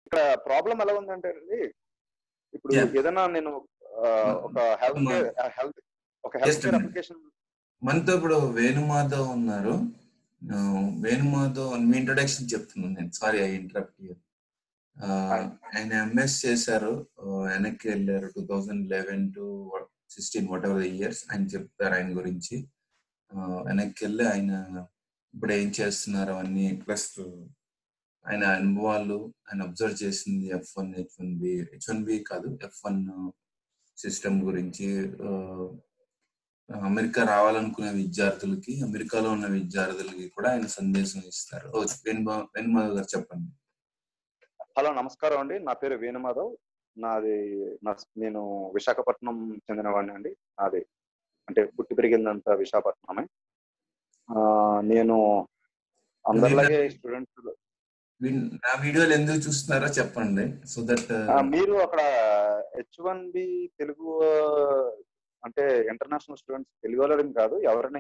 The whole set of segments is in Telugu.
ఇక్కడ ప్రాబ్లం ఎలా ఉందంటే అండి ఇప్పుడు Yeah. ఏదైనా నేను ఆ, ఒక హెల్త్ Ma- హెల్త్ ఒక Just health a care minute. Application మనతో ఇప్పుడు వేణుమాధవ్ ఉన్నారు ఆ, వేణుమాధవ్ మీ ఇంట్రొడక్షన్ చెప్తున్నాను నేను సారీ ఐ ఇంటరప్ట్ ఆయన ఎంఎస్ చేశారు ఆ, వెనక్కి వెళ్ళారు two thousand eleven to sixteen whatever years ఆయన చెప్తారు ఆయన గురించి ఆ, వెనక్కి వెళ్ళి ఆయన ఇప్పుడు ఏం చేస్తున్నారు అవన్నీ ప్లస్ ఆయన అనుభవాలు ఆయన అబ్జర్వ్ చేసింది F one H one B H one B కాదు ఎఫ్ వన్ సిస్టమ్ గురించి ఆ, అమెరికా రావాలనుకునే విద్యార్థులకి అమెరికాలో ఉన్న విద్యార్థులకి కూడా ఆయన సందేశం ఇస్తారు ఓ, వేణుమా వేణుమాధవ్ గారు చెప్పండి హలో నమస్కారం అండి నా పేరు వేణుమాధవ్ నాది నా నేను విశాఖపట్నం చెందినవాడిని అండి నాది అంటే పుట్టి పెరిగిందంతా విశాఖపట్నమే ఆ, నేను అందరిలాగే స్టూడెంట్స్ వీ- నా వీడియోలు ఎందుకు చూస్తున్నారో చెప్పండి సో దట్ మీరు అక్కడ హెచ్ వన్ బి తెలుగు ఆ, అంటే ఇంటర్నేషనల్ స్టూడెంట్స్ తెలుగు వాళ్ళని కాదు ఎవరైనా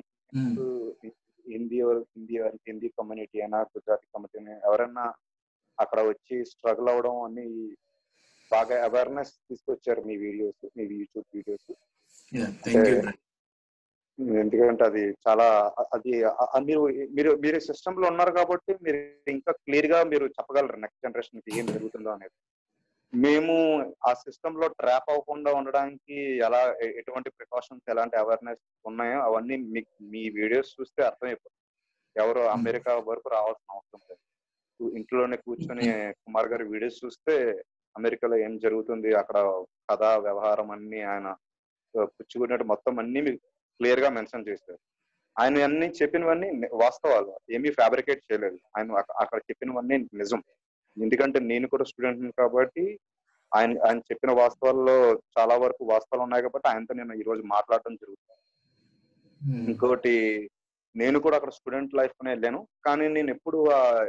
హిందీ వాళ్ళ- హిందీ వాళ్ళ- హిందీ కమ్యూనిటీ అయినా గుజరాతీ కమ్యూనిటీ ఎవరైనా అక్కడ వచ్చి స్ట్రగుల్ అవడం అన్ని బాగా అవేర్నెస్ తీసుకొచ్చారు మీ వీడియోస్ మీ యూట్యూబ్ వీడియోస్ థ్యాంక్ యూ ఎందుకంటే అది చాలా అ- అది అ- అ- మీరు మీరు మీరు సిస్టమ్ లో ఉన్నారు కాబట్టి మీరు ఇంకా క్లియర్ గా మీరు చెప్పగలరు నెక్స్ట్ జనరేషన్ కి ఏం జరుగుతుందో అనేది మేము ఆ సిస్టమ్ లో ట్రాప్ అవ్వకుండా ఉండడానికి ఎలా ఎ- ఎటువంటి ప్రికాషన్స్ ఎలాంటి అవేర్నెస్ ఉన్నాయో అవన్నీ మీకు మీ వీడియోస్ చూస్తే అర్థమైపోతుంది ఎవరు అమెరికా వరకు రావాల్సిన అవసరం లేదు కు- ఇంట్లోనే కూర్చొని కుమార్ గారి వీడియోస్ చూస్తే అమెరికాలో ఏం జరుగుతుంది అక్కడ కథ వ్యవహారం అన్ని ఆయన ఆ, పుచ్చుకున్నట్టు మొత్తం అన్ని మీకు క్లియర్ గా మెన్షన్ చేశారు ఆయన అన్ని చెప్పినవన్నీ ని- వాస్తవాలు ఏమీ ఫ్యాబ్రికేట్ చేయలేదు ఆయన అక్క- అక్కడ చెప్పినవన్నీ నిజం ఎందుకంటే నేను కూడా స్టూడెంట్ కాబట్టి ఆయన ఆయన చెప్పిన వాస్తవాల్లో చాలా వరకు వాస్తవాలు ఉన్నాయి కాబట్టి ఆయనతో నేను ఈ రోజు మాట్లాడడం జరుగుతుంది ఇంకోటి నేను కూడా అక్కడ స్టూడెంట్ లైఫ్ లోనే వెళ్ళాను కానీ నేను ఎప్పుడు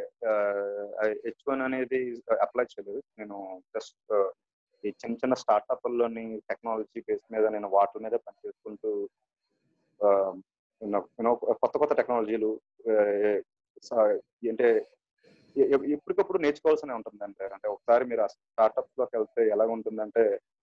హెచ్ వన్ అనేది అప్లై చేయలేదు నేను జస్ట్ ఈ చిన్న చిన్న స్టార్ట్అప్ల్లోని టెక్నాలజీ బేస్ మీద నేను వాటి మీద పనిచేసుకుంటూ ఆ, you know, కొత్త కొత్త టెక్నాలజీలు అంటే ఎ- ఎ- ఎప్పటికప్పుడు నేర్చుకోవాల్సిన ఉంటుంది అంటే అంటే ఒకసారి మీరు ఆ స్టార్ట్అప్స్ లోకి వెళ్తే ఎలా ఉంటుందంటే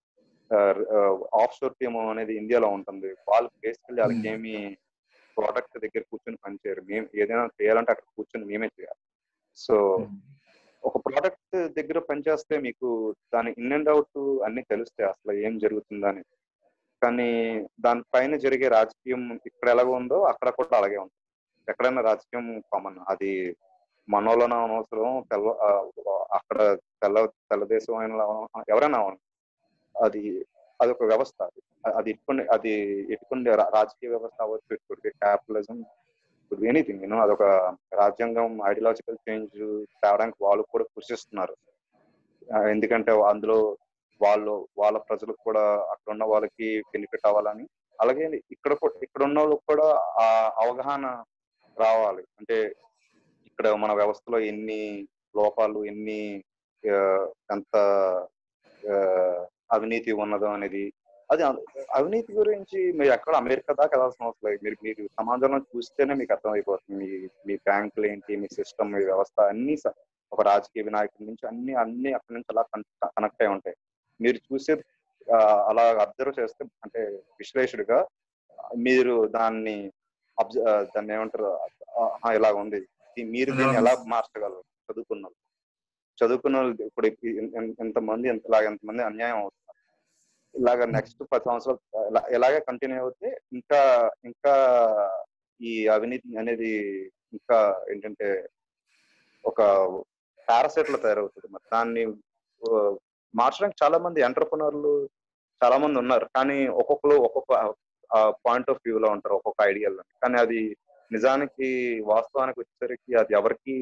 ఆఫ్ షోర్ టీమ్ అనేది ఇండియాలో ఉంటుంది వాళ్ళు బేసికల్లీ వాళ్ళకి ఏమి ప్రోడక్ట్ దగ్గర కూర్చొని పనిచేయరు మేము ఏదైనా చేయాలంటే అక్కడ కూర్చొని మేమే చేయాలి సో ఒక ప్రోడక్ట్ దగ్గర పనిచేస్తే మీకు దాని ఇన్ అండ్ అవుట్ అన్ని తెలుస్తాయి అసలు ఏం జరుగుతుందని కానీ దానిపైన జరిగే రాజకీయం ఇక్కడ ఎలాగ ఉందో అక్కడ కూడా అలాగే ఉంటుంది ఎక్కడైనా రాజకీయం కామన్ అది మనోళ్ళన అనవసరం తెల్ల ఆ, అక్కడ తెల్ల తెల్లదేశం అయిన ఎవరైనా అవను. అది అది ఒక వ్యవస్థ అది అది ఇట్టుకుని అది ఇట్టుకుని రాజకీయ వ్యవస్థ అవ్వచ్చు ఇట్టుకుంటే క్యాపిటలిజం ఇప్పుడు ఎనీథింగ్ యూనో అదొక రాజ్యాంగం ఐడియాలజికల్ చేంజ్ తేవడానికి వాళ్ళు కూడా కృషిస్తున్నారు ఆ, ఎందుకంటే అందులో వాళ్ళు వాళ్ళ ప్రజలకు కూడా అక్కడ ఉన్న వాళ్ళకి బెనిఫిట్ అవ్వాలని అలాగే ఇక్కడ కూ- ఇక్కడ ఉన్న వాళ్ళకి కూడా ఆ అవగాహన రావాలి అంటే ఇక్కడ మన వ్యవస్థలో ఎన్ని లోపాలు ఎన్ని ఆ, ఎంత ఆ, అవినీతి ఉన్నదో అనేది అది అ- అవినీతి గురించి మీరు ఎక్కడ అమెరికా దాకా వెళ్ళాల్సిన అవసరం లేదు మీరు మీరు సమాజంలో చూస్తేనే మీకు అర్థమైపోతుంది మీ మీ బ్యాంకులు ఏంటి మీ సిస్టమ్ మీ వ్యవస్థ అన్ని స- ఒక రాజకీయ వినాయకుడి నుంచి అన్ని అన్ని అక్కడి నుంచి అలా కనెక్ట్ అయి ఉంటాయి మీరు చూసే ఆ, అలా అబ్జర్వ్ చేస్తే అంటే విశ్లేషుడిగా మీరు దాన్ని అబ్జ ఆ, దాన్ని ఏమంటారు ఆ, ఇలా ఉంది దీ- మీరు దీన్ని ఎలా మార్చగలరు చదువుకున్నారు చదువుకున్న వాళ్ళు ఇప్పుడు ఎంత మంది ఎంతలా ఎంతమంది అన్యాయం అవుతున్నారు ఇలాగ నెక్స్ట్ పది సంవత్సరాలు ఇలా- ఇలాగే కంటిన్యూ అవుతే ఇంకా ఇంకా ఈ అవినీతి అనేది ఇంకా ఏంటంటే ఒక పారాసైట్ లో తయారవుతుంది మరి దాన్ని ఆ, మార్చడానికి చాలా మంది ఎంటర్ప్రినర్లు చాలా మంది ఉన్నారు కానీ ఒక్కొక్కరు ఒక్కొక్క పాయింట్ ఆఫ్ వ్యూ లో ఉంటారు ఒక్కొక్క ఐడియాలో కానీ అది నిజానికి వాస్తవానికి వచ్చేసరికి అది ఎవరికి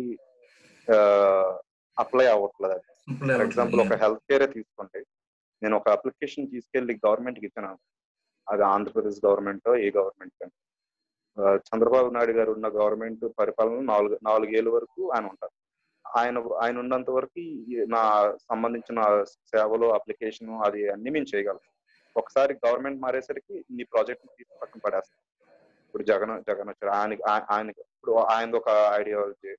అప్లై అవ్వట్లేదు అది ఫర్ ఎగ్జాంపుల్ ఒక హెల్త్ కేర్ తీసుకోండి నేను ఒక అప్లికేషన్ తీసుకెళ్లి గవర్నమెంట్ కి ఇచ్చాను అది ఆంధ్రప్రదేశ్ గవర్నమెంట్ ఏ గవర్నమెంట్ చంద్రబాబు నాయుడు గారు ఉన్న గవర్నమెంట్ పరిపాలన నాలుగు నాలుగేళ్ళ వరకు ఆయన ఉంటారు ఆయన ఆయన ఉన్నంత వరకు ఈ నా సంబంధించిన సేవలు అప్లికేషన్ అది అన్ని మేము చేయగలం ఒకసారి గవర్నమెంట్ మారేసరికి ఈ ప్రాజెక్ట్ తీసి పక్కన పడేస్తాం ఇప్పుడు జగన్ జగన్ వచ్చారు ఆయన ఆయన ఇప్పుడు ఆయన ఒక ఐడియాలజీ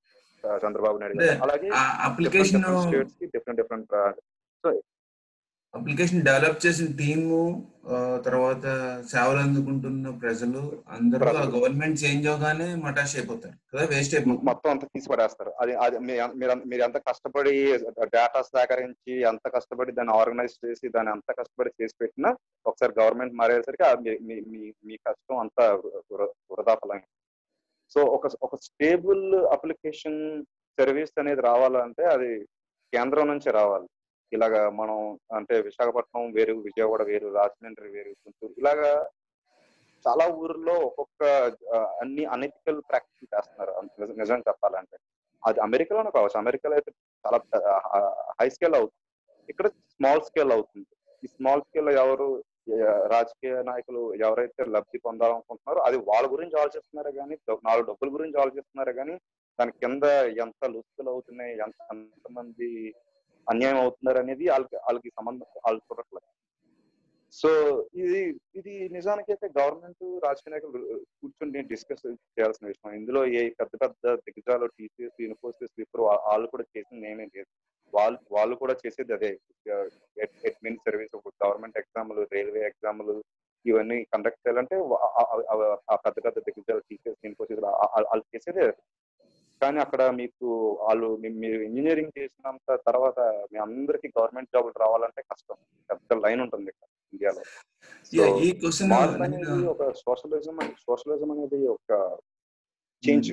చంద్రబాబు నాయుడు గారు అలాగే అప్లికేషన్ స్టేట్స్ కి different different so application develop చేసిన టీము తర్వాత సేవలు అందుకుంటున్న ప్రజలు అందరూ ఆ గవర్నమెంట్ చేంజ్ అవగానే మటాష్ అయిపోతారు కదా వేస్ట్ అయిపోతుంది మొత్తం అంతా తీసి పడేస్తారు అది అది మీ- మీరు మీరు ఎంత కష్టపడి డేటా సేకరించి ఎంత కష్టపడి దాన్ని ఆర్గనైజ్ చేసి దాన్ని ఎంత కష్టపడి చేసి పెట్టినా ఒకసారి గవర్నమెంట్ మారేసరికి ఆ మీ- మీ- మీ మీ కష్టం అంతా వృ- వృధా ఫలం సో ఒక ఒక స్టేబుల్ అప్లికేషన్ సర్వీస్ అనేది రావాలంటే అది కేంద్రం నుంచి రావాలి ఇలాగా మనం అంటే విశాఖపట్నం వేరు విజయవాడ వేరు రాజమండ్రి వేరు గుంటూరు ఇలాగా చాలా ఊర్లో ఒక్కొక్క ఆ, అన్ని అనెథికల్ ప్రాక్టీస్ చేస్తున్నారు నిజం- నిజం చెప్పాలంటే అది అమెరికాలోనే కావచ్చు అమెరికాలో అయితే చాలా హై స్కేల్ అవుతుంది ఇక్కడ స్మాల్ స్కేల్ అవుతుంది ఈ స్మాల్ స్కేల్ ఎవరు ఆ, రాజకీయ నాయకులు ఎవరైతే లబ్ధి పొందాలనుకుంటున్నారో అది వాళ్ళ గురించి ఆలోచిస్తున్నారే కానీ నాలుగు డబ్బుల గురించి ఆలోచిస్తున్నారే కానీ దాని కింద ఎంత లుస్తులు అవుతున్నాయి ఎంత ఎంతమంది అన్యాయం అవుతున్నారు అనేది వాళ్ళకి వాళ్ళకి సంబంధం వాళ్ళు చూడట్లేదు సో ఇది ఇది నిజానికి అయితే గవర్నమెంట్ రాజకీయ నాయకులు కూర్చొని డిస్కస్ చేయాల్సిన విషయం ఇందులో ఏ పెద్ద పెద్ద దిగ్గజాలు టీసీఎస్ ఇన్ఫోసిస్ విప్రో వాళ్ళు కూడా చేసింది నేనే లేదు వాళ్ళు వాళ్ళు కూడా చేసేది అదే అడ్మిన్ సర్వీస్ గవర్నమెంట్ ఎగ్జామ్లు రైల్వే ఎగ్జామ్లు ఇవన్నీ కండక్ట్ చేయాలంటే వా- ఆ- ఆ- ఆ- ఆ పెద్ద పెద్ద దిగ్గజాలు టీసీఎస్ ఇన్ఫోసిస్ వాళ్ళు చేసేదే అది. కానీ అక్కడ మీకు వాళ్ళు మీ- మీరు ఇంజనీరింగ్ చేసినంత తర్వాత మీ అందరికి గవర్నమెంట్ జాబులు రావాలంటే కష్టం పెద్ద లైన్ ఉంటుంది ఇక్కడ ఇండియాలో సో Yeah, ఈ క్వశ్చన్ మార్పు అనేది ఒక సోషలిజం సోషలిజం అనేది ఒక చేంజ్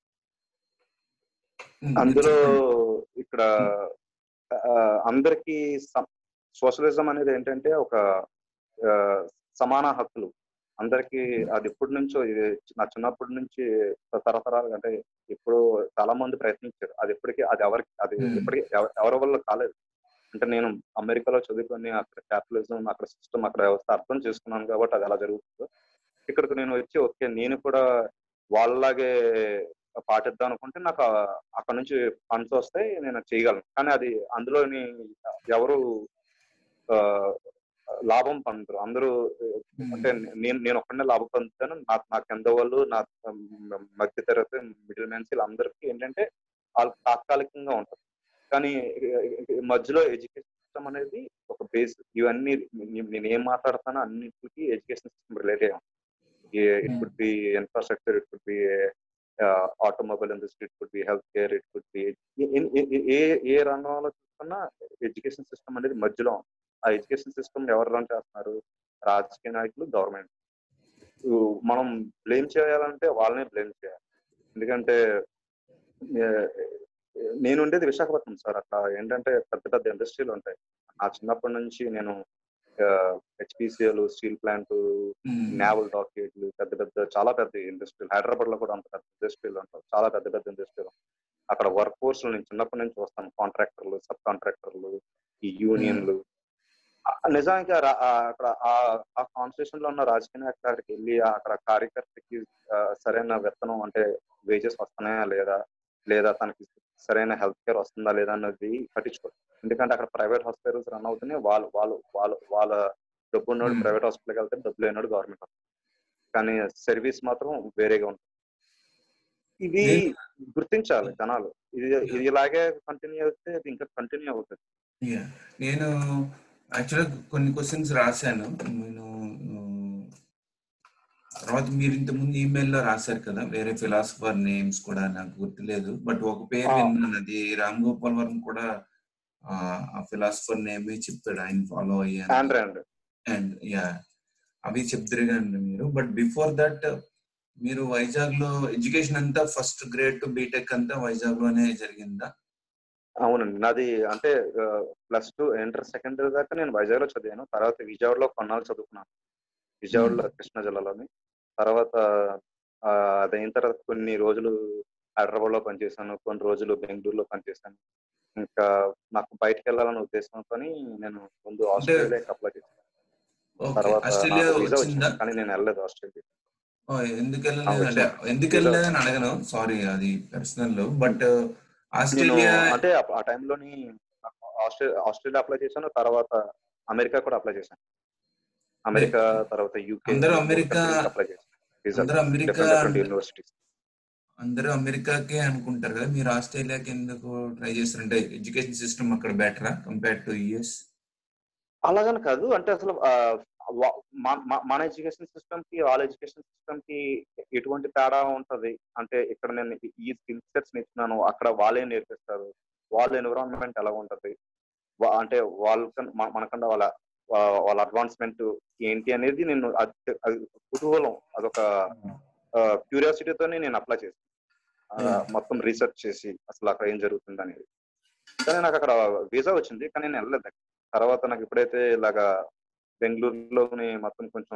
అందులో ఇక్కడ ఆ, అందరికి సోషలిజం అనేది ఏంటంటే ఒక ఆ, సమాన హక్కులు అందరికి అది ఎప్పటి నుంచో ఇది నా చిన్నప్పటి నుంచి తరతరాలు అంటే ఇప్పుడు చాలా మంది ప్రయత్నించారు అది ఎప్పటికీ అది ఎవరికి అది Hmm. ఎప్పటికీ ఎవ- ఎవరి వల్ల కాలేదు అంటే నేను అమెరికాలో చదువుకొని అక్కడ క్యాపిటలిజం అక్కడ సిస్టమ్ అక్కడ వ్యవస్థ అర్థం చేసుకున్నాను కాబట్టి అది ఎలా జరుగుతుందో ఇక్కడికి నేను వచ్చి ఓకే నేను కూడా వాళ్ళలాగే పాటిద్దాం అనుకుంటే నాకు ఆ- అక్కడ నుంచి ఫండ్స్ వస్తాయి నేను చేయగలను కానీ అది అందులోని ఎవరు ఆ, లాభం పొందరు అందరూ అంటే నేను నేను ఒక్కడనే లాభం పొందుతాను నాకు నా కింద వాళ్ళు నా మధ్య తరగతి మిడిల్ మ్యాన్స్ వీళ్ళందరికీ ఏంటంటే వాళ్ళు తాత్కాలికంగా ఉంటారు కానీ మధ్యలో ఎడ్యుకేషన్ సిస్టమ్ అనేది ఒక బేస్ ఇవన్నీ నే- నేను ఏం మాట్లాడతానో అన్నిటికీ ఎడ్యుకేషన్ సిస్టమ్ రిలేట్ అయ్యాం it could be infrastructure it could be automobile industry it could be health care it could be ఏ ఏ రంగంలో చూసుకున్నా ఎడ్యుకేషన్ సిస్టమ్ అనేది మధ్యలో ఉంది. ఆ ఎడ్యుకేషన్ సిస్టమ్ ఎవరు రన్ చేస్తున్నారు రాజకీయ నాయకులు గవర్నమెంట్ మనం బ్లేమ్ చేయాలంటే వాళ్ళనే బ్లేమ్ చేయాలి ఎందుకంటే ఏ, నేను ఉండేది విశాఖపట్నం సార్ అక్కడ ఏంటంటే పెద్ద పెద్ద ఇండస్ట్రీలు ఉంటాయి నా చిన్నప్పటి నుంచి నేను హెచ్పిసిఎల్ స్టీల్ ప్లాంట్ నేవల్ డాక్యుమెంట్లు పెద్ద పెద్ద చాలా పెద్ద ఇండస్ట్రీలు హైదరాబాద్ లో కూడా అంత పెద్ద ఇండస్ట్రీలు ఉంటాయి చాలా పెద్ద పెద్ద ఇండస్ట్రీలు అక్కడ వర్క్ ఫోర్స్ నేను చిన్నప్పటి నుంచి వస్తాను కాంట్రాక్టర్లు సబ్ కాంట్రాక్టర్లు ఈ యూనియన్లు ఆ- నిజానికి ఆ రా- ఆ అక్కడ ఆ- ఆ కాన్స్టిట్యూషన్ లో ఉన్న రాజకీయ నాయకులు అక్కడికి వెళ్ళి ఆ అక్కడ కార్యకర్తకి ఆ, సరైన వేతనం అంటే వేజెస్ వస్తున్నాయా లేదా లేదా తనకి సరైన హెల్త్ కేర్ వస్తుందా లేదా అన్నది పట్టించుకోరు ఎందుకంటే అక్కడ ప్రైవేట్ హాస్పిటల్స్ రన్ అవుతున్నాయి వాళ్ళు వాళ్ళు వాళ్ళు వాళ్ళ డబ్బు ఉన్నోడు Hmm. ప్రైవేట్ హాస్పిటల్కి వెళ్తే డబ్బు లేనోడు గవర్నమెంట్ కానీ సర్వీస్ మాత్రం వేరేగా ఉంటుంది ఇది నేను- గుర్తించాలి జనాలు ఇది ఇది ఇలాగే కంటిన్యూ అయితే ఇది ఇంకా కంటిన్యూ అవుతుంది Yeah. నేను యాక్చువల్గా కొన్ని క్వశ్చన్స్ రాశాను నేను ఉమ్, తర్వాత మీరు ఇంతకుముందు ఈమెయిల్లో రాశారు కదా వేరే ఫిలాసఫర్ నేమ్స్ కూడా నాకు గుర్తులేదు బట్ ఒక పేరు ఆ. విన్నాను అది రామ్ గోపాల్ వర్మ కూడా ఆ, ఆ ఫిలాసఫర్ నేమే చెప్తాడు ఆయన ఫాలో అయ్యాను అండ్ అండ్ అండ్ యా అవి చెప్తారు కానీ మీరు బట్ బిఫోర్ దట్ మీరు వైజాగ్ లో ఎడ్యుకేషన్ అంతా ఫస్ట్ గ్రేడ్ టు బీటెక్ అంతా వైజాగ్ లోనే జరిగిందా అవునండి నాది అంటే ప్లస్ టూ ఇంటర్ సెకండరీ దాకా నేను వైజాగ్ లో చదివాను తర్వాత విజయవాడలో కొన్నాళ్ళు చదువుకున్నాను విజయవాడలో కృష్ణా జిల్లాలోని తర్వాత ఆ, అది అయిన తర్వాత కొన్ని రోజులు హైదరాబాద్ లో పనిచేశాను కొన్ని రోజులు బెంగళూరులో పనిచేశాను ఇంకా నాకు బయటకు వెళ్ళాలనే ఉద్దేశంతో నేను ముందు ఆస్ట్రేలియాకి అప్లై చేశాను ఓకే తర్వాత ఆస్ట్రేలియా నాకు వీసా వచ్చిందా వచ్చింది కానీ నేను వెళ్ళలేదు ఆస్ట్రేలియా ఓ, ఎందుకు ఆ, వెళ్ళలేదు అంటే వచ్చింది. ఎందుకు వెళ్ళలేదని అడగను సారీ అది పర్సనల్ బట్ నేను ఆస్ట్రేలియా అంటే ఆ- ఆ టైంలోని ఆస్ట్రేలియా ఆస్ట్రేలియా అప్లై చేశాను తర్వాత అమెరికా కూడా అప్లై చేశాను అమెరికా తర్వాత యూకే అందరూ అమెరికా- అప్లై చేశాను అందరూ అమెరికా డిఫరెంట్ డిఫరెంట్ యూనివర్సిటీస్ అందరూ అమెరికాకే అనుకుంటారు కదా మీరు ఆస్ట్రేలియాకి ఎందుకు ట్రై చేస్తారంటే ఎడ్యుకేషన్ సిస్టమ్ అక్కడ బెటరా కంపేర్ టు యుఎస్ అలాగని కాదు అంటే అసలు ఆ, వా- మా- మా- మన ఎడ్యుకేషన్ సిస్టమ్ కి వాళ్ళ ఎడ్యుకేషన్ సిస్టమ్ కి ఎటువంటి తేడా ఉంటది అంటే ఇక్కడ నేను ఈ స్కిల్ సెట్స్ నేర్చుకున్నాను అక్కడ వాళ్ళే నేర్పిస్తారు వాళ్ళ ఎన్విరాన్మెంట్ ఎలా ఉంటది వా- అంటే వాళ్ళ మనకన్నా వాళ్ళ వా- వాళ్ళ అడ్వాన్స్మెంట్ ఏంటి అనేది నేను అది- అది కుతూహలం అదొక క్యూరియాసిటీతోనే నేను అప్లై చేశాను ఆ, Yeah. మొత్తం రీసెర్చ్ చేసి అసలు అక్కడ ఏం జరుగుతుంది అనేది కానీ నాకు అక్కడ వీసా వచ్చింది కానీ నేను వెళ్ళలేదు తర్వాత నాకు ఎప్పుడైతే ఇలాగా బెంగళూరులోని మొత్తం కొంచెం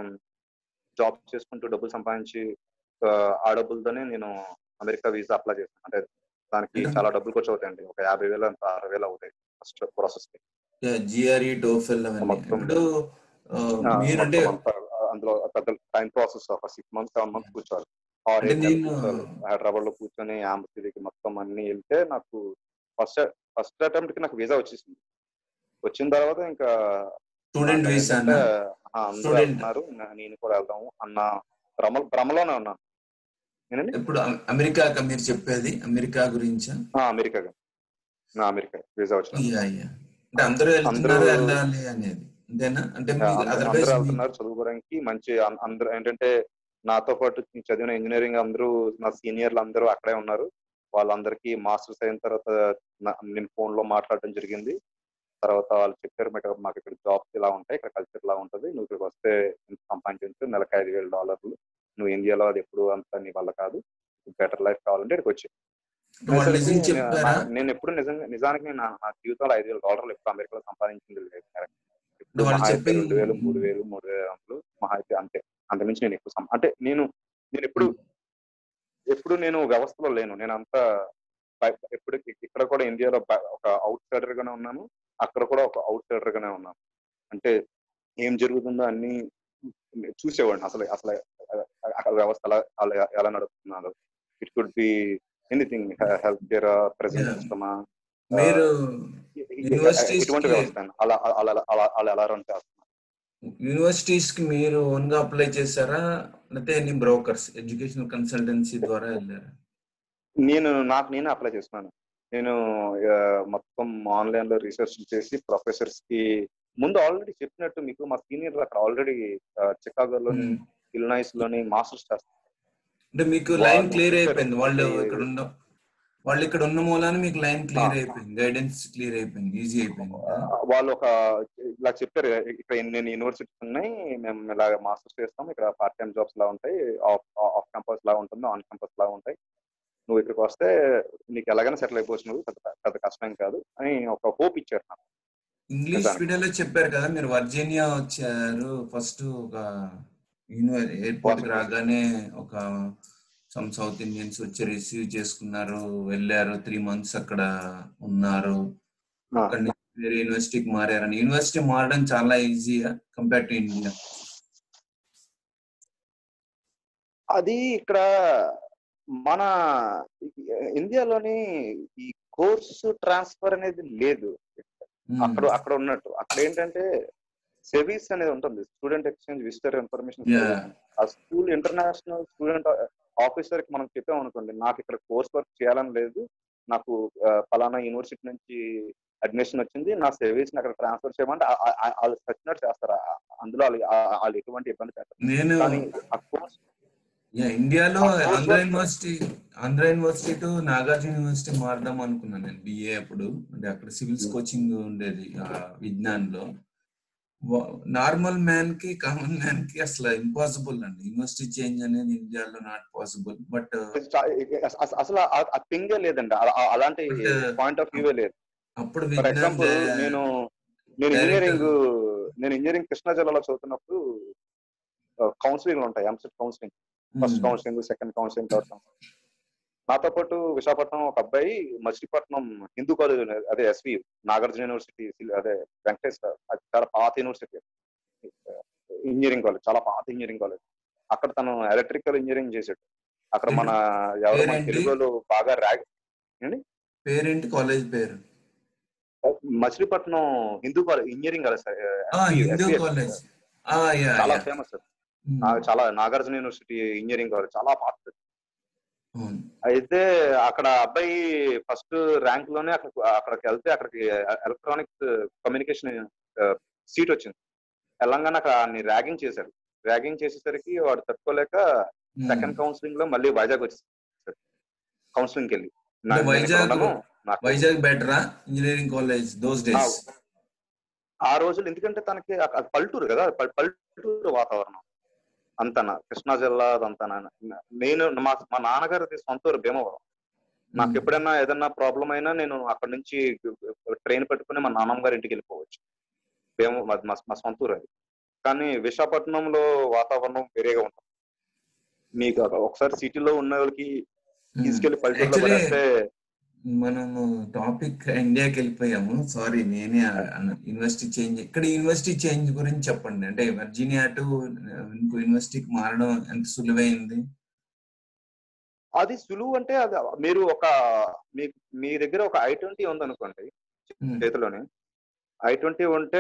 జాబ్ చేసుకుంటూ డబ్బులు సంపాదించి ఆ, ఆ డబ్బులతోనే నేను అమెరికా వీసా అప్లై చేశాను అంటే దానికి చాలా డబ్బులు ఖర్చు అవుతాయండి ఒక యాభై వేలు అంత అరవై వేలు అవుతాయి ఫస్ట్ ప్రాసెస్ కి జిఆర్ఈ టోఫెల్ అవన్నీ మొత్తం. ఇప్పుడు ఆ, ఆ, మీరంటే మొత్తం అంతా అందులో పెద్ద టైం ప్రాసెస్ ఒక సిక్స్ మంత్స్ సెవెన్ మంత్స్ కూర్చోవాలి ఆరు అంటే ఏడు నెలలు నేను- కూర్చోవాలి హైదరాబాద్ లో కూర్చొని ఆంధ్రప్రదేశ్కి మొత్తం అన్ని వెళ్తే నాకు ఫస్ట్ ఫస్ట్ అటెంప్ట్ కి నాకు వీసా వచ్చేసింది వచ్చిన తర్వాత ఇంకా స్టూడెంట్ నాకు వీసా ఏంటంటే, ఆ, అందరూ Student. వెళ్తున్నారు న- నేను కూడా వెళ్దాము అన్న భ్రమ భ్రమలోనే ఉన్నాను నేనండి ఇప్పుడు అమె- అమెరికా మీరు చెప్పేది అమెరికా గురించా ఆ, అమెరికా నా అమెరికా వీసా వచ్చింది యా యా అంటే అందరూ వెళ్తున్నారు అందరూ- వెళ్ళాలి అనేది అంతేనా అంటే ఆ, మీరు అందరూ అందరూ అదర్వైజ్ వెళ్తున్నారు చదువుకోవడానికి మంచి అం- అందరూ ఏంటంటే నాతో పాటు చదివిన ఇంజనీరింగ్ అందరూ నా సీనియర్లు అందరూ అక్కడే ఉన్నారు వాళ్ళందరికీ మాస్టర్స్ అయిన తర్వాత నా- నేను ఫోన్ లో మాట్లాడడం జరిగింది తర్వాత వాళ్ళు చెప్పారు "మీకు- మాకు ఇక్కడ జాబ్స్ ఇలా ఉంటాయి ఇక్కడ కల్చర్ ఇలా ఉంటుంది నువ్వు ఇక్కడికి వస్తే ఇంత సంపాదించు నెలకు ఐదు వేల డాలర్లు నువ్వు ఇండియాలో అది ఎప్పుడు అంత నీ వల్ల కాదు బెటర్ లైఫ్ కావాలంటే ఇక్కడికి వచ్చి వాళ్ళు నిజం నేను- చెప్పారా నేను ఎప్పుడు నిజంగా నిజానికి నేను నా నా జీవితంలో ఐదు వేల డాలర్లు ఎప్పుడు అమెరికాలో సంపాదించింది లేదు ఎప్పుడు వాళ్ళు మహా అయితే చెప్పింది- రెండు వేలు మూడు వేలు మూడు వేల వందలు మహా అయితే అంతే అంతమించి నేను ఎక్కువ సం- అంటే నేను నేను ఎప్పుడు ఎప్పుడు నేను వ్యవస్థలో లేను నేను అంతా బయ- ఎప్పుడు ఇ- ఇక్కడ కూడా ఇండియాలో బ- ఒక అవుట్ సైడర్ గానే ఉన్నాను అక్కడ కూడా ఒక అవుట్ సైడర్ గానే ఉన్నాను అంటే ఏం జరుగుతుందో అన్ని చూసేవాడిని అసలు అసలు అక్కడ వ్యవస్థ ఎలా ఎలా- ఎలా నడుస్తున్నారు it could be anything health care present Yeah. సిస్టమా మీరు Universities ఎటువంటి కి- వ్యవస్థ అండి? అలా అలా అలా అలా అలా ఎలా రన్ చేస్తున్నారు యూనివర్సిటీస్ కి మీరు ఓన్ గా అప్లై చేశారా లేకపోతే ఎన్ని బ్రోకర్స్ ఎడ్యుకేషనల్ కన్సల్టెన్సీ ద్వారా వెళ్ళారా నేను నాకు నేనే అప్లై చేస్తున్నాను నేను ఆ, మొత్తం ఆన్లైన్ లో రీసెర్చ్ చేసి ప్రొఫెసర్స్ కి ముందు ఆల్రెడీ చెప్పినట్టు మీకు మా సీనియర్ అక్కడ ఆల్రెడీ చికాగోలోని Hmm. ఇల్నైస్ లోని మాస్టర్స్ చేస్తారు అంటే మీకు వాళ్ళు లైన్ క్లియర్ చెప్పారు. అయిపోయింది వాళ్ళు అంటే- ఇక్కడ ఉన్న వాళ్ళు ఇక్కడ ఉన్న మూలాన మీకు లైన్ క్లియర్ ఆ. అయిపోయింది గైడెన్స్ క్లియర్ అయిపోయింది ఈజీ అయిపోయింది ఆ, వాళ్ళు ఒక ఇలా చెప్పారు ఇక్కడ ఎన్ని యూనివర్సిటీస్ ఉన్నాయి మేము ఇలా మాస్టర్స్ చేస్తాం ఇక్కడ పార్ట్ టైం జాబ్స్ లా ఉంటాయి ఆఫ్ ఆఫ్ క్యాంపస్ లా ఉంటుంది ఆన్ క్యాంపస్ లా ఉంటాయి నువ్వు ఇక్కడికి వస్తే నీకు ఎలాగైనా సెటిల్ అయిపోవచ్చు నువ్వు పెద్ద పెద్ద కష్టం కాదు అని ఒక హోప్ ఇచ్చారు నాకు ఇంగ్లీష్ నిజానికి. మీడియంలో చెప్పారు కదా మీరు వర్జీనియా వచ్చారు ఫస్ట్ ఒక యూనివర్ ఎయిర్పోర్ట్ కి రాగానే ఒక సమ్ సౌత్ ఇండియన్స్ వచ్చి రిసీవ్ చేసుకున్నారు వెళ్ళారు త్రీ మంత్స్ అక్కడ ఉన్నారు ఆ, అక్కడ నుంచి వేరే యూనివర్సిటీకి మారారని యూనివర్సిటీ మారడం చాలా ఈజీగా కంపేర్ టు ఇండియా అది ఇక్కడ మన ఇండియాలోని ఈ కోర్సు ట్రాన్స్ఫర్ అనేది లేదు అక్కడ అక్కడ ఉన్నట్టు అక్కడ ఏంటంటే సెవీస్ అనేది ఉంటుంది student exchange visitor information Yeah. ఆ స్కూల్ ఇంటర్నేషనల్ స్టూడెంట్ ఆఫీసర్ కి మనం చెప్పాం అనుకోండి నాకు ఇక్కడ కోర్స్ వర్క్ చేయాలని లేదు నాకు ఆ, ఫలానా యూనివర్సిటీ నుంచి అడ్మిషన్ వచ్చింది నా సర్వీస్ అక్కడ ట్రాన్స్ఫర్ చేయమంటే ఆ- ఆ- ఆ- వాళ్ళు సచ్చినట్టు చేస్తారు ఆ- అందులో వాళ్ళు ఆ- వాళ్ళు ఎటువంటి ఇబ్బంది పెట్టరు నేను కానీ ఆ కోర్స్ యా, ఇండియాలో ఆ course Andhra work- university Andhra university to Nagarjuna university మారదాం అనుకున్నాను నేను బిఏ అప్పుడు అంటే అక్కడ సివిల్స్ కోచింగ్ ఉండేది ఆ విజ్ఞాన్ లో నార్మల్ మ్యాన్ కి కామన్ మ్యాన్ కి అసలు ఇంపాసిబుల్ అండి యూనివర్సిటీ చేంజ్ అనేది ఇండియాలో నాట్ పాసిబుల్ బట్ అస- అసలు ఆ- ఆ థింగే లేదండి ఆ- ఆ- అలాంటి But- పాయింట్ ఆఫ్ వ్యూ లేదు అప్పుడు ఫర్ విజ్ఞాన్ ఎగ్జాంపుల్ నేను నేను Direct- ఇంజనీరింగ్ నేను ఇంజనీరింగ్ కృష్ణా జిల్లాలో చదువుతున్నప్పుడు కౌన్సిలింగ్ ఉంటాయి EAMCET counselling first counselling second counselling third counselling నాతో పాటు విశాఖపట్నం ఒక అబ్బాయి మచిలీపట్నం హిందూ కాలేజ్ ఉంది. అదే ఎస్వి నాగార్జున యూనివర్సిటీ అదే వెంకటేశ్వర అది చాలా పాత యూనివర్సిటీ ఇంజనీరింగ్ కాలేజ్ చాలా పాత ఇంజనీరింగ్ కాలేజ్ అక్కడ తను ఎలక్ట్రికల్ ఇంజనీరింగ్ చేసాడు అక్కడ మన ఎవరు మన పేరేంటి? తెలుగులో బాగా ర్యాగ్ పేరేంటి కాలేజ్ పేరు Machilipatnam Hindu college engineering college sir ఆ, హిందూ కాలేజ్ ఆ, యా, చాలా యా. Famous sir um. నా- చాలా నాగార్జున యూనివర్సిటీ ఇంజనీరింగ్ కాలేజ్ చాలా పాతది అవును అయితే అక్కడ అబ్బాయి ఫస్ట్ ర్యాంక్ లోనే అక్కడ అక్కడికి వెళ్తే అక్కడికి ఎలక్ట్రానిక్స్ కమ్యూనికేషన్ సీట్ వచ్చింది తెలంగాణ అక్కడ ర్యాగింగ్ చేశారు ర్యాగింగ్ చేసేసరికి వాడు తట్టుకోలేక ఉమ్. సెకండ్ కౌన్సిలింగ్ లో మళ్ళీ వైజాగ్ వచ్చేసారు కౌన్సిలింగ్ కి వెళ్ళి నా- అంటే నేను ఇక్కడ వైజాగ్ ఉన్నాను. నాకు వైజాగ్ బెటరా ఇంజనీరింగ్ కాలేజ్ దోస్ డేస్ ఆ రోజులు ఎందుకంటే తనకి అ- అది పల్లెటూరు కదా పల్- పల్లెటూరు వాతావరణం అంతనా కృష్ణా జిల్లా అదంతా నేను మా మా నాన్నగారిది సొంత ఊరు భీమవరం నాకు ఎప్పుడైనా ఏదైనా ప్రాబ్లం అయినా నేను అక్కడ నుంచి ట్రైన్ పెట్టుకుని మా నాన్నమ్మ గారి ఇంటికి వెళ్ళిపోవచ్చు భీమ మా- మా మా సొంత ఊరు అది కానీ విశాఖపట్నంలో వాతావరణం వేరేగా ఉంటుంది మీకు అక్కడ ఒకసారి సిటీలో ఉన్న వాళ్ళకి తీసుకెళ్లి పల్లెటూరులో Actually, పడేస్తే మనము టాపిక్ ఇండియాకి వెళ్ళిపోయాము సారీ నేనే యూనివర్సిటీ చేంజ్ ఇక్కడ యూనివర్సిటీ చేంజ్ గురించి చెప్పండి అంటే వర్జీనియా టు ఇంకో యూనివర్సిటీకి మారడం ఎంత సులువైంది అది సులువు అంటే అది మీరు ఒక మీ మీ దగ్గర ఒక ఐ ట్వంటీ ఉందనుకోండి ఉమ్, చేతిలోని ఐ ట్వంటీ ఉంటే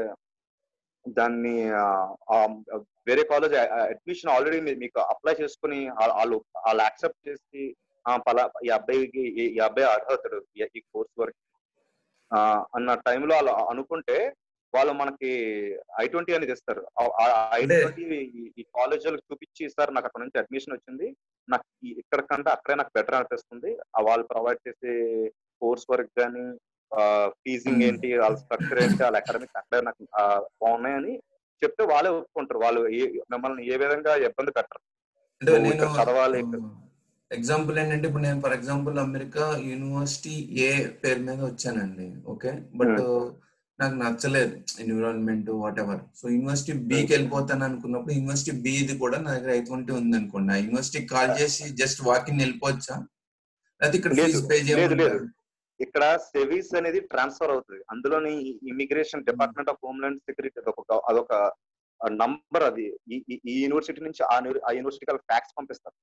దాన్ని ఆ, ఆ, వేరే కాలేజ్ అడ్మిషన్ ఆల్రెడీ మీకు అప్లై చేసుకుని ఆ- వాళ్ళు వాళ్ళు యాక్సెప్ట్ చేసి ఆ, పలా ఈ అబ్బాయికి ఈ ఈ అబ్బాయి అర్హతడు ఈ- ఈ కోర్స్ వరకు ఆ, అన్న టైంలో వాళ్ళు అనుకుంటే వాళ్ళు మనకి ఐ ట్వంటీ అనేది ఇస్తారు ఐ అంటే- ట్వంటీ ఈ కాలేజ్ వాళ్ళకి చూపించి సార్ నాకు అక్కడ నుంచి అడ్మిషన్ వచ్చింది నాకు ఈ- ఇక్కడ కంటే అక్కడే నాకు బెటర్ అనిపిస్తుంది ఆ వాళ్ళు ప్రొవైడ్ చేసే కోర్స్ వర్క్ కానీ ఫీజింగ్ Hmm. ఏంటి వాళ్ళ స్ట్రక్చర్ ఏంటి వాళ్ళ అకాడమిక్ అక్కడే నాకు ఆ, బాగున్నాయని చెప్తే వాళ్ళే ఒప్పుకుంటారు వాళ్ళు ఏ- మిమ్మల్ని ఏ విధంగా ఇబ్బంది పెట్టరు అంటే నువ్వు నేను ఇక్కడ చదవాలి ఇక్కడ. ఎగ్జాంపుల్ ఏంటంటే ఇప్పుడు నేను for example America university A పేరు మీద వచ్చానండి ఓకే బట్ నాకు నచ్చలేదు environment whatever so university బికి వెళ్ళిపోతాను అనుకున్నప్పుడు యూనివర్సిటీ బిది కూడా నా దగ్గర ఐ ట్వంటీ ఉంది అనుకోండి ఆ యూనివర్సిటీకి కాల్ చేసి జస్ట్ వాకింగ్ వెళ్ళిపోవచ్చా లేకపోతే ఇక్కడ లేదు, ఫీజు పే లేదు, చేయమంటారా లేదు. ఇక్కడ సెవీస్ అనేది ట్రాన్స్ఫర్ అవుతుంది అందులోని immigration department of homeland security అదొక అదొక నంబర్ అది ఈ- ఈ- ఈ యూనివర్సిటీ నుంచి ఆ యూని- ఆ యూనివర్సిటీకి ఫ్యాక్స్ పంపిస్తారు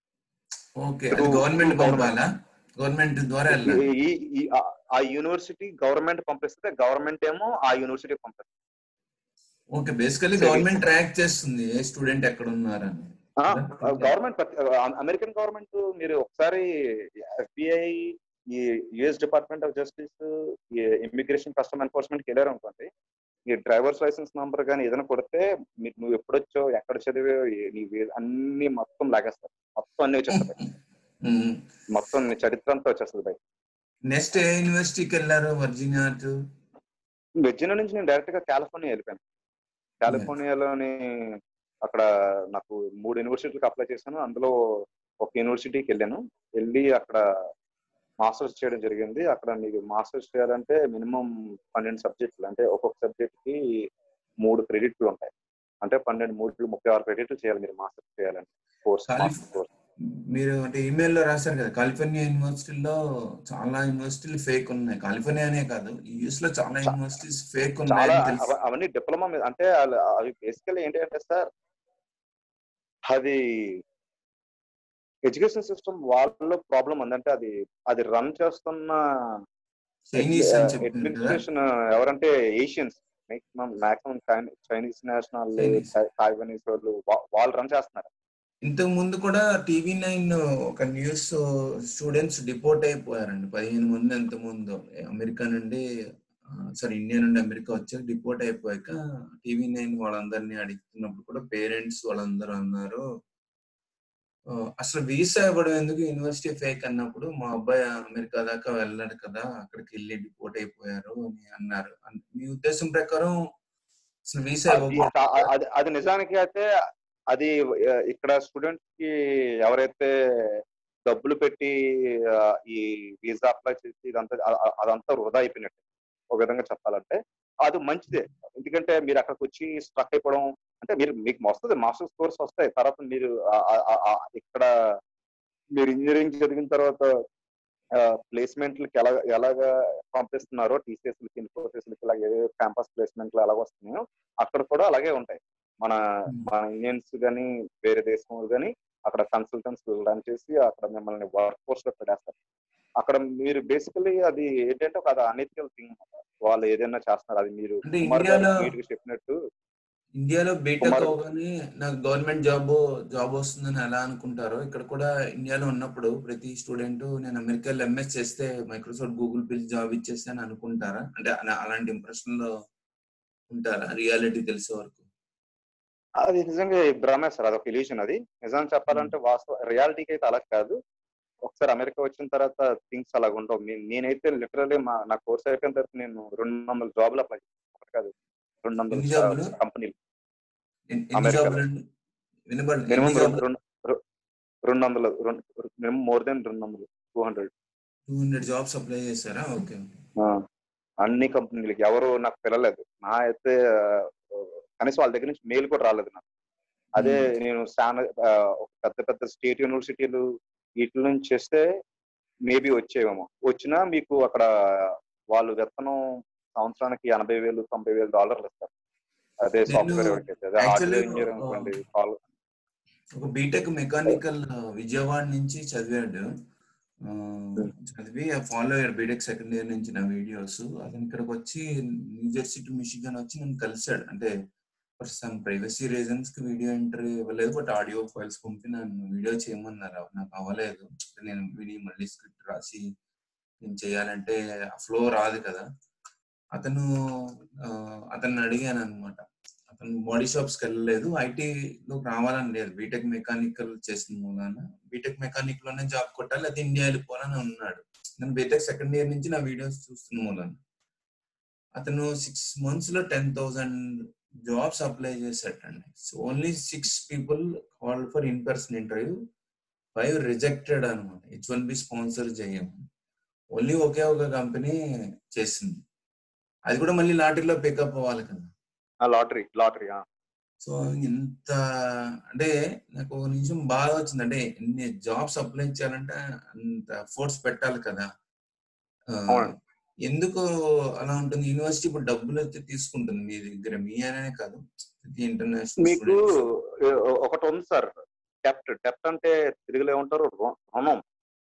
ఓకే ఇప్పుడు గవర్నమెంట్ government. పంపాలా గవర్నమెంట్ ద్వారా వెళ్ళాలి ఈ ఈ- ఆ- ఆ యూనివర్సిటీ గవర్నమెంట్ పంపిస్తే గవర్నమెంట్ ఏమో ఆ యూనివర్సిటీ పంపిస్తుంది okay basically Savings. Government track చేస్తుంది ఏ స్టూడెంట్ ఎక్కడ ఉన్నారని గవర్నమెంట్ అమెరికన్ గవర్నమెంట్ మీరు ఒకసారి ఎఫ్బిఐ ఈ యుఎస్ డిపార్ట్మెంట్ ఆఫ్ జస్టిస్ ఈ ఇమిగ్రేషన్ కస్టమ్ ఎన్ఫోర్స్మెంట్ కి వెళ్ళారు అనుకోండి ఈ డ్రైవర్స్ లైసెన్స్ నంబర్ కానీ ఏదైనా కొడితే మీకు నువ్వు ఎప్పుడొచ్చావు ఎక్కడ చదివావు ఏ- నీ వే- అన్ని మొత్తం లాగేస్తారు మొత్తం అన్ని వచ్చేస్తాయి మొత్తం నీ చరిత్ర అంతా వచ్చేస్తుంది బయట నెక్స్ట్ ఏ యూనివర్సిటీకి వెళ్ళారు వర్జీనియా టు వెర్జినియా నుంచి నేను డైరెక్ట్ గా కాలిఫోర్నియా వెళ్ళిపోయాను కాలిఫోర్నియాలోని అక్కడ నాకు మూడు యూనివర్సిటీలకు అప్లై చేశాను అందులో ఒక యూనివర్సిటీకి వెళ్ళాను వెళ్ళి అక్కడ మాస్టర్స్ చేయడం జరిగింది అక్కడ మీకు మాస్టర్స్ చేయాలంటే మినిమం పన్నెండు సబ్జెక్టులు అంటే ఒక్కొక్క సబ్జెక్ట్ కి మూడు క్రెడిట్లు ఉంటాయి అంటే పన్నెండు మూడు ముప్పై ఆరు క్రెడిట్లు చేయాలి మీరు మాస్టర్స్ చేయాలంటే కోర్స్ Calif- మాస్టర్స్ కోర్స్ మీరు అంటే ఇమెయిల్లో రాశారు కదా కాలిఫోర్నియా యూనివర్సిటీలో చాలా యూనివర్సిటీలు ఫేక్ ఉన్నాయి కాలిఫోర్నియా అనే కాదు యూఎస్ లో చాలా యూనివర్సిటీస్ ఫేక్ చాలా ఉన్నాయని తెలుసు అవ- అవన్నీ డిప్లొమా మీద అంటే వాళ్ళు- అవి బేసికల్ ఏంటి అంటే సార్ అది ఎడ్యుకేషన్ సిస్టమ్ వాళ్ళలో ప్రాబ్లం ఉందంటే అది అది రన్ చేస్తున్న చైనీస్ అని చెప్పింది కదా అడ్మినిస్ట్రేషన్ ఎవరంటే Asians maximum maximum Chinese national Chinese. Taiwanese వాళ్ళు వా- వాళ్ళు రన్ చేస్తున్నారు ఇంతకు ముందు కూడా టీవీ నైన్ ఒక న్యూస్ స్టూడెంట్స్ డిపోర్ట్ అయిపోయారండి పదిహేను మంది ఎంత ముందు అమెరికా నుండి సారీ ఇండియా నుండి అమెరికా వచ్చాక డిపోర్ట్ అయిపోయాక టీవీ నైన్ వాళ్ళందరినీ అడుగుతున్నప్పుడు కూడా పేరెంట్స్ వాళ్ళందరూ అన్నారు ఆ, అసలు వీసా ఇవ్వడం ఎందుకు యూనివర్సిటీ ఫేక్ అన్నప్పుడు మా అబ్బాయి అమెరికా దాకా వెళ్ళాడు కదా అక్కడికి వెళ్ళి డిపోర్ట్ అయిపోయారు అని అన్నారు అన్- మీ ఉద్దేశం ప్రకారం అసలు వీసా అది ఇవ్వకూడదు అది- అది నిజానికి అయితే అది ఆ, ఇక్కడ స్టూడెంట్స్ కి ఎవరైతే డబ్బులు పెట్టి ఆ, ఈ వీసా అప్లై చేసి ఇదంతా అ- అ- అదంతా వృధా అయిపోయినట్టు ఒక విధంగా చెప్పాలంటే అది మంచిదే ఎందుకంటే మీరు అక్కడికి వచ్చి స్ట్రక్ అయిపోవడం అంటే మీరు మీకు వస్తుంది మాస్టర్స్ కోర్స్ వస్తాయి తర్వాత మీరు ఆ- ఆ- ఆ- ఆ ఇక్కడ మీరు ఇంజనీరింగ్ చదివిన తర్వాత ప్లేస్మెంట్లకి ఎలా ఎలాగా పంపిస్తున్నారో టీసీఎస్లకి ఇన్ఫోసిస్లకి ఇలా ఏ క్యాంపస్ ప్లేస్మెంట్లు ఎలాగ వస్తున్నాయో అక్కడ కూడా అలాగే ఉంటాయి మన మన ఇండియన్స్ కానీ వేరే దేశం కానీ అక్కడ కన్సల్టెన్స్ రన్ చేసి అక్కడ మిమ్మల్ని వర్క్ ఫోర్స్ లో పెట్టేస్తారు అక్కడ మీరు బేసికలీ అది ఏంటంటే ఒక అది అనెథికల్ థింగ్ వాళ్ళు ఏదైనా చేస్తున్నారు అది మీరు అంటే కుమార్ గారు ఇండియాలో- నీట్ గా చెప్పినట్టు ఇండియాలో బీటెక్ కుమార్- అవగానే నాకు గవర్నమెంట్ జాబ్ జాబ్ వస్తుందని ఎలా అనుకుంటారో ఇక్కడ కూడా ఇండియాలో ఉన్నప్పుడు ప్రతి స్టూడెంట్ నేను అమెరికా వెళ్ళి ఎంఎస్ చేస్తే మైక్రోసాఫ్ట్ గూగుల్ పిలిచి జాబ్ ఇచ్చేస్తే అని అనుకుంటారా అంటే అలా- అలాంటి ఇంప్రెషన్ లో ఉంటారా రియాలిటీ తెలిసే వరకు అది నిజంగా భ్రమే సార్ అదొక ఇల్యూషన్ అది నిజం చెప్పాలంటే వాస్తవ రియాలిటీకి అయితే అలా కాదు ఒకసారి అమెరికా వచ్చిన తర్వాత థింగ్స్ అలాగ ఉండవు నే- నేనైతే లిటరలీ మా నా కోర్స్ అయిపోయిన తర్వాత నేను రెండు వందల జాబ్లు అప్లై చేశాను కాదు రెండు ఎన్ని జాబులు? వందల కంపెనీలు ఎన్ని ఎన్ని అమెరికాలో. జాబ్లు అండి వినబడి మినిమం ఎన్ని రెండు జాబ్లు రెండు రె- రెండు వందలు మినిమం మోర్ దెన్ రెండు వందలు two hundred two hundred jobs apply చేశారా ఓకే అన్ని కంపెనీలకి ఎవరు నాకు పిలలేదు నా అయితే ఆ, కనీసం వాళ్ళ దగ్గర నుంచి మెయిల్ కూడా రాలేదు నాకు అదే Hmm. నేను చాలా ఆ, ఒక పెద్ద పెద్ద స్టేట్ యూనివర్సిటీలు వీటి నుంచి చేస్తే మేబీ వచ్చేవేమో వచ్చినా మీకు అక్కడ వాళ్ళు వేతనం సంవత్సరానికి ఎనభై వేలు తొంభై వేలు డాలర్లు ఇస్తారు అదే నేను సాఫ్ట్వేర్ అయితే అదే actually, హార్డ్వేర్ ఇంజనీర్ అనుకోండి కాల్- ఒక బీటెక్ మెకానికల్ విజయవాడ నుంచి చదివాడు ఆ, చదివి ఫాలో అయ్యాడు బీటెక్ సెకండ్ ఇయర్ నుంచి నా వీడియోస్ అతను ఇక్కడికి వచ్చి న్యూ జెర్సీ టు మిషిగన్ వచ్చి నన్ను కలిశాడు అంటే ఫర్ సమ్ ప్రైవసీ రీజన్స్ కి వీడియో ఎంట్రీ ఇవ్వలేదు బట్ ఆడియో ఫైల్స్ పంపి నన్ను వీడియో చేయమన్నారు నాకు అవ్వలేదు నేను విని మళ్ళీ స్క్రిప్ట్ రాసి నేను చేయాలంటే ఫ్లో రాదు కదా అతను ఆ, అతన్ని అడిగాను అనమాట అతను బాడీ షాప్స్కి వెళ్ళలేదు ఐటీలోకి రావాలని లేదు బీటెక్ మెకానికల్ చేసిన మూలాన బీటెక్ మెకానిక్ లోనే జాబ్ కొట్టాలి అది ఇండియా వెళ్ళిపోవాలని ఉన్నాడు నేను బీటెక్ సెకండ్ ఇయర్ నుంచి నా వీడియోస్ చూస్తున్న మూలాన అతను సిక్స్ మంత్స్ లో టెన్ థౌసండ్ జాబ్స్ అప్లై చేశాడండి so only six people call for in person interview five rejected అనమాట హెచ్ వన్ బి స్పాన్సర్ చేయము ఓన్లీ ఒకే ఒక కంపెనీ చేసింది అది కూడా మళ్ళీ లాటరీలో పికప్ అవ్వాలి కదా లాటరీ లాటరీ సో ఇంత అంటే నాకు ఒక నిమిషం బాధ వచ్చింది అంటే ఎన్ని జాబ్స్ అప్లై చేయాలంటే అంత ఫోర్స్ పెట్టాలి కదా ఆ, అవును. ఎందుకు అలా ఉంటుంది యూనివర్సిటీ ఇప్పుడు డబ్బులు అయితే తీసుకుంటుంది మీ దగ్గర మీ అనే కాదు ఇంటర్నేషనల్ మీకు ఏ- ఒకటి ఉంది సార్ డెప్ట్ డెప్ట్ అంటే తెలుగులో ఏమంటారు రు- రుణం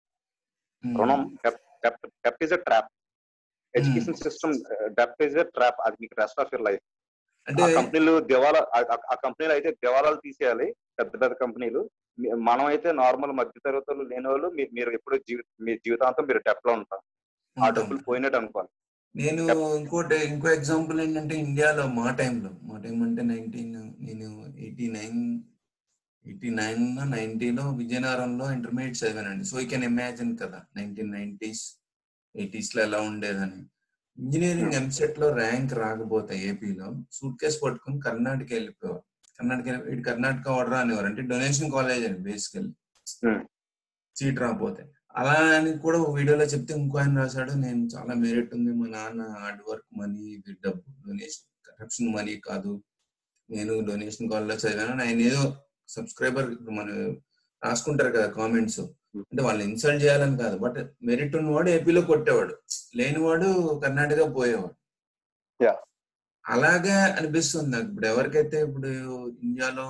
రుణం డెప్ట్ డెప్ట్ is a trap education system డెప్ట్ is a trap అది మీకు రెస్ట్ ఆఫ్ యువర్ లైఫ్ అంటే ఆ కంపెనీలు దివాలా ఆ- ఆ- ఆ కంపెనీలు అయితే దివాలాలు తీసేయాలి పెద్ద పెద్ద కంపెనీలు మీ- మనం అయితే నార్మల్ మధ్య తరగతులు లేని వాళ్ళు మీ- మీరు ఎప్పుడు జీవి మీ జీవితాంతం మీరు డెప్ట్ లో ఉంటారు ఆ ఉంటాం. డబ్బులు పోయినట్టు అనుకోవాలి నేను ఇంకోటి ఇంకో ఎగ్జాంపుల్ ఏంటంటే ఇండియాలో మా టైంలో మా టైం అంటే నైన్టీన్ నేను ఎయిటీ నైన్ ఎయిటీ నైన్ నైన్టీలో విజయనగరంలో ఇంటర్మీడియట్ చదివానండి సో యూ కెన్ ఇమాజిన్ కదా నైన్టీన్ నైన్టీస్ ఎయిటీస్ లో ఎలా ఉండేదని ఇంజనీరింగ్ ఎంసెట్ లో ర్యాంక్ రాకపోతే ఏపీలో సూట్ కేసు పట్టుకుని కర్ణాటక వెళ్ళిపోయారు కర్ణాటక వెళ్ళి- ఇటు కర్ణాటక ఆర్డర్ అనేవారు అంటే డొనేషన్ కాలేజ్ అండి బేసికల్లీ Hmm. సీట్ రాకపోతే అలా అని కూడా ఒక వీడియోలో చెప్తే ఇంకో ఆయన రాశాడు నేను చాలా మెరిట్ ఉంది మా నాన్న హార్డ్ వర్క్ మనీ ఇది డబ్బు డొనేషన్ కరప్షన్ మనీ కాదు నేను డొనేషన్ కాల్లో చదివాను ఆయన ఏదో సబ్స్క్రైబర్ ఇప్పుడు మనం రాసుకుంటారు కదా కామెంట్స్ అంటే వాళ్ళు ఇన్సల్ట్ చేయాలని కాదు బట్ మెరిట్ ఉన్నవాడు ఏపీలో కొట్టేవాడు లేనివాడు కర్ణాటక పోయేవాడు Yeah. అలాగే అనిపిస్తుంది నాకు ఇప్పుడు ఎవరికైతే ఇప్పుడు ఇండియాలో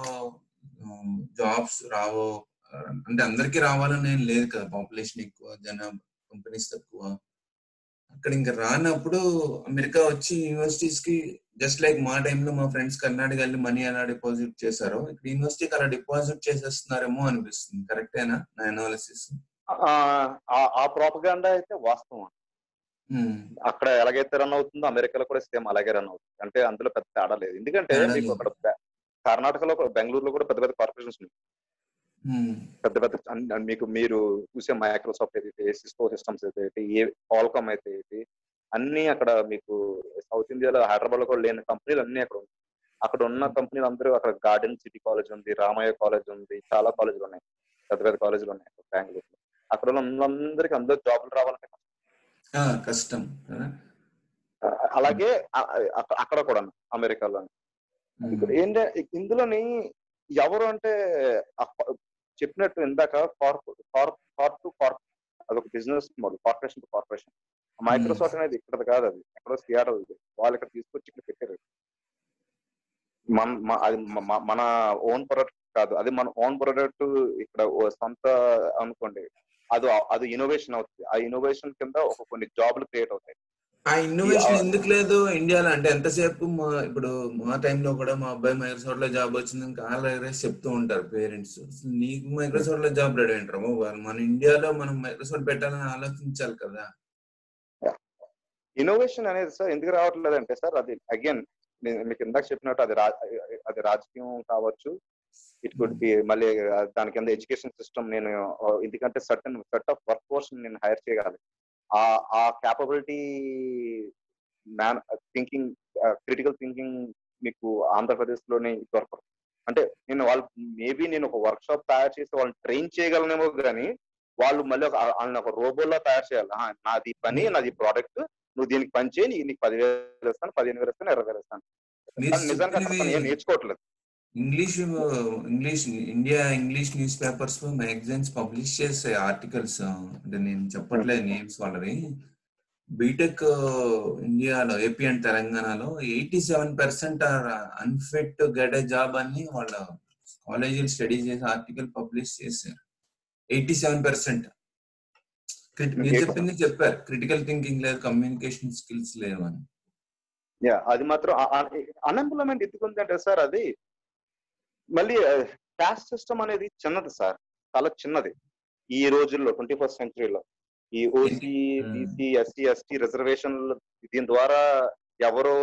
జాబ్స్ రావో ఆ, అంటే అందరికీ రావాలని ఏం లేదు కదా పాపులేషన్ ఎక్కువ జనాభా కంపెనీస్ తక్కువ అక్కడ ఇంకా రానప్పుడు అమెరికా వచ్చి యూనివర్సిటీస్ కి జస్ట్ లైక్ మా టైంలో మా ఫ్రెండ్స్ కర్ణాటక వెళ్ళి మనీ ఎలా డిపాజిట్ చేశారో ఇక్కడ యూనివర్సిటీకి అలా డిపాజిట్ చేసేస్తున్నారేమో అనిపిస్తుంది కరెక్టేనా నా అనాలిసిస్ ఆ- ఆ- ఆ ప్రోపగాండా అయితే వాస్తవం అక్కడ ఎలాగైతే రన్ అవుతుందో అమెరికాలో కూడా సేమ్ అలాగే రన్ అవుతుంది అంటే అందులో పెద్ద తేడా లేదు ఎందుకంటే తేడా మీకు లేదు. అక్కడ బె- కర్ణాటకలో కూడా- బెంగళూరులో కూడా పెద్ద పెద్ద కార్పొరేషన్స్ ఉన్నాయి పెద్ద పెద్ద అన్- అన్ మీకు మీరు చూసే మైక్రోసాఫ్ట్ అయితే సిస్కో సిస్టమ్స్ అయితే ఏ కాల్కామ్ అయితే ఏంటి అన్ని అక్కడ మీకు సౌత్ ఇండియాలో హైదరాబాద్ లో కూడా లేని కంపెనీలు అన్ని అక్కడ ఉన్నాయి అక్కడ ఉన్న కంపెనీలు అందరూ అక్కడ గార్డెన్ సిటీ కాలేజ్ ఉంది రామయ్య కాలేజ్ ఉంది చాలా కాలేజీలు ఉన్నాయి పెద్ద పెద్ద కాలేజీలు ఉన్నాయి బెంగళూరులో అక్కడ ఉన్న అందరికి అందరూ జాబులు రావాలంటే కష్టం. కష్టం కదా ఆ, అలాగే ఆ- ఆ- అక్కడ కూడా అమెరికాలో ఇక్కడ ఏంటంటే ఇందులోని ఎవరు అంటే ఆ ప- చెప్పినట్టు ఇందాక corp corp corp to corp అదొక business model corporation to corporation Microsoft అనేది ఇక్కడ కాదు అది ఎక్కడో సిఆర్ఎల్ వాళ్ళు ఇక్కడ తీసుకొచ్చి ఇక్కడ పెట్టారు మన మ- అది మ- మ- మన ఓన్ ప్రొడక్ట్ కాదు అది మన ఓన్ ప్రొడక్ట్ ఇక్కడ ఓ సొంత అనుకోండి అది అది ఇన్నోవేషన్ అవుతుంది ఆ ఇన్నోవేషన్ కింద ఒక కొన్ని జాబ్లు క్రియేట్ అవుతాయి ఆ ఇన్నోవేషన్ ఎందుకు లేదు ఇండియాలో అంటే ఎంతసేపు మా ఇప్పుడు మా టైంలో కూడా మా అబ్బాయి మైక్రోసాఫ్ట్ లో జాబ్ వచ్చింది కాళ్ళ ఎగరేసి చెప్తూ ఉంటారు పేరెంట్స్ నీకు మైక్రోసాఫ్ట్ లో జాబ్ రెడీ అంటారు వాళ్ళు మన ఇండియాలో మనం మైక్రోసాఫ్ట్ పెట్టాలని ఆలోచించాలి కదా ఇన్నోవేషన్ అనేది సార్ ఎందుకు రావట్లేదు అంటే సార్ అది అగైన్ మీకు ఇందాక చెప్పినట్టు అది రా అది రాజకీయం కావచ్చు ఇట్ కుడ్ బి మళ్ళీ దాని కింద ఎడ్యుకేషన్ సిస్టమ్ నేను ఎందుకంటే certain set of workforce నేను హైర్ చేయగలి ఆ ఆ capability man thinking critical thinking మీకు ఆంధ్రప్రదేశ్ లోనే దొరకదు అంటే నేను వాళ్ళు మేబీ నేను ఒక వర్క్ షాప్ తయారు చేసి వాళ్ళని ట్రైన్ చేయగలనేమో కానీ వాళ్ళు మళ్ళీ ఒక వాళ్ళని ఒక రోబోలో తయారు చేయాలి నాది పని నాది ప్రోడక్ట్ నువ్వు దీనికి పని చేయి నీకు పదివేలు ఇస్తాను పదిహేను వేలు ఇస్తాను ఇరవై వేలు ఇస్తాను నిజంగా నేను నేర్చుకోవట్లేదు English English India English newspapers magazines publish చేసే ఆర్టికల్స్ అంటే నేను చెప్పట్లేదు నేమ్స్ వాళ్ళవి బీటెక్ ఇండియాలో ఏపీ అండ్ తెలంగాణలో eighty seven percent are unfit get a job అని వాళ్ళ కాలేజీలు స్టడీ చేసి ఆర్టికల్ పబ్లిష్ చేశారు ఎయిటీ సెవెన్ పర్సెంట్ మీరు చెప్పింది చెప్పారు క్రిటికల్ థింకింగ్ లేదు కమ్యూనికేషన్ స్కిల్స్ లేవు అని యా అది మాత్రం అన్ఎంప్లాయ్మెంట్ ఎందుకు ఉందంటే సార్ అది మళ్ళీ క్యాస్ట్ సిస్టమ్ అనేది చిన్నది సార్ చాలా చిన్నది ఈ రోజుల్లో ట్వంటీ ఫస్ట్ సెంచరీలో ఈ OC BC SC ST reservation దీని ద్వారా ఎవరో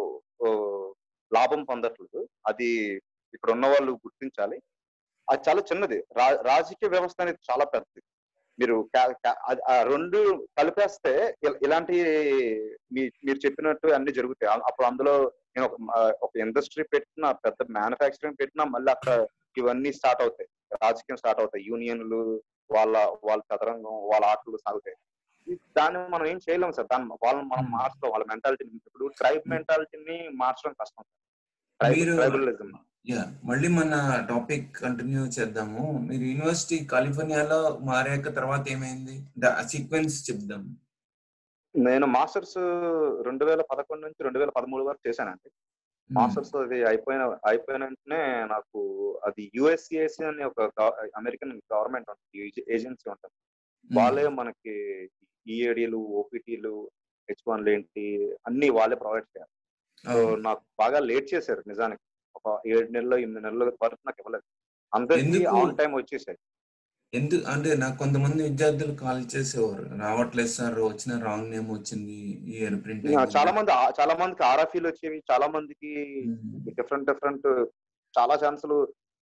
లాభం పొందట్లేదు అది ఇక్కడ ఉన్న వాళ్ళు గుర్తించాలి అది చాలా చిన్నది రాజకీయ వ్యవస్థ అనేది చాలా పెద్దది మీరు రెండు కలిపేస్తే ఇలాంటి మీరు చెప్పినట్టు అన్ని జరుగుతాయి అప్పుడు అందులో నేను ఒక ఇండస్ట్రీ పెట్టినా పెద్ద మ్యానుఫ్యాక్చరింగ్ పెట్టినా మళ్ళీ అక్కడ ఇవన్నీ స్టార్ట్ అవుతాయి రాజకీయం స్టార్ట్ అవుతాయి యూనియన్లు వాళ్ళ వాళ్ళ చదరంగం వాళ్ళ ఆటలు సాగుతాయి దాన్ని మనం ఏం చేయలేం సార్ దాన్ని వాళ్ళని మనం మార్చడం వాళ్ళ మెంటాలిటీని ఇప్పుడు ట్రైబ్ మెంటాలిటీని మార్చడం కష్టం ట్రైబలిజం యా మళ్ళీ మన టాపిక్ కంటిన్యూ చేద్దాము మీరు యూనివర్సిటీ కాలిఫోర్నియాలో మారాక తర్వాత ఏమైంది సీక్వెన్స్ చెప్దాం నేను మాస్టర్స్ రెండు వేల పదకొండు నుంచి రెండు వేల పదమూడు వరకు చేశానండి మాస్టర్స్ అది అయిపోయిన అయిపోయిన వెంటనే నాకు అది యుఎస్సిఎస్సి అనే ఒక అమెరికన్ గవర్నమెంట్ ఉంటుంది ఏజెన్సీ ఉంటుంది వాళ్ళే మనకి ఈఏడీలు ఓపీటీలు హెచ్ వన్లు ఏంటి అన్ని వాళ్ళే ప్రొవైడ్ చేయాలి సో నాకు బాగా లేట్ చేశారు నిజానికి ఒక ఏడు నెలలు ఎనిమిది నెలల వరకు నాకు ఇవ్వలేదు అందరికీ ఆన్ టైం వచ్చేసాయి ఎందుకు అంటే నాకు కొంతమంది విద్యార్థులు కాల్ చేసేవారు రావట్లేదు సార్ వచ్చిన రాంగ్ నేమ్ వచ్చింది ఇయర్ ప్రింట్ చాలా మంది చాలా మందికి ఆర్ఎఫ్ఈలు వచ్చేవి చాలా మందికి డిఫరెంట్ డిఫరెంట్ చాలా ఛాన్సులు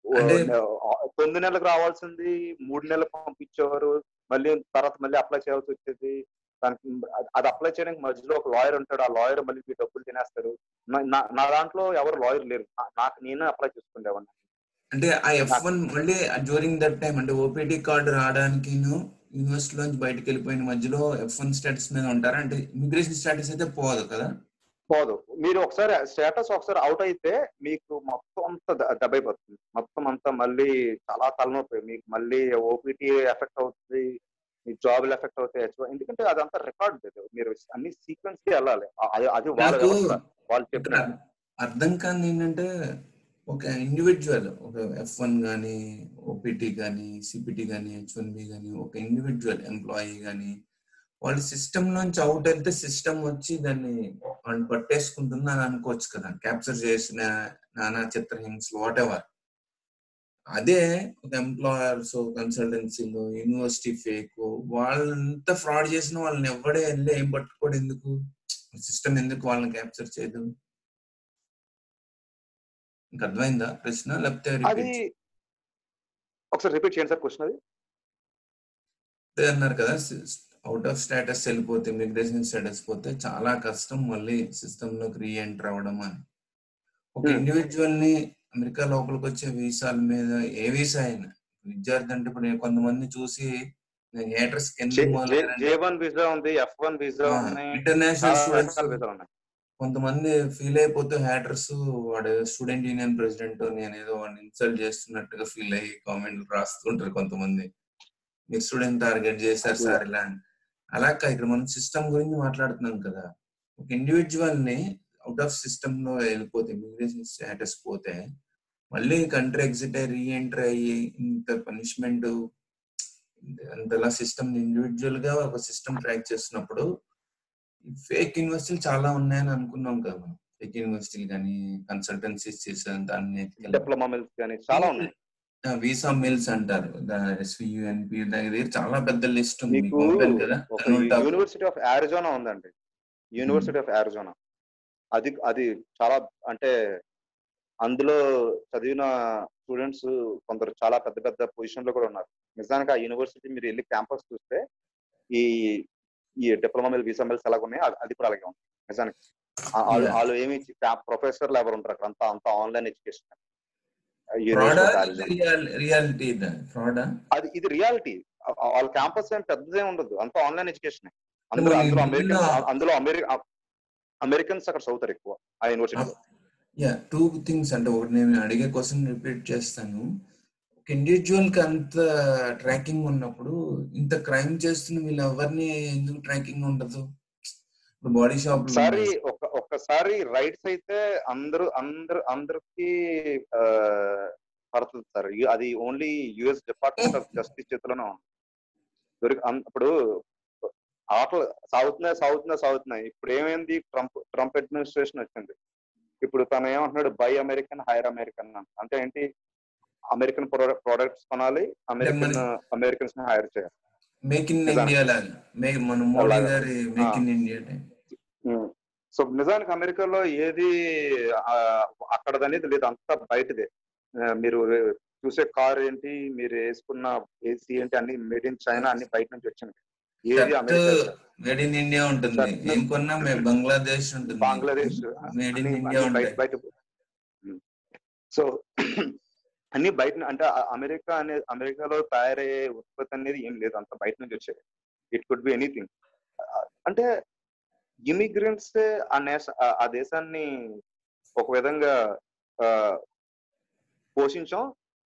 తొమ్మిది నెలలకు రావాల్సింది మూడు నెలలకు పంపించేవారు మళ్ళీ తర్వాత మళ్ళీ అప్లై చేయాల్సి వచ్చేది దానికి అది అప్లై చేయడానికి మధ్యలో ఒక లాయర్ ఉంటాడు ఆ లాయర్ మళ్ళీ మీ డబ్బులు తినేస్తారు నా దాంట్లో ఎవరు లాయర్ లేరు నాకు నేనే అప్లై చేసుకునేవాడిని అంటే ఆ ఎఫ్ వన్ మళ్ళీ డ్యూరింగ్ దట్ టైం అంటే ఓపీటీ కార్డు రావడానికి యూనివర్సిటీ నుంచి బయటకు వెళ్ళిపోయిన మధ్యలో ఎఫ్ వన్ స్టేటస్ మీద ఉంటారా అంటే ఇమిగ్రేషన్ స్టేటస్ అయితే పోదు కదా పోదు మీరు ఒకసారి స్టేటస్ ఒకసారి అవుట్ అయితే మీకు మొత్తం అంతా దెబ్బైపోతుంది మొత్తం అంతా మళ్ళీ చాలా తలనొప్పి మీకు మళ్ళీ ఓపీటీ ఎఫెక్ట్ అవుతుంది మీ జాబ్ ఎఫెక్ట్ అవుతాయి ఎందుకంటే అదంతా రికార్డ్ మీరు అన్ని సీక్వెన్స్ కి వెళ్ళాలి అది వాళ్ళ వాళ్ళు చెప్పిన అర్థం కాని ఏంటంటే ఒక ఇండివిజువల్ ఒక ఎఫ్ వన్ కానీ ఓపీటీ కానీ సిపిటి కానీ హెచ్ వన్ బి కానీ ఒక ఇండివిజువల్ ఎంప్లాయీ కానీ వాళ్ళు సిస్టమ్ నుంచి అవుట్ వెళ్తే సిస్టమ్ వచ్చి దాన్ని వాళ్ళు పట్టేసుకుంటుంది అని అనుకోవచ్చు కదా క్యాప్చర్ చేసిన నానా చిత్రహింసలు వాట్ ఎవర్ అదే ఒక ఎంప్లాయర్స్ కన్సల్టెన్సీలు యూనివర్సిటీ ఫేక్ వాళ్ళంతా ఫ్రాడ్ చేసిన వాళ్ళని ఎవడే వెళ్ళి ఏం పట్టుకోడు ఎందుకు సిస్టమ్ ఎందుకు వాళ్ళని క్యాప్చర్ చేయదు ఇంకా అర్థమైందా ప్రశ్న లేకపోతే అది ఒకసారి రిపీట్ చేయండి సార్ క్వశ్చన్ అది అన్నారు కదా అవుట్ ఆఫ్ స్టేటస్ వెళ్ళిపోతే ఇమిగ్రేషన్ స్టేటస్ పోతే చాలా కష్టం మళ్ళీ సిస్టమ్ లోకి రీఎంటర్ అవ్వడం అని ఒక ఇండివిజువల్ ని అమెరికా లోపలికి వచ్చే వీసాల మీద ఏ వీసా అయినా విద్యార్థి అంటే ఇప్పుడు కొంతమంది చూసి ఏటర్స్ ఇంటర్నేషనల్ స్టూడెంట్స్ కొంతమంది ఫీల్ అయిపోతే హ్యాటర్స్ వాడు స్టూడెంట్ యూనియన్ ప్రెసిడెంట్ నేనేదో వాడిని ఇన్సల్ట్ చేస్తున్నట్టుగా ఫీల్ అయ్యి కామెంట్లు రాస్తుంటారు కొంతమంది మీరు స్టూడెంట్ టార్గెట్ చేశారు సార్ ఇలా అలా ఇక్కడ మనం సిస్టమ్ గురించి మాట్లాడుతున్నాం కదా ఒక ఇండివిజువల్ ని అవుట్ ఆఫ్ సిస్టమ్ లో వెళ్ళిపోతే ఇమిగ్రేషన్ స్టేటస్ పోతే మళ్ళీ కంట్రీ ఎగ్జిట్ అయ్యి రీఎంటర్ అయ్యి ఇంత పనిష్మెంట్ అంతలా సిస్టమ్ ఇండివిజువల్ గా ఒక సిస్టమ్ ట్రాక్ చేస్తున్నప్పుడు ఫేక్ యూనివర్సిటీలు చాలా ఉన్నాయని అనుకున్నాం కదా మనం ఫేక్ యూనివర్సిటీలు కానీ కన్సల్టెన్సీస్ చేసేంత అన్ని డిప్లొమా మిల్స్ కానీ చాలా ఉన్నాయి వీసా మిల్స్ అంటారు ఎస్వియుఎన్పి దగ్గర చాలా పెద్ద లిస్ట్ ఉంది మీకు మీకు పంపాను కదా ఒక నూట యూనివర్సిటీ ఆఫ్ ఆరిజోనా ఉందండి యూనివర్సిటీ ఆఫ్ ఆరిజోనా అది అది చాలా అంటే అందులో చదివిన స్టూడెంట్స్ కొందరు చాలా పెద్ద పెద్ద పొజిషన్ లో కూడా ఉన్నారు నిజానికి ఆ యూనివర్సిటీ మీరు వెళ్ళి క్యాంపస్ చూస్తే ఈ ఈ డిప్లొమా మీద వీసా మిల్స్ ఎలాగ ఉన్నాయి అది- అది కూడా అలాగే ఉంది నిజానికి ఆ- వాళ్ళు Yeah. వాళ్ళు ఏమి ప్రొఫెసర్లు ఎవరు ఉంటారు అక్కడ అంతా అంతా ఆన్లైన్ ఎడ్యుకేషన్ ఫ్రాడా రియాలిటీ ఫ్రాడా అది ఇది రియాలిటీ వాళ్ళ క్యాంపస్ ఏం పెద్దదే ఉండదు అంతా ఆన్లైన్ ఎడ్యుకేషన్ అందులో మరి అందులో అమెరికన్ నిన్న- అందులో అమెరికా అమెరికన్స్ అక్కడ చదువుతారు ఎక్కువ ఆ యూనివర్సిటీలో యా టూ థింగ్స్ అంటే ఒకటి నేను అడిగే క్వశ్చన్ రిపీట్ చేస్తాను ఒక ఇండివిజువల్ కి అంత ట్రాకింగ్ ఉన్నప్పుడు ఇంత క్రైమ్ చేస్తున్న వీళ్ళు ఎవరిని ఎందుకు ట్రాకింగ్ ఉండదు ఇప్పుడు బాడీ షాప్ ఒకసారి ఒక ఒక్కసారి రైట్స్ అయితే అందరూ అందరు అందరికి ఆ, పడుతుంది సార్ ఇ- అది only US department of justice చేతిలోనే ఉంది దొరికి అన్- ఇప్పుడు ఆటలు సాగుతున్నాయి సాగుతున్నాయి సాగుతున్నాయి ఇప్పుడు ఏమైంది ట్రంప్ ట్రంప్ అడ్మినిస్ట్రేషన్ వచ్చింది ఇప్పుడు తను ఏమంటున్నాడు బై అమెరికన్ హైర్ అమెరికన్ అంటే ఏంటి అమెరికన్ ప్రొడక్ట్స్ కొనాలి అమెరికన్ అమెరికన్స్ ని హైర్ చేయాలి మేక్ ఇన్ నిజానికి. ఇండియా లాగా మే- మన మోడీ అలాగా. గారి మేక్ ఆ. ఇన్ ఇండియా టైం సో నిజానికి అమెరికాలో ఏది ఆ, అక్కడదనేది లేదు అంతా బయటదే ఆ, మీరు చూసే కార్ ఏంటి మీరు వేసుకున్న ఏసీ ఏంటి అన్ని మేడ్ ఇన్ చైనా అన్ని బయట నుంచి వచ్చింది ఏది అమెరికా మేడ్ ఇన్ ఇండియా ఉంటుంది Shirt. ఏం కొన్నా మే- బంగ్లాదేశ్ ఉంటుంది బంగ్లాదేశ్ మేడ్ ఇన్ అన్ని- ఇండియా అన్ని బయట ఉంటాయి బయట సో అన్ని బయట అంటే ఆ అమెరికా అనే అమెరికాలో తయారయ్యే ఉత్పత్తి అనేది ఏం లేదు అంత బయట నుంచి వచ్చేది ఇట్ కుడ్ బి ఎనీథింగ్ అంటే ఇమిగ్రెంట్స్ ఆ నేష ఆ- ఆ దేశాన్ని ఒక విధంగా ఆ, పోషించాం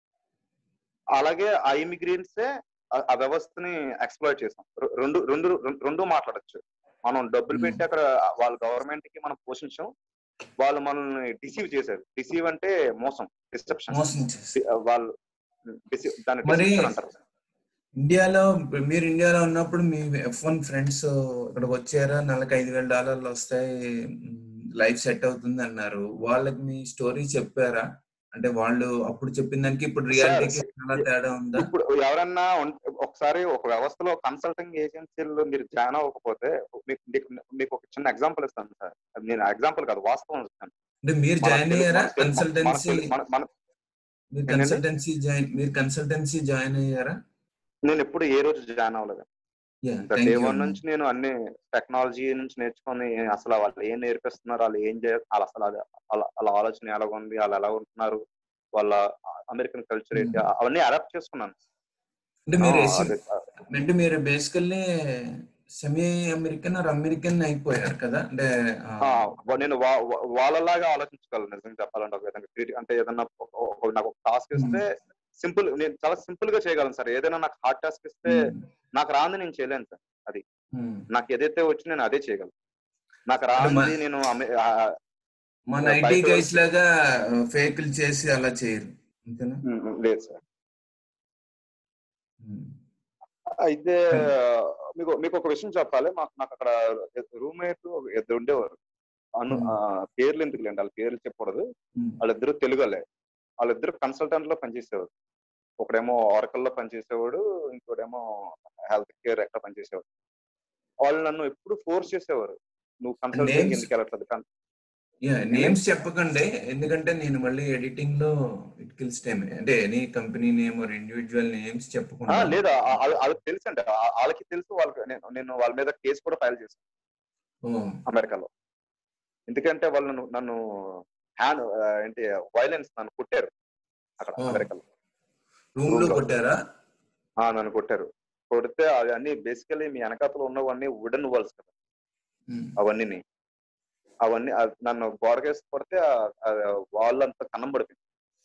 అలాగే ఆ ఇమిగ్రెంట్సే ఆ వ్యవస్థని ఎక్స్ప్లోర్ చేసాం రె- రెండు రెండు రెండు- రెండు మాట్లాడచ్చు మనం డబ్బులు Hmm. పెట్టి అక్కడ వాళ్ళ గవర్నమెంట్ కి మనం పోషించాం వాళ్ళు మనల్ని డిసీవ్ చేశారు డిసీవ్ అంటే మోసం డిసెప్షన్ మోసం చేసి వాళ్ళు deceive- దాన్ని మరి- deception అంటారు ఇండియాలో మీరు ఇండియాలో ఉన్నప్పుడు మీ ఎఫ్ వన్ ఫ్రెండ్స్ ఇక్కడికి వచ్చారా నెలకు ఐదు వేల డాలర్లు వస్తాయి లైఫ్ సెట్ అవుతుంది అన్నారు వాళ్ళకి మీ స్టోరీ చెప్పారా అంటే వాళ్ళు అప్పుడు చెప్పిన దానికి ఇప్పుడు రియాలిటీకి Sir, చాలా తేడా ఉందా ఇప్పుడు ఎవరన్నా ఉన్- ఒకసారి ఒక వ్యవస్థలో కన్సల్టింగ్ ఏజెన్సీలో మీరు జాయిన్ అవ్వకపోతే మీకు మీకు- మీకు ఒక చిన్న ఎగ్జాంపుల్ ఇస్తాను సార్ అది నేను ఎగ్జాంపుల్ కాదు వాస్తవం ఇస్తాను అంటే మీరు మన జాయిన్ తెలుగు- అయ్యారా మన తెలుగు- మన కన్సల్టెన్సీ తెలుగు- మన- మన- మీరు ఏంటండి? కన్సల్టెన్సీ జాయిన్ మీరు కన్సల్టెన్సీ జాయిన్ అయ్యారా నేను ఎప్పుడు ఏ రోజు జాయిన్ అవ్వలేదు యా డే వన్ నుంచి నేను అన్ని టెక్నాలజీ నుంచి నేర్చుకొని అసలు వాళ్ళు ఏం నేర్పిస్తున్నారు వాళ్ళు ఏం చేయాలి వాళ్ళు అసలు అది వాళ్ళ వాళ్ళ ఆలోచన ఎలా ఉంది వాళ్ళు ఎలా ఉంటున్నారు వాళ్ళ అమెరికన్ కల్చర్ ఏంటి Hmm. అవన్నీ అడాప్ట్ చేసుకున్నాను అంటే మీరు ఆ, ఎస్- అదే, అంటే మీరు basically semi American or American అయిపోయారు కదా అంటే ఆ, ఆ, వా- నేను వా- వా- వాళ్ళలాగా ఆలోచించగలను నిజంగా చెప్పాలంటే ఒక విధంగా Creati- అంటే ఏదన్నా ఒక- ఒక- నాకు ఒక టాస్క్ ఇస్తే సింపుల్ నేను చాలా సింపుల్ గా చేయగలను సార్ ఏదైనా నాకు హార్డ్ టాస్క్ ఇస్తే నాకు రాంది నేను చేయలేను సార్ ఉమ్. నాకు ఏదైతే వచ్చి నేను అదే చేయగలను నాకు అంటే రాంది మన- నేను అమె- ఆ, మన బయట ఐటీ గైస్ వాళ్ళు- లాగా ఫేకులు చేసి అలా చేయరు అంతేనా ఉమ్, ఉమ్, లేదు సార్ ఉమ్. అయితే మీకు మీకు ఒక విషయం చెప్పాలి మాకు నాకు అక్కడ రూమ్మేట్ ఇద్దరు ఉండేవారు అను Hmm. ఆ, పేర్లు ఎందుకు లేండి వాళ్ళ పేర్లు చెప్పకూడదు ఉమ్. వాళ్ళిద్దరు తెలుగులే వాళ్ళిద్దరు కన్సల్టెంట్ లో పనిచేసేవారు ఒకడేమో ఆరకల్ లో పనిచేసేవాడు ఇంకోటేమో హెల్త్ కేర్ ఎక్కడ పనిచేసేవాడు వాళ్ళు నన్ను ఎప్పుడు ఫోర్స్ చేసేవారు నువ్వు కన్సల్టెంట్ Names? ఎందుకు వెళ్ళట్లేదు కన్- యా నేమ్స్ చెప్పకండి ఎందుకంటే నేను మళ్ళీ ఎడిటింగ్ లో ఇట్ కిల్స్ టైమ్ అంటే any company name or individual names ఆ, చెప్పకుండా లేదా ఆ- ఆ- వాళ్ళకి తెలుసు అండి ఆ- వాళ్ళకి తెలుసు వాళ్ళకి నేను నేను వాళ్ళ మీద కేసు కూడా ఫైల్ చేశాను ఓ, అమెరికాలో ఎందుకంటే వాళ్ళు నన్ను నన్ను హ్యాండ్ ఏంటి వైలెన్స్ నన్ను కొట్టారు అక్కడ Oh. అమెరికాలో రూమ్ లో కొట్టారా ఆ నన్ను కొట్టారు కొడితే అవి అన్ని బేసికలీ మీ వెనకాతలో ఉన్నవన్నీ వుడెన్ వాల్స్ కదా ఉమ్. అవన్నీ అవన్నీ అవి నన్ను గోడకేసి కొడితే వాళ్ళంతా కన్నం పడిపోయింది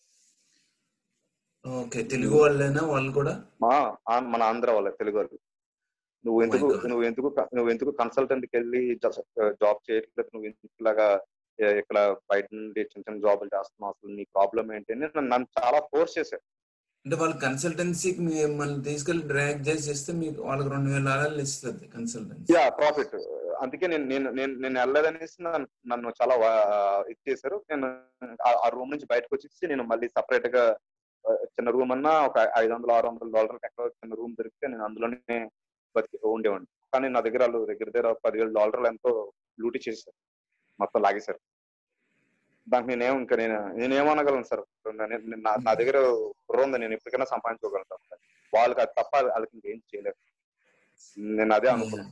ఓకే తెలుగు వాళ్ళేనా వాళ్ళు కూడా మా ఆ- మన ఆంధ్ర వాళ్ళ తెలుగు వాళ్ళు నువ్వు ఎందుకు God. నువ్వు ఎందుకు నువ్వు ఎందుకు కన్సల్టెంట్కి వెళ్ళి జాబ్ చేయట్లేదు నువ్వు ఎందుకు ఇలాగా ఏ, ఇక్కడ బయట నుండి చిన్న చిన్న జాబులు చేస్తున్నావు అసలు నీ ప్రాబ్లం ఏంటి అని నన్ను నన్ను చాలా ఫోర్స్ చేశారు అంటే వాళ్ళ కన్సల్టెన్సీకి మిమ్మల్ని తీసుకెళ్లి డ్రాగ్ చేసి ఇస్తే మీకు వాళ్ళకి రెండు వేల డాలర్లు ఇస్తుంది కన్సల్టెన్సీ యా ప్రాఫిట్ అందుకే నేను నేను నేను నేను వెళ్ళలేదనేసి నన్ను నన్ను చాలా వా- ఇది చేశారు నేను ఆ- ఆ రూమ్ నుంచి బయటకు వచ్చేసి నేను మళ్ళీ సపరేట్ గా ఆ, చిన్న రూమ్ అన్నా ఒక ఐదు వందలు ఆరు వందల డాలర్కి ఎక్కడ చిన్న రూమ్ దొరికితే నేను అందులోనే బతికి ఉండేవాడిని కానీ నా దగ్గర వాళ్ళు దగ్గర దగ్గర పదివేల డాలర్లు ఎంతో లూటీ చేశారు మొత్తం లాగేశారు దానికి నేనేం ఇంకా నేను నేనేమనగలను సార్ నేను- నేను- నా నా దగ్గర బుర్ర ఉంది నేను ఎప్పటికైనా సంపాదించుకోగలను సార్ వాళ్ళకి అది తప్ప వాళ్ళకి ఇంకేం చేయలేరు నేను అదే అనుకున్నాను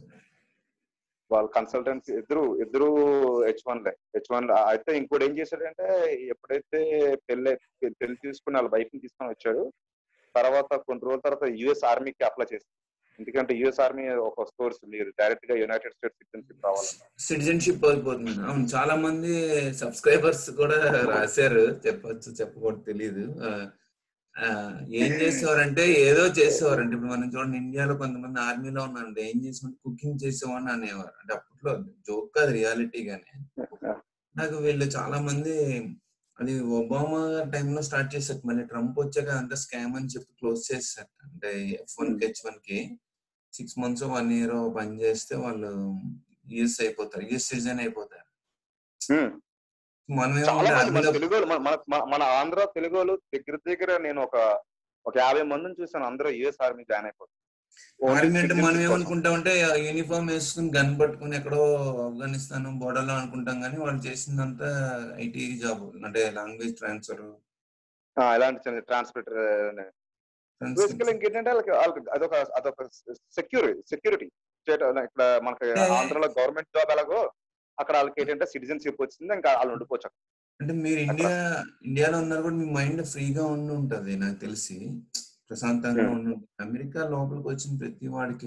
వాళ్ళ కన్సల్టెన్సీ ఇద్దరు ఇద్దరు హెచ్ వన్ లే హెచ్ వన్ అయితే ఇంకోటి ఏం చేశాడంటే ఎప్పుడైతే పెళ్లి పెళ్లి తీసుకుని వాళ్ళ వైఫ్ ని తీసుకొని వచ్చాడు తర్వాత కొన్ని రోజుల తర్వాత యుఎస్ ఆర్మీకి అప్లై చేశాడు ఎందుకంటే యుఎస్ ఆర్మీ ఒక సోర్స్ మీరు డైరెక్ట్ గా యునైటెడ్ స్టేట్స్ సిటిజన్షిప్ రావాలన్న సిటిజన్షిప్ అయిపోతుంది అవును చాలా మంది సబ్స్క్రైబర్స్ కూడా రాశారు చెప్పొచ్చు చెప్పకూడదు తెలియదు ఆ, ఆ, ఏం చేసేవారంటే ఏదో చేసేవారంటే ఇప్పుడు మనం చూడండి ఇండియాలో కొంతమంది ఆర్మీలో ఉన్నారంటే ఏం చేసేవారు కుకింగ్ చేసేవాడిని అనేవారు అంటే అప్పట్లో జోక్ కాదు రియాలిటీ గానే నాకు వీళ్ళు చాలా మంది అది ఒబామా టైంలో స్టార్ట్ చేశారు మళ్ళీ ట్రంప్ వచ్చాక అంత స్కామ్ అని చెప్పి క్లోజ్ చేశారు అంటే ఎఫ్ వన్ కి హెచ్ వన్ కి సిక్స్ మంత్స్ వన్ ఇయర్ పని చేస్తే వాళ్ళు యూఎస్ అయిపోతారు యూఎస్ సిటిజన్ అయిపోతారు Hmm. మనం చాలా ఏమంటే మంది మన ఆర్మీలో తెలుగు వాళ్ళు, మన మన- మన- మన ఆంధ్ర తెలుగు వాళ్ళు దగ్గర దగ్గర నేను ఒక ఒక యాభై మందిని చూసాను అందరూ యుఎస్ ఆర్మీ జాయిన్ అయిపోతారు Only ఆర్మీ అంటే మనం citizenship కోసం. ఏమనుకుంటామంటే యూనిఫామ్ వేసుకుని గన్ పట్టుకుని ఎక్కడో ఆఫ్ఘనిస్తాన్ బోర్డర్ లో అనుకుంటాం కానీ వాళ్ళు చేసిందంతా ఐటీ జాబ్ అంటే లాంగ్వేజ్ ట్రాన్స్ఫర్ ఆ, ఇలాంటి చిన్న ట్రాన్స్మిటర్ బేసికల్ ఇంకేంటంటే వాళ్ళకి వాళ్ళకి అదొక అదొక సెక్యూరి సెక్యూరిటీ స్టేట్ ఇక్కడ మనకి Yeah, yeah. ఆంధ్రలో గవర్నమెంట్ జాబ్ ఎలాగో అక్కడ వాళ్ళకి ఏంటంటే సిటిజన్షిప్ వచ్చింది ఇంకా వాళ్ళు ఉండిపోవచ్చు అక్కడ. అంటే మీరు ఇండియా ఇండియాలో ఉన్నారు కూడా మీ మైండ్ ఫ్రీగా ఉండి ఉంటది నాకు తెలిసి ప్రశాంతంగా Hmm. ఉండి ఉంటుంది. అమెరికా లోపలికి వచ్చిన ప్రతి వాడికి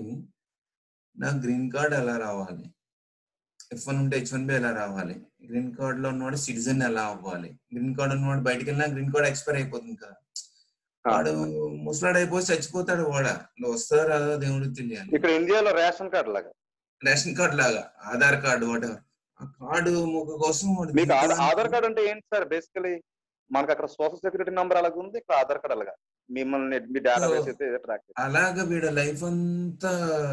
నాకు గ్రీన్ కార్డ్ ఎలా రావాలి ఎఫ్ వన్ ఉంటే హెచ్ వన్ బి ఎలా రావాలి గ్రీన్ కార్డ్ లో ఉన్నవాడు సిటిజన్ ఎలా అవ్వాలి గ్రీన్ కార్డ్ ఉన్నవాడు బయటికి వెళ్ళినా గ్రీన్ కార్డ్ ఎక్స్పైర్ అయిపోతుంది కదా ఆ. వాడు ముసలాడు అయిపోయి చచ్చిపోతాడు వాడ వస్తారో రాదో దేవుడికి తెలియాలి ఇక్కడ ఇండియాలో రేషన్ కార్డు లాగా రేషన్ కార్డ్ లాగా ఆధార్ కార్డు వాటి ఆ కార్డు మొక్క కోసం వాడు మీకు ఆధార్ జీవితాంతం- ఆధార్ కార్డు అంటే ఏంటి సార్ బేసికలీ మనకి అక్కడ సోషల్ సెక్యూరిటీ నెంబర్ అలాగ ఉంది ఇక్కడ ఆధార్ కార్డు అలాగా మిమ్మల్ని మీ డేటా బేస్ అయితే ట్రాక్ అలాగా వీడు లైఫ్ అంతా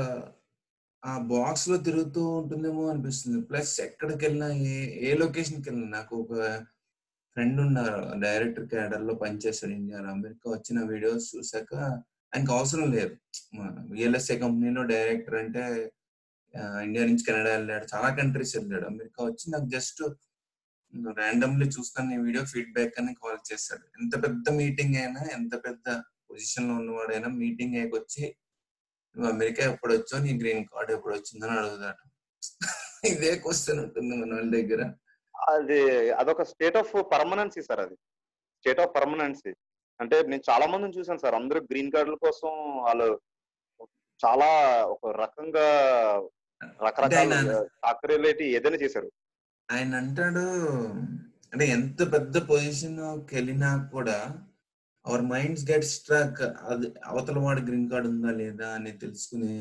ఆ బాక్స్ లో తిరుగుతూ ఉంటుందేమో అనిపిస్తుంది ప్లస్ ఎక్కడికి వెళ్ళినా ఏ ఏ లొకేషన్ కి వెళ్ళినా నాకు ఒక ఫ్రెండ్ ఉన్నారు డైరెక్టర్ క్యాడర్ లో పనిచేస్తాడు ఇండియాలో అమెరికా వచ్చిన వీడియోస్ చూసాక ఆయనకు అవసరం లేదు విఎల్ఎస్ఏ కంపెనీలో డైరెక్టర్ అంటే ఆ, ఇండియా నుంచి కెనడా వెళ్ళాడు చాలా కంట్రీస్ వెళ్ళాడు అమెరికా వచ్చి నాకు జస్ట్ ర్యాండమ్లీ చూస్తాను నీ వీడియో ఫీడ్బ్యాక్ అని కాల్ చేశాడు ఎంత పెద్ద మీటింగ్ అయినా ఎంత పెద్ద పొజిషన్ లో ఉన్నవాడైనా మీటింగ్ వచ్చి నువ్వు అమెరికా ఎప్పుడు వచ్చావు నీ గ్రీన్ కార్డ్ ఎప్పుడు వచ్చిందని అడుగుతాడు ఇదే క్వశ్చన్ ఉంటుంది మన వాళ్ళ దగ్గర అది అదొక స్టేట్ ఆఫ్ పర్మనెన్సీ సార్ అది స్టేట్ ఆఫ్ పర్మనెన్సీ అంటే నేను చాలా మందిని చూసాను సార్ అందరూ గ్రీన్ కార్డుల కోసం వాళ్ళు చాలా ఒక రకంగా రకరకాల ఆయన- టాకరేలేటి ఏదైనా చేశారు ఆయన అంటాడు అంటే ఎంత పెద్ద పొజిషన్ వెళ్ళినా కూడా అవర్ మైండ్స్ గెట్ స్ట్రక్ అది అవతల వాడి గ్రీన్ కార్డ్ ఉందా లేదా అని తెలుసుకునే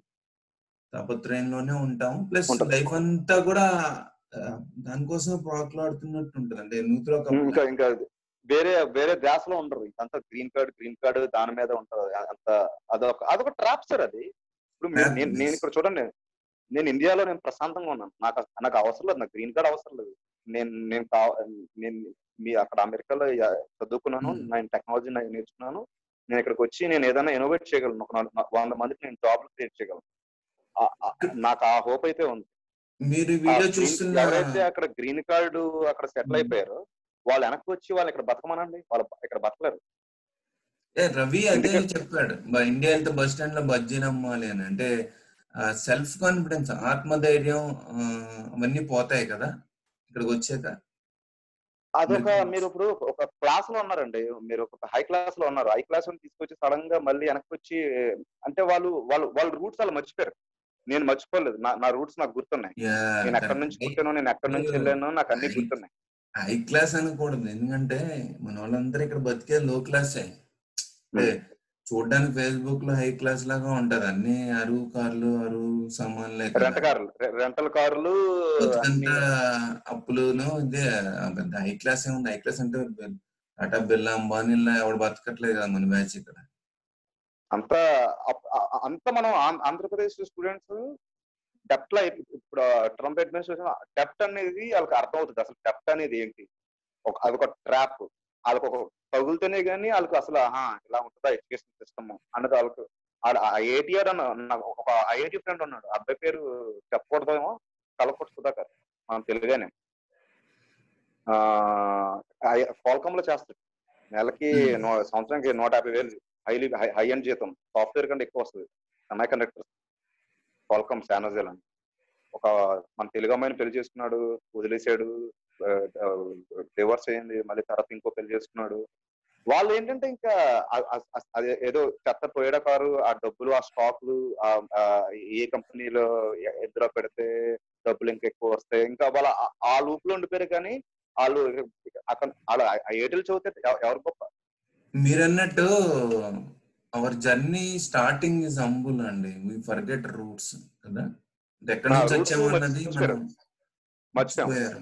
తాపత్రయంలోనే ఉంటాం ప్లస్ ఉంటాం. లైఫ్ అంతా కూడా ఆ, దానికోసం ప్రాకులాడుతున్నట్టు ఉంటుంది అంటే నూతిలో ఇంకా ఇంకా వేరే వేరే ధ్యాసలో ఉండరు అంతా గ్రీన్ కార్డ్ గ్రీన్ కార్డ్ దాని మీద ఉంటది అంత అదొక అదొక ట్రాప్ సార్ అది ఇప్పుడు మీరు- Trap, నేను నేను yes. ఇక్కడ చూడండి నేను ఇండియాలో నేను ప్రశాంతంగా ఉన్నాను నాకు అస- నాకు అవసరం లేదు నాకు గ్రీన్ కార్డ్ అవసరం లేదు నేను నేను కావ- నేను మీ అక్కడ అమెరికాలో యా- చదువుకున్నాను Hmm. నేను టెక్నాలజీ నేర్చుకున్నాను నేను ఇక్కడికి వచ్చి నేను ఏదైనా ఇన్నోవేట్ చేయగలను ఒక నాలుగు- వంద మందికి నేను జాబ్లు క్రియేట్ చేయగలను ఆ- ఆ- నాకు ఆ హోప్ అయితే ఉంది మీరు ఈ ఆ వీడియో green- చూస్తున్న ఎవరైతే అక్కడ గ్రీన్ కార్డు అక్కడ సెటిల్ Hmm. అయిపోయారో వాళ్ళు వెనక్కి వచ్చి వాళ్ళు ఇక్కడ బతకమనండి వాళ్ళు ఇక్కడ బతకలేరు ఏ, రవి అదే ఎందుకంటే- చెప్పాడు బ- ఇండియా వెళ్తే బస్ స్టాండ్ లో బజ్జీలు అమ్మాలి అని అంటే సెల్ఫ్ కాన్ఫిడెన్స్ ఆత్మధైర్యం ఆ, అవన్నీ పోతాయి కదా ఇక్కడికి వచ్చాక అదొక మీరు- మీరు ఇప్పుడు ఒక క్లాస్ లో ఉన్నారండి మీరు ఒక హై క్లాస్ లో ఉన్నారు హై క్లాస్ లో తీసుకొచ్చి సడన్ గా మళ్ళీ వెనక్కి వచ్చి అంటే వాళ్ళు వాళ్ళు వాళ్ళ రూట్స్ వాళ్ళు మర్చిపోయారు నేను మర్చిపోలేదు నా నా రూట్స్ నాకు గుర్తున్నాయి నేను ఎక్కడి నుంచి పుట్టాను నేను ఎక్కడి నుంచి వెళ్ళాను నాకు అన్ని గుర్తున్నాయి హై క్లాస్ అనకూడదు ఎందుకంటే మన వాళ్ళందరూ ఇక్కడ బతికే లో క్లాసే అంటే చూడడానికి ఫేస్బుక్ లో హై క్లాస్ లాగా ఉంటది అన్ని అరువు కార్లు అరువు సామాన్లే కదా. రెంట కార్లు రెంటల్ కార్లు బతుకంతా అన్ని- అప్పులును ఇదే ఆ పెద్ద హై క్లాస్ ఏముంది హై క్లాస్ అంటే టాటా బిర్లా అంబానీలా ఎవడు బతకట్లేదు కదా మన బ్యాచ్ ఇక్కడ అంత అప్- అ- అంత మనం ఆం- ఆంధ్రప్రదేశ్ స్టూడెంట్స్ డెప్ట్ లో ఇప్పుడు ట్రంప్ అడ్మినిస్ట్రేషన్ డెప్ట్ అనేది వాళ్ళకి అర్థం అవుతుంది అసలు డెప్ట్ అనేది ఏంటి ఒక అదొక ట్రాప్ వాళ్ళకి ఒక తగులుతూనే కానీ వాళ్ళకి అసలు ఆహా ఇలా ఉంటుందా ఎడ్యుకేషన్ సిస్టమ్ అన్నది వాళ్ళకి ఐఐటిఆర్ అన్న నాకు ఒక ఐఐటి ఫ్రెండ్ ఉన్నాడు ఆ అబ్బాయి పేరు చెప్పకూడదేమో కలకొట్టు సుధాకర్ మనం తెలుగానే కోల్కమ్ లో చేస్తాడు నెలకి Hmm. నూ- సంవత్సరానికి నూట యాభై వేలు హైలీ హై అండ్ జీతం సాఫ్ట్వేర్ కంటే ఎక్కువ వస్తుంది సెమీ కండక్టర్ కోల్కమ్ శానోజెల్ అని ఒక మన తెలుగు అమ్మాయిని పెళ్లి చేసుకున్నాడు వదిలేసాడు డివోర్స్ అయింది మళ్ళీ తర్వాత ఇంకో పెళ్లి చేసుకున్నాడు వాళ్ళు ఏంటంటే ఇంకా ఆ- ఆ- ఆ- అది ఏదో చెత్త పోయేడ కారు ఆ డబ్బులు ఆ స్టాక్లు ఆ- ఆ ఏ కంపెనీలో ఎ- ఎదురు పెడితే డబ్బులు ఇంకా ఎక్కువ వస్తాయి ఇంకా వాళ్ళ ఆ- ఆ లూప్ లో ఉండిపోయారు కానీ వాళ్ళు అతను వాళ్ళు ఏటీలు చదివితే ఎవ- ఎవరు గొప్ప మీరన్నట్టు our journey starting is humble అండి వీ ఫర్గెట్ రూట్స్ కదా అంటే ఎక్కడి ఆ, నుంచి roots వచ్చామన్నది మర్చిపోయారు. మనం మర్చిపోయాం మర్చిపోయారు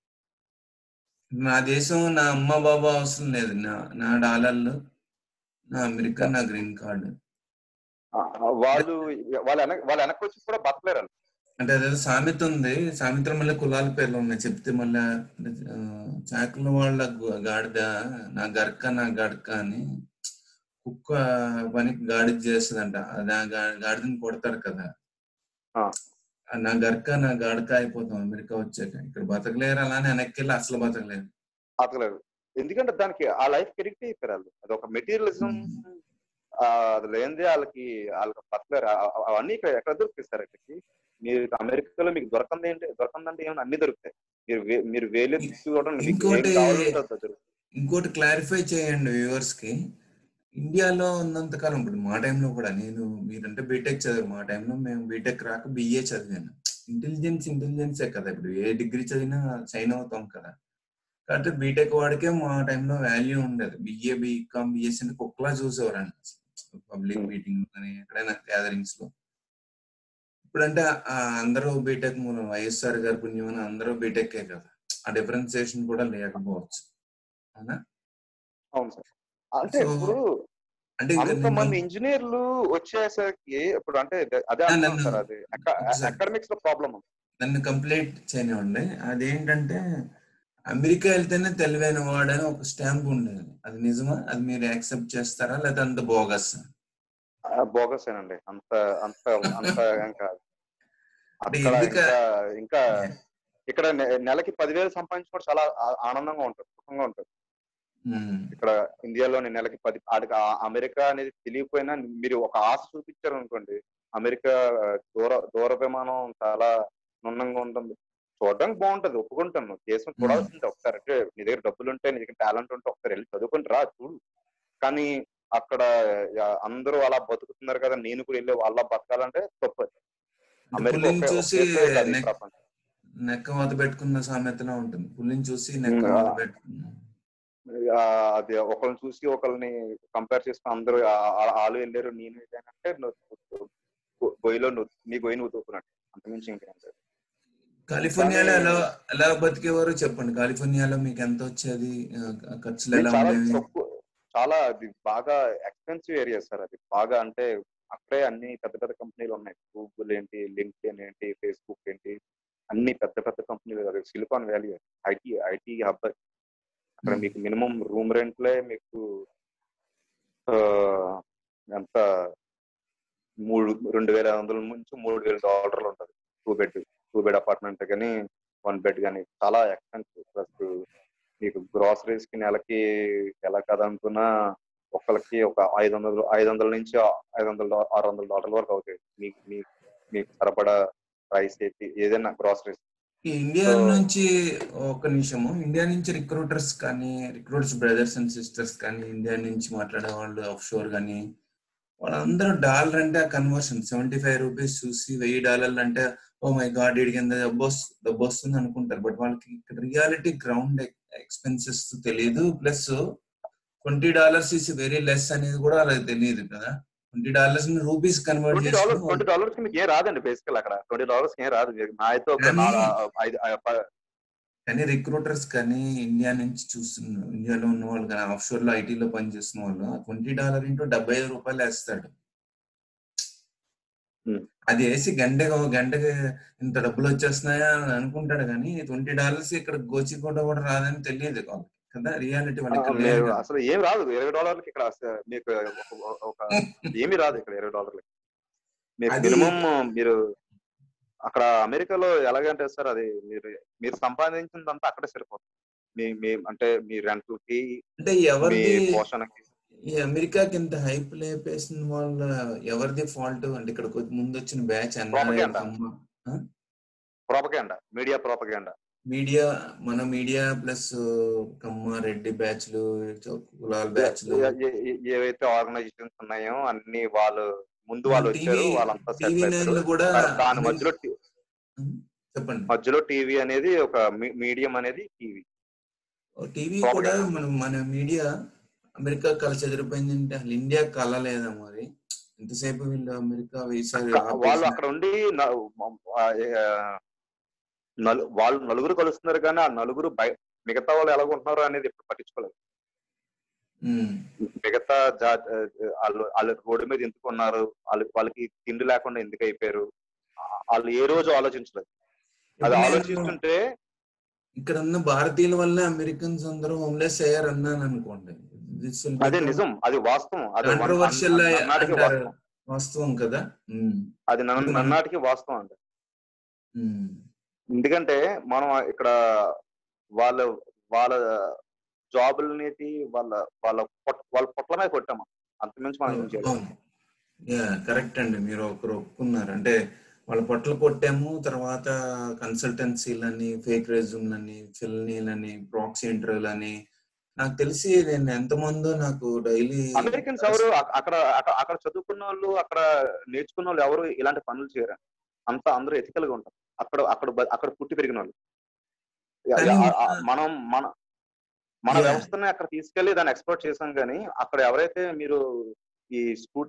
నా దేశం నా అమ్మ బాబా అవసరం లేదు నా నా డాలర్లు నా అమెరికా నా గ్రీన్ కార్డు ఆ, వాళ్ళు వాళ్ళ వెనక వాళ్ళ వెనక్కి వచ్చి కూడా బతకలేరు వాళ్ళు. అంటే అదేదో సామెత ఉంది సామెతలు మళ్ళీ కులాల పేర్లు ఉన్నాయి చెప్తే మళ్ళీ ఆ, చాకుల వాళ్ళ గు- గాడిద నా గర్క నా గడక అని కుక్క పనికి గాడిద చేస్తుందంట అది ఆ గా- గాడిదని కొడతారు కదా ఆ. ఆ నా గర్క నా గాడక అయిపోతాం అమెరికా వచ్చాక ఇక్కడ బతకలేరు అలానే వెనక్కి వెళ్ళి అసలు బతకలేరు బతకలేరు ఎందుకంటే దానికి ఆ లైఫ్ కెరిక్ట్ అయిపోయారు వాళ్ళు అది ఒక మెటీరియలిజం అది లేనిదే వాళ్ళకి వాళ్ళకి బతకలేరు ఆ- ఆ- అవన్నీ ఇక్కడ ఎక్కడ దొరుకుతాయి సార్ ఇక్కడికి మీరు అమెరికాలో మీకు దొరకంది ఏంటి దొరకందంటే ఏమైనా అన్ని దొరుకుతాయి మీరు వే- మీరు వేలు చూడడం మీకు ఏం ఇంకోటి కావాలంటే అది దొరుకుతుంది. ఇంకోటి క్లారిఫై చేయండి వ్యూవర్స్ కి ఇండియాలో ఉన్నంత కాలం ఇప్పుడు మా టైంలో కూడా నేను మీరంటే బీటెక్ చదివారు మా టైంలో మేము బీటెక్ రాక బిఏ చదివాను ఇంటెలిజెన్స్ ఇంటెలిజెన్సే కదా ఇప్పుడు ఏ డిగ్రీ చదివినా సైన్ అవుతాం కదా కాబట్టి బీటెక్ వాడికే మా టైంలో వాల్యూ ఉండదు బిఏ బీకామ్ బిఎస్సీ అంటే కుక్కలా చూసేవారండి పబ్లిక్ Hmm. మీటింగ్ కానీ ఎక్కడైనా గ్యాదరింగ్స్ లో ఇప్పుడంటే ఆ అందరూ బీటెక్ మూలం వైఎస్ఆర్ గారి పుణ్యం అని అందరూ బీటెక్కే కదా ఆ డిఫరెన్సియేషన్ కూడా లేకపోవచ్చు అవునా అవును సార్ అంటే So, ఇప్పుడు అంటే ఇంకా అంతమంది నేను- ఇంజనీర్లు వచ్చేసరికి ఇప్పుడు అంటే అదే ఆ, అంటున్నాను నన్ను- సార్ అది ఒకసారి. అకాడమిక్స్ లో ప్రాబ్లం నన్ను కంప్లీట్ చేయనివ్వండి అదేంటంటే అమెరికా వెళ్తేనే తెలివైన వాడని ఒక స్టాంప్ ఉండేది అది నిజమా అది మీరు యాక్సెప్ట్ చేస్తారా లేదా అంత బోగస్ బోగస్ ఏనండి అంత అంత అంత ఏం కాదు అంటే అక్కడ ఎందుక- ఇంకా ఇంకా ఇక్కడ నె- నెలకి పదివేలు సంపాదించుకోవడం చాలా ఆ- ఆనందంగా ఉంటుంది సుఖంగా ఉంటుంది ఇక్కడ ఇండియాలోని నెలకి పది ఆడికి ఆ- అమెరికా అనేది తెలియకపోయినా మీరు ఒక ఆశ చూపించారు అనుకోండి అమెరికా ఆ, దూర దూర విమానం చాలా నున్నంగా ఉంటుంది చూడడానికి బాగుంటది ఒప్పుకుంటాను దేశం చూడాల్సింది ఒకసారి అంటే నీ దగ్గర డబ్బులు ఉంటే నీ దగ్గర టాలెంట్ ఉంటే ఒకసారి వెళ్ళి చదువుకొని రా చూడు కానీ అక్కడ ఆ, అందరూ అలా బతుకుతున్నారు కదా నేను కూడా వెళ్ళి వాళ్ళ బతకాలంటే తప్పు అది. అమెరికా పులిని ఒకే- చూసి ఒకే కాదు ఈ నెక్- ప్రపంచం. నెక్క వాత పెట్టుకున్న సామెతలో ఉంటుంది పులిని చూసి నెక్క ఉమ్, వాత ఆ. పెట్టుకున్న ఆ, అది ఒకరిని చూసి ఒకరిని కంపేర్ చేసుకుని అందరూ ఆ- ఆ- వాళ్ళు వెళ్ళారు నేను వెళ్ళానంటే నువ్వు గొ- గొయ్యిలో నువ్వు నీ గొయ్యి నువ్వు తూపునట్టు అంతమించి ఇంకేం లేదు కాలిఫోర్నియాలో కానీ- ఎలా ఎలా బతికేవారు చెప్పండి కాలిఫోర్నియాలో మీకు ఎంత వచ్చేది ఆ, ఖర్చులు ఇది ఎలా చాలా ఉండేవి తక్కువ చాలా అది బాగా ఎక్స్పెన్సివ్ ఏరియా సార్ అది బాగా అంటే అక్కడే అన్ని పెద్ద పెద్ద కంపెనీలు ఉన్నాయి గూగుల్ ఏంటి లింక్డ్ఇన్ ఏంటి ఫేస్బుక్ ఏంటి అన్ని పెద్ద పెద్ద కంపెనీలు అది Silicon Valley IT IT hub అక్కడ Hmm. మీకు మినిమం రూమ్ రెంట్లే మీకు ఆ, ఎంత మూడు రెండు వేల ఐదు వందల నుంచి మూడు వేల డాలర్లు ఉంటుంది two bed two bed apartment కానీ వన్ బెడ్ కానీ చాలా ఎక్స్పెన్సివ్ ప్లస్ మీకు గ్రాసరీస్ కి నెలకి ఎలా కదనుకున్నా ఒక్కరికి ఒక ఐదు వందలు ఐదు వందల నుంచి ఐదు వందల డా- ఆరు వందల డాలర్ల వరకు అవుతాయి మీకు మీ- మీకు సరిపడా ప్రైస్ ఏంటి ఏదైనా గ్రాసరీస్ ఈ ఇండియా So- నుంచి ఒక నిమిషము ఇండియా నుంచి రిక్రూటర్స్ కానీ రిక్రూటర్స్ బ్రదర్స్ అండ్ సిస్టర్స్ కానీ ఇండియా నుంచి మాట్లాడే వాళ్ళు ఆఫ్ షోర్ కానీ వాళ్ళందరూ డాలర్ అంటే ఆ కన్వర్షన్ సెవెంటీ ఫైవ్ రూపీస్ చూసి వెయ్యి డాలర్లు అంటే ఓ మై గాడ్ ఇడికి ఎంత డబ్బు వస్తు- డబ్బు వస్తుంది అనుకుంటారు బట్ వాళ్ళకి ఇక్కడ రియాలిటీ గ్రౌండ్ ఎక్స్పెన్సెస్ తెలియదు plus twenty dollars is very less అనేది కూడా వాళ్ళకి తెలియదు కదా ట్వంటీ డాలర్స్ ని రూపీస్ కన్వర్ట్ ట్వంటీ డాలర్స్ చేసి ట్వంటీ డాలర్స్ మీకు ఏం రాదండి బేసికల్ అక్కడ ట్వంటీ డాలర్స్ ఏం రాదు మీకు మా అయితే ఒక కానీ- నాలుగు- ఐదు ఆ, ప- కానీ రిక్రూటర్స్ కానీ ఇండియా నుంచి చూస్తున్న ఇండియాలో ఉన్న వాళ్ళు కానీ ఆఫ్ షోర్ లో ఐటీలో పనిచేస్తున్న వాళ్ళు ట్వంటీ డాలర్ ఇంటూ డెబ్బై ఐదు రూపాయలు వేస్తాడు Hmm. అది వేసి గంటకి గంటకి ఇంత డబ్బులు వచ్చేస్తున్నాయా అని అనుకుంటాడు కానీ ట్వంటీ డాలర్స్ ఇక్కడ గోచి కూడా కూడా రాదని తెలియదు వాళ్ళకి కదా రియాలిటీ వాళ్ళకి ఆ, లేదు మీరు కదా. అసలు ఏం రాదు ఇరవై డాలర్లకి ఇక్కడ అసలు మీకు ఒక- ఒక ఏమీ రాదు ఇక్కడ ఇరవై డాలర్లకి మీకు అది- మినిమం మీరు అక్కడ అమెరికాలో ఎలాగంటే సార్ అది మీరు మీరు సంపాదించిందంతా అక్కడే సరిపోతుంది మీ మీ అంటే మీ రెంట్లకి అంటే మీ ఎవరిది పోషణకి ఈ అమెరికాకి ఇంత హైప్ లేపేసిన వాళ్ళ ఎవరిది ఫాల్ట్ అంటే ఇక్కడ ముందు వచ్చిన బ్యాచ్ Propaganda. అన్నారు ప్రోపగేండా మీడియా ప్రోపగేండా మీడియా మన మీడియా ప్లస్ కమ్మ రెడ్డి బ్యాచ్లు కులాల బ్యాచ్లు ఏవైతే ఆర్గనైజేషన్స్ ఉన్నాయో అన్ని వాళ్ళు ముందు వాళ్ళు టీవీ వచ్చారు వాళ్ళంతా టీవీ సెటిల్ నైన్ అయిపోయారు లో కూడా దాని మధ్యలో టి- చెప్పండి మధ్యలో టీవీ అనేది ఒక మీడియం అనేది టీవీ టీవీ Propaganda. కూడా మన మన మీడియా అమెరికా కళ చెదిరిపోయిందంటే అసలు ఇండియా కళ లేదా మరి ఎంతసేపు వీళ్ళు అమెరికా వీసాలు వాళ్ళు అక్కడ ఉండి న- ఆ, ఆ, నలు- వాళ్ళు నలుగురు కలుస్తున్నారు కానీ ఆ నలుగురు బయ మిగతా వాళ్ళు ఎలాగుంటున్నారు అనేది ఎప్పుడు పట్టించుకోలేదు ఉమ్, మిగతా జా ఆ, వాళ్ళు వాళ్ళు రోడ్డు మీద ఎందుకు ఉన్నారు వాళ్ళు వాళ్ళకి తిండి లేకుండా ఎందుకు అయిపోయారు ఆ- వాళ్ళు ఏ రోజు ఆలోచించలేదు అది ఇప్పుడు నేను ఆలోచిస్తుంటే ఇక్కడ ఉన్న భారతీయుల వల్ల అమెరికన్స్ అందరూ హోమ్లెస్ అయ్యారు అన్నాను అనుకోండి This will అదే become నిజం అది వాస్తవం అది వన్- controversial అన్- నన్నాటికి అంటారు. వాస్తవం వాస్తవం కదా ఉమ్, అది నన్ను- నన్నాటికి వాస్తవం అండి ఉమ్. ఎందుకంటే మనం ఇక్కడ వాళ్ళ వాళ్ళ జాబులనేది వాళ్ళ వాళ్ళ పొట్- వాళ్ళ పొట్ల మీద కొట్టాము అంతమించి మనం ఏం చేయలేం అవును యా కరెక్ట్ అండి మీరు ఒకరు ఒప్పుకున్నారు అంటే వాళ్ళ పొట్టలు కొట్టాము తర్వాత కన్సల్టెన్సీలని ఫేక్ రెజ్యూమ్లని ఫిల్నీలని ప్రాక్సీ ఇంటర్వ్యూలని నాకు తెలిసి నేను ఎంతమందో నాకు డైలీ అమెరికన్స్ ఎవరు అ- అక్కడ అక్కడ- అక్కడ చదువుకున్న వాళ్ళు అక్కడ నేర్చుకున్న వాళ్ళు ఎవరు ఇలాంటి పనులు చేయరు అంతా అందరూ ఎథికల్ గా ఉంటారు అక్కడ అక్కడ బ- అక్కడ పుట్టి పెరిగిన వాళ్ళు కానీ ఆ- ఆ- మనం మన మన Yeah. వ్యవస్థని అక్కడ తీసుకెళ్లి దాన్ని ఎక్స్పోర్ట్ చేసాం కానీ అక్కడ ఎవరైతే మీరు ఈ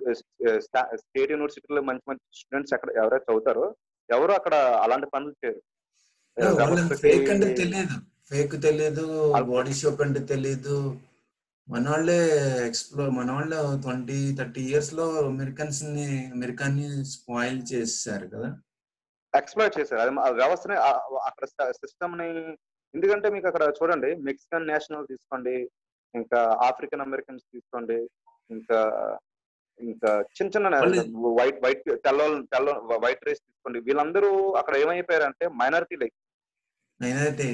స్టేట్ యూనివర్సిటీలో మంచి మంచి స్టూడెంట్స్ అక్కడ ఎవరైతే చదువుతారో ఎవరు అక్కడ అలాంటి పనులు చేయరు వ్యవస్థకి- ఫేక్ అంటే తెలియదు ఫేక్ తెలియదు అల్- బాడీ షాప్ అంటే తెలియదు మన వాళ్ళే ఎక్స్ప్లోర్ మన వాళ్ళు ట్వంటీ థర్టీ ఇయర్స్ లో అమెరికన్స్ ని అమెరికాని స్పాయిల్ చేశారు కదా ఎక్స్ప్లోర్ చేశారు అది ఆ వ్యవస్థని ఆ- అక్కడ సిస్టమ్ ని ఎందుకంటే మీకు అక్కడ చూడండి మెక్సికన్ నేషనల్ తీసుకోండి ఇంకా ఆఫ్రికన్ అమెరికన్స్ తీసుకోండి ఇంకా ఇంకా చిన్న చిన్న వాళ్ళు- వైట్ వైట్ తెల్ల తెల్ల వైట్ రేస్ తీసుకోండి వీళ్ళందరూ అక్కడ ఏమైపోయారంటే మైనారిటీ లైక్ నేనైతే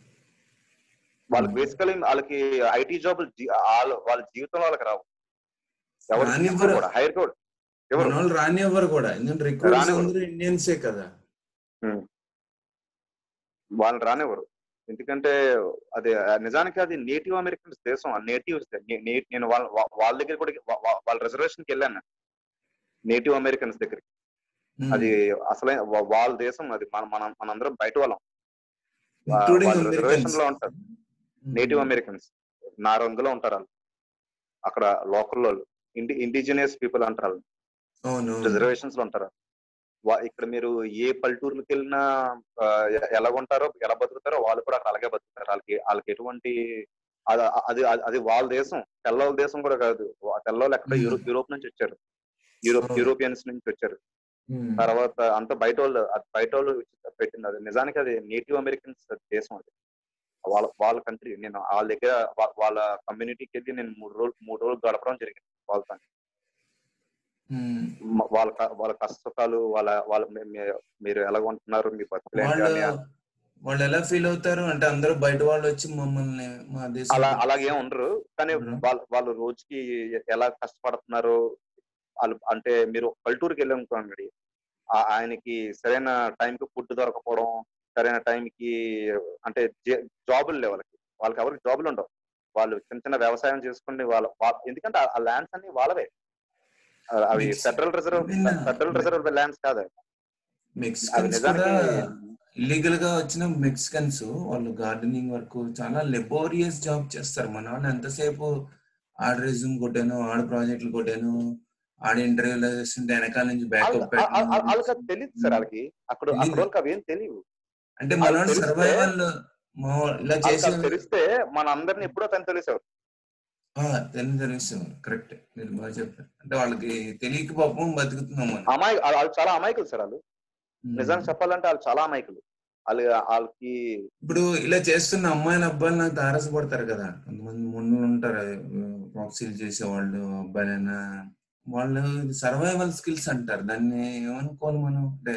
వాళ్ళకి బేసికలీ వాళ్ళకి ఐటీ జాబులు జీ- వాళ్ళ వాళ్ళ జీవితంలో వాళ్ళకి రావు ఎవరు రానివ్వరు. తీసుకోరు కూడా హైర్ కూడా ఎవరు మన వాళ్ళు రానివ్వరు కూడా ఎందుకంటే రిక్రూటర్స్ రానివ్వరు. అందరూ ఇండియన్సే కదా వాళ్ళని రానివ్వరు ఎందుకంటే అది ఆ నిజానికి అది నేటివ్ అమెరికన్స్ దేశం నేటివ్ నేను వాళ్ళ వా- వాళ్ళ దగ్గర కూడా వా- వా- వాళ్ళ రిజర్వేషన్కి వెళ్ళాను నేటివ్ అమెరికన్స్ దగ్గరికి ఉమ్. అది అసలైన వా- వాళ్ళ దేశం అది మన మనం మనందరం బయట వాళ్ళం వా- Including వాళ్ళు Americans. రిజర్వేషన్ లో ఉంటారు ఉమ్. నేటివ్ అమెరికన్స్ నా రంగులో ఉంటారు వాళ్ళు అక్కడ లోకల్ వాళ్ళు ఇండి ఇండిజినియస్ పీపుల్ అంటారు వాళ్ళు అవును అవును. రిజర్వేషన్స్ లో ఉంటారు వా- ఇక్కడ మీరు ఏ పల్లెటూరులకు వెళ్ళినా ఆ, ఎ- ఎలా ఉంటారో ఎలా బతుకుతారో వాళ్ళు కూడా అక్కడ అలాగే బతుకుతారు వాళ్ళకి వాళ్ళకి ఎటువంటి అది అది అది వాళ్ళ దేశం తెల్లవాళ్ళ దేశం కూడా కాదు వా- తెల్లవాళ్ళు ఎక్కడ Hmm. యూరోప్ యూరోప్ నుంచి వచ్చారు యూరోప్ Oh. యూరోపియన్స్ నుంచి వచ్చారు ఉమ్. తర్వాత అంత బయట వాళ్ళు అది బయట వాళ్ళు పెట్టింది అది నిజానికి అది నేటివ్ అమెరికన్స్ దేశం అది వాళ్ళ వాళ్ళ కంట్రీ నేను వాళ్ళ దగ్గర వా- వాళ్ళ కమ్యూనిటీకి వెళ్ళి నేను మూడు రోజులు మూడు రోజులు గడపడం జరిగింది వాళ్ళతో ఉమ్. మ- వాళ్ళ క- వాళ్ళ కష్ట సుఖాలు వాళ్ళ వాళ్ళ మీ- మీ- మీరు ఎలా ఉంటున్నారు మీ బతుకులు ఏంటి వాళ్ళు అని వాళ్ళు ఎలా ఫీల్ అవుతారు అంటే అందరూ బయట వాళ్ళు వచ్చి మమ్మల్ని మా దేశం అలా అలాగే ఉండరు కానీ ఉండరు. వాళ్ళ వాళ్ళు రోజుకి ఎలా కష్టపడుతున్నారు వాళ్ళు అంటే మీరు ఒక పల్లెటూరుకి వెళ్ళామనుకోండి ఆ- ఆయనకి సరైన టైంకి ఫుడ్ దొరకపోవడం సరైన టైంకి అంటే జే- జాబులు లేవు వాళ్ళకి వాళ్ళకి ఎవరికి జాబులు ఉండవు వాళ్ళు చిన్న చిన్న వ్యవసాయం చేసుకుని వాళ్ళ వా- ఎందుకంటే ఆ ల్యాండ్స్ అన్ని వాళ్ళవే ఆ, అవి Mix- ఫెడరల్ రిజర్వ్ విన్నా. ఫెడరల్ రిజర్వ్ ల్యాండ్స్ కాదు అవి. అవి మెక్సికన్స్ నిజానికి కూడా ఇల్లీగల్ గా వచ్చిన మెక్సికన్స్ వాళ్ళు గార్డెనింగ్ వర్క్ చాలా లెబోరియస్ జాబ్ చేస్తారు మన వాళ్ళు ఎంతసేపు ఆడ రెజ్యూమ్ కొట్టాను ఆడ ప్రాజెక్టులు కొట్టాను ఆడ ఇంటర్వ్యూలో చేస్తుంటే వెనకాల నుంచి వాళ్ళ- బ్యాకప్ ఆ- ఆ- వాళ్ళకి అది తెలియదు సార్ వాళ్ళకి అక్కడ తెలీదు. అక్కడ వాళ్ళకి అవి ఏం తెలియదు అంటే మన వాళ్ళకి వాళ్ళు తెలిస్తే- సర్వైవల్ మా ఇలా వాళ్ళకి చేసే అది తెలిస్తే మన అందరిని ఎప్పుడో తను తెలిసేవారు తెలియదు తెలుసు కరెక్ట్ మీరు బాగా చెప్పారు అంటే వాళ్ళకి తెలియక పాపం బతుకుతున్నాం మనం అమాయి వాళ్ళు చాలా అమాయకులు సార్ వాళ్ళు ఉమ్. నిజంగా చెప్పాలంటే వాళ్ళు చాలా అమాయకులు వాళ్ళు వాళ్ళకి ఇప్పుడు ఇలా చేస్తున్న అమ్మాయిలు అబ్బాయిలు నాకు తారసపడతారు కదా కొంతమంది ముందు ఉంటారు ప్రాక్సీలు చేసేవాళ్ళు అబ్బాయిలైనా వాళ్ళు సర్వైవల్ స్కిల్స్ అంటారు దాన్ని ఏమనుకోవాలి మనం అంటే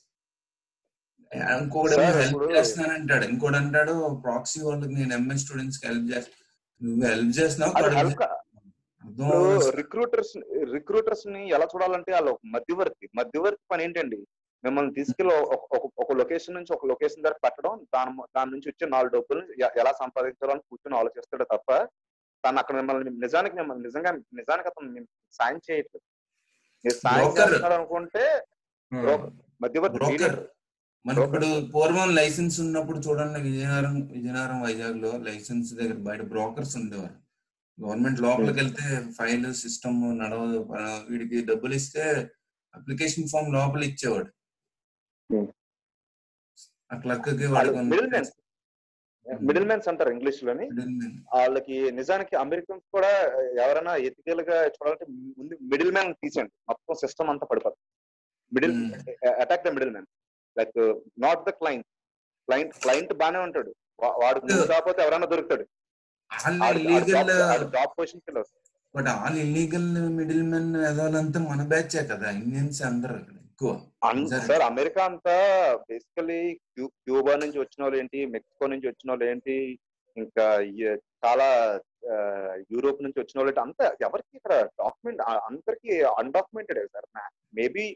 ఇంకొకటి Sir, హెల్ప్ ఇప్పుడు- చేస్తున్నాను అంటాడు ఇంకోటి అంటాడు ప్రాక్సీ వాళ్ళకి నేను ఎంఎస్ స్టూడెంట్స్ కి హెల్ప్ చేస్తాను నువ్వు హెల్ప్ చేస్తున్నావు అది వాడికి help కా- అర్థం ఇప్పుడు అవ్వదు. రిక్రూటర్స్ రిక్రూటర్స్ ని ఎలా చూడాలంటే వాళ్ళు ఒక మధ్యవర్తి మధ్యవర్తి పని ఏంటండి మిమ్మల్ని తీసుకెళ్ళి ఒక- ఒక- ఒక లొకేషన్ నుంచి ఒక లొకేషన్ దగ్గర పెట్టడం దాని దాని నుంచి వచ్చే నాలుగు డబ్బులు ఎ- ఎలా సంపాదించాలని కూర్చొని ఆలోచిస్తాడు తప్ప తను అక్కడ మిమ్మల్ని నిజానికి మిమ్మల్ని నిజంగా నిజానికి అతను మీకు సాయం చేయట్లేదు మీరు సాయం Broker. చేస్తాడు అనుకుంటే broker, మధ్యవర్తి Broker. mediator. మనకి ఇప్పుడు పూర్వం లైసెన్స్ ఉన్నప్పుడు చూడండి విజయనగరం విజయనగరం వైజాగ్ లో లైసెన్స్ దగ్గర బయట బ్రోకర్స్ ఉండేవారు గవర్నమెంట్ లోపలికి వెళ్తే ఫైల్ సిస్టమ్ నడవదు ఆ, వీడికి డబ్బులు ఇస్తే అప్లికేషన్ ఫామ్ లోపల ఇచ్చేవాడు Hmm. ఆ క్లర్క్ కి వాళ్ళు వాడికి మిడిల్ మ్యాన్స్ మిడిల్ మ్యాన్స్ అంటారు ఇంగ్లీష్ లోని middleman. వాళ్ళకి నిజానికి అమెరికన్స్ కూడా ఎవరైనా ఎథికల్ గా చూడాలంటే ముందు మిడిల్ మ్యాన్ తీసేయండి మొత్తం సిస్టమ్ అంతా పడిపోతుంది middle Hmm. Attack the middle man like not the client client client బానే ఉంటాడు వా- వాడు ముందు కాకపోతే ఎవరైనా దొరుకుతాడు ఆల్ ఇల్లీగల్ జాబ్ పొజిషన్ కి వెళ్ళొచ్చు. But all illegal middle men ఎదాలంతా మన బ్యాచే కదా ఇండియన్స్ అందరు అక్కడ ఎక్కువ అన్- Exactly. సార్ అమెరికా అంతా బేసికలీ క్యూబా నుంచి వచ్చిన వాళ్ళు ఏంటి మెక్సికో నుంచి వచ్చిన వాళ్ళు ఏంటి ఇంకా ఈ- చాలా ఆ, యూరోప్ నుంచి వచ్చిన వాళ్ళు ఏంటి అంతా ఎవరికి ఇక్కడ డాక్యుమెంట్ అందరికి అన్డాక్యుమెంటెడ్ సార్ మేబీ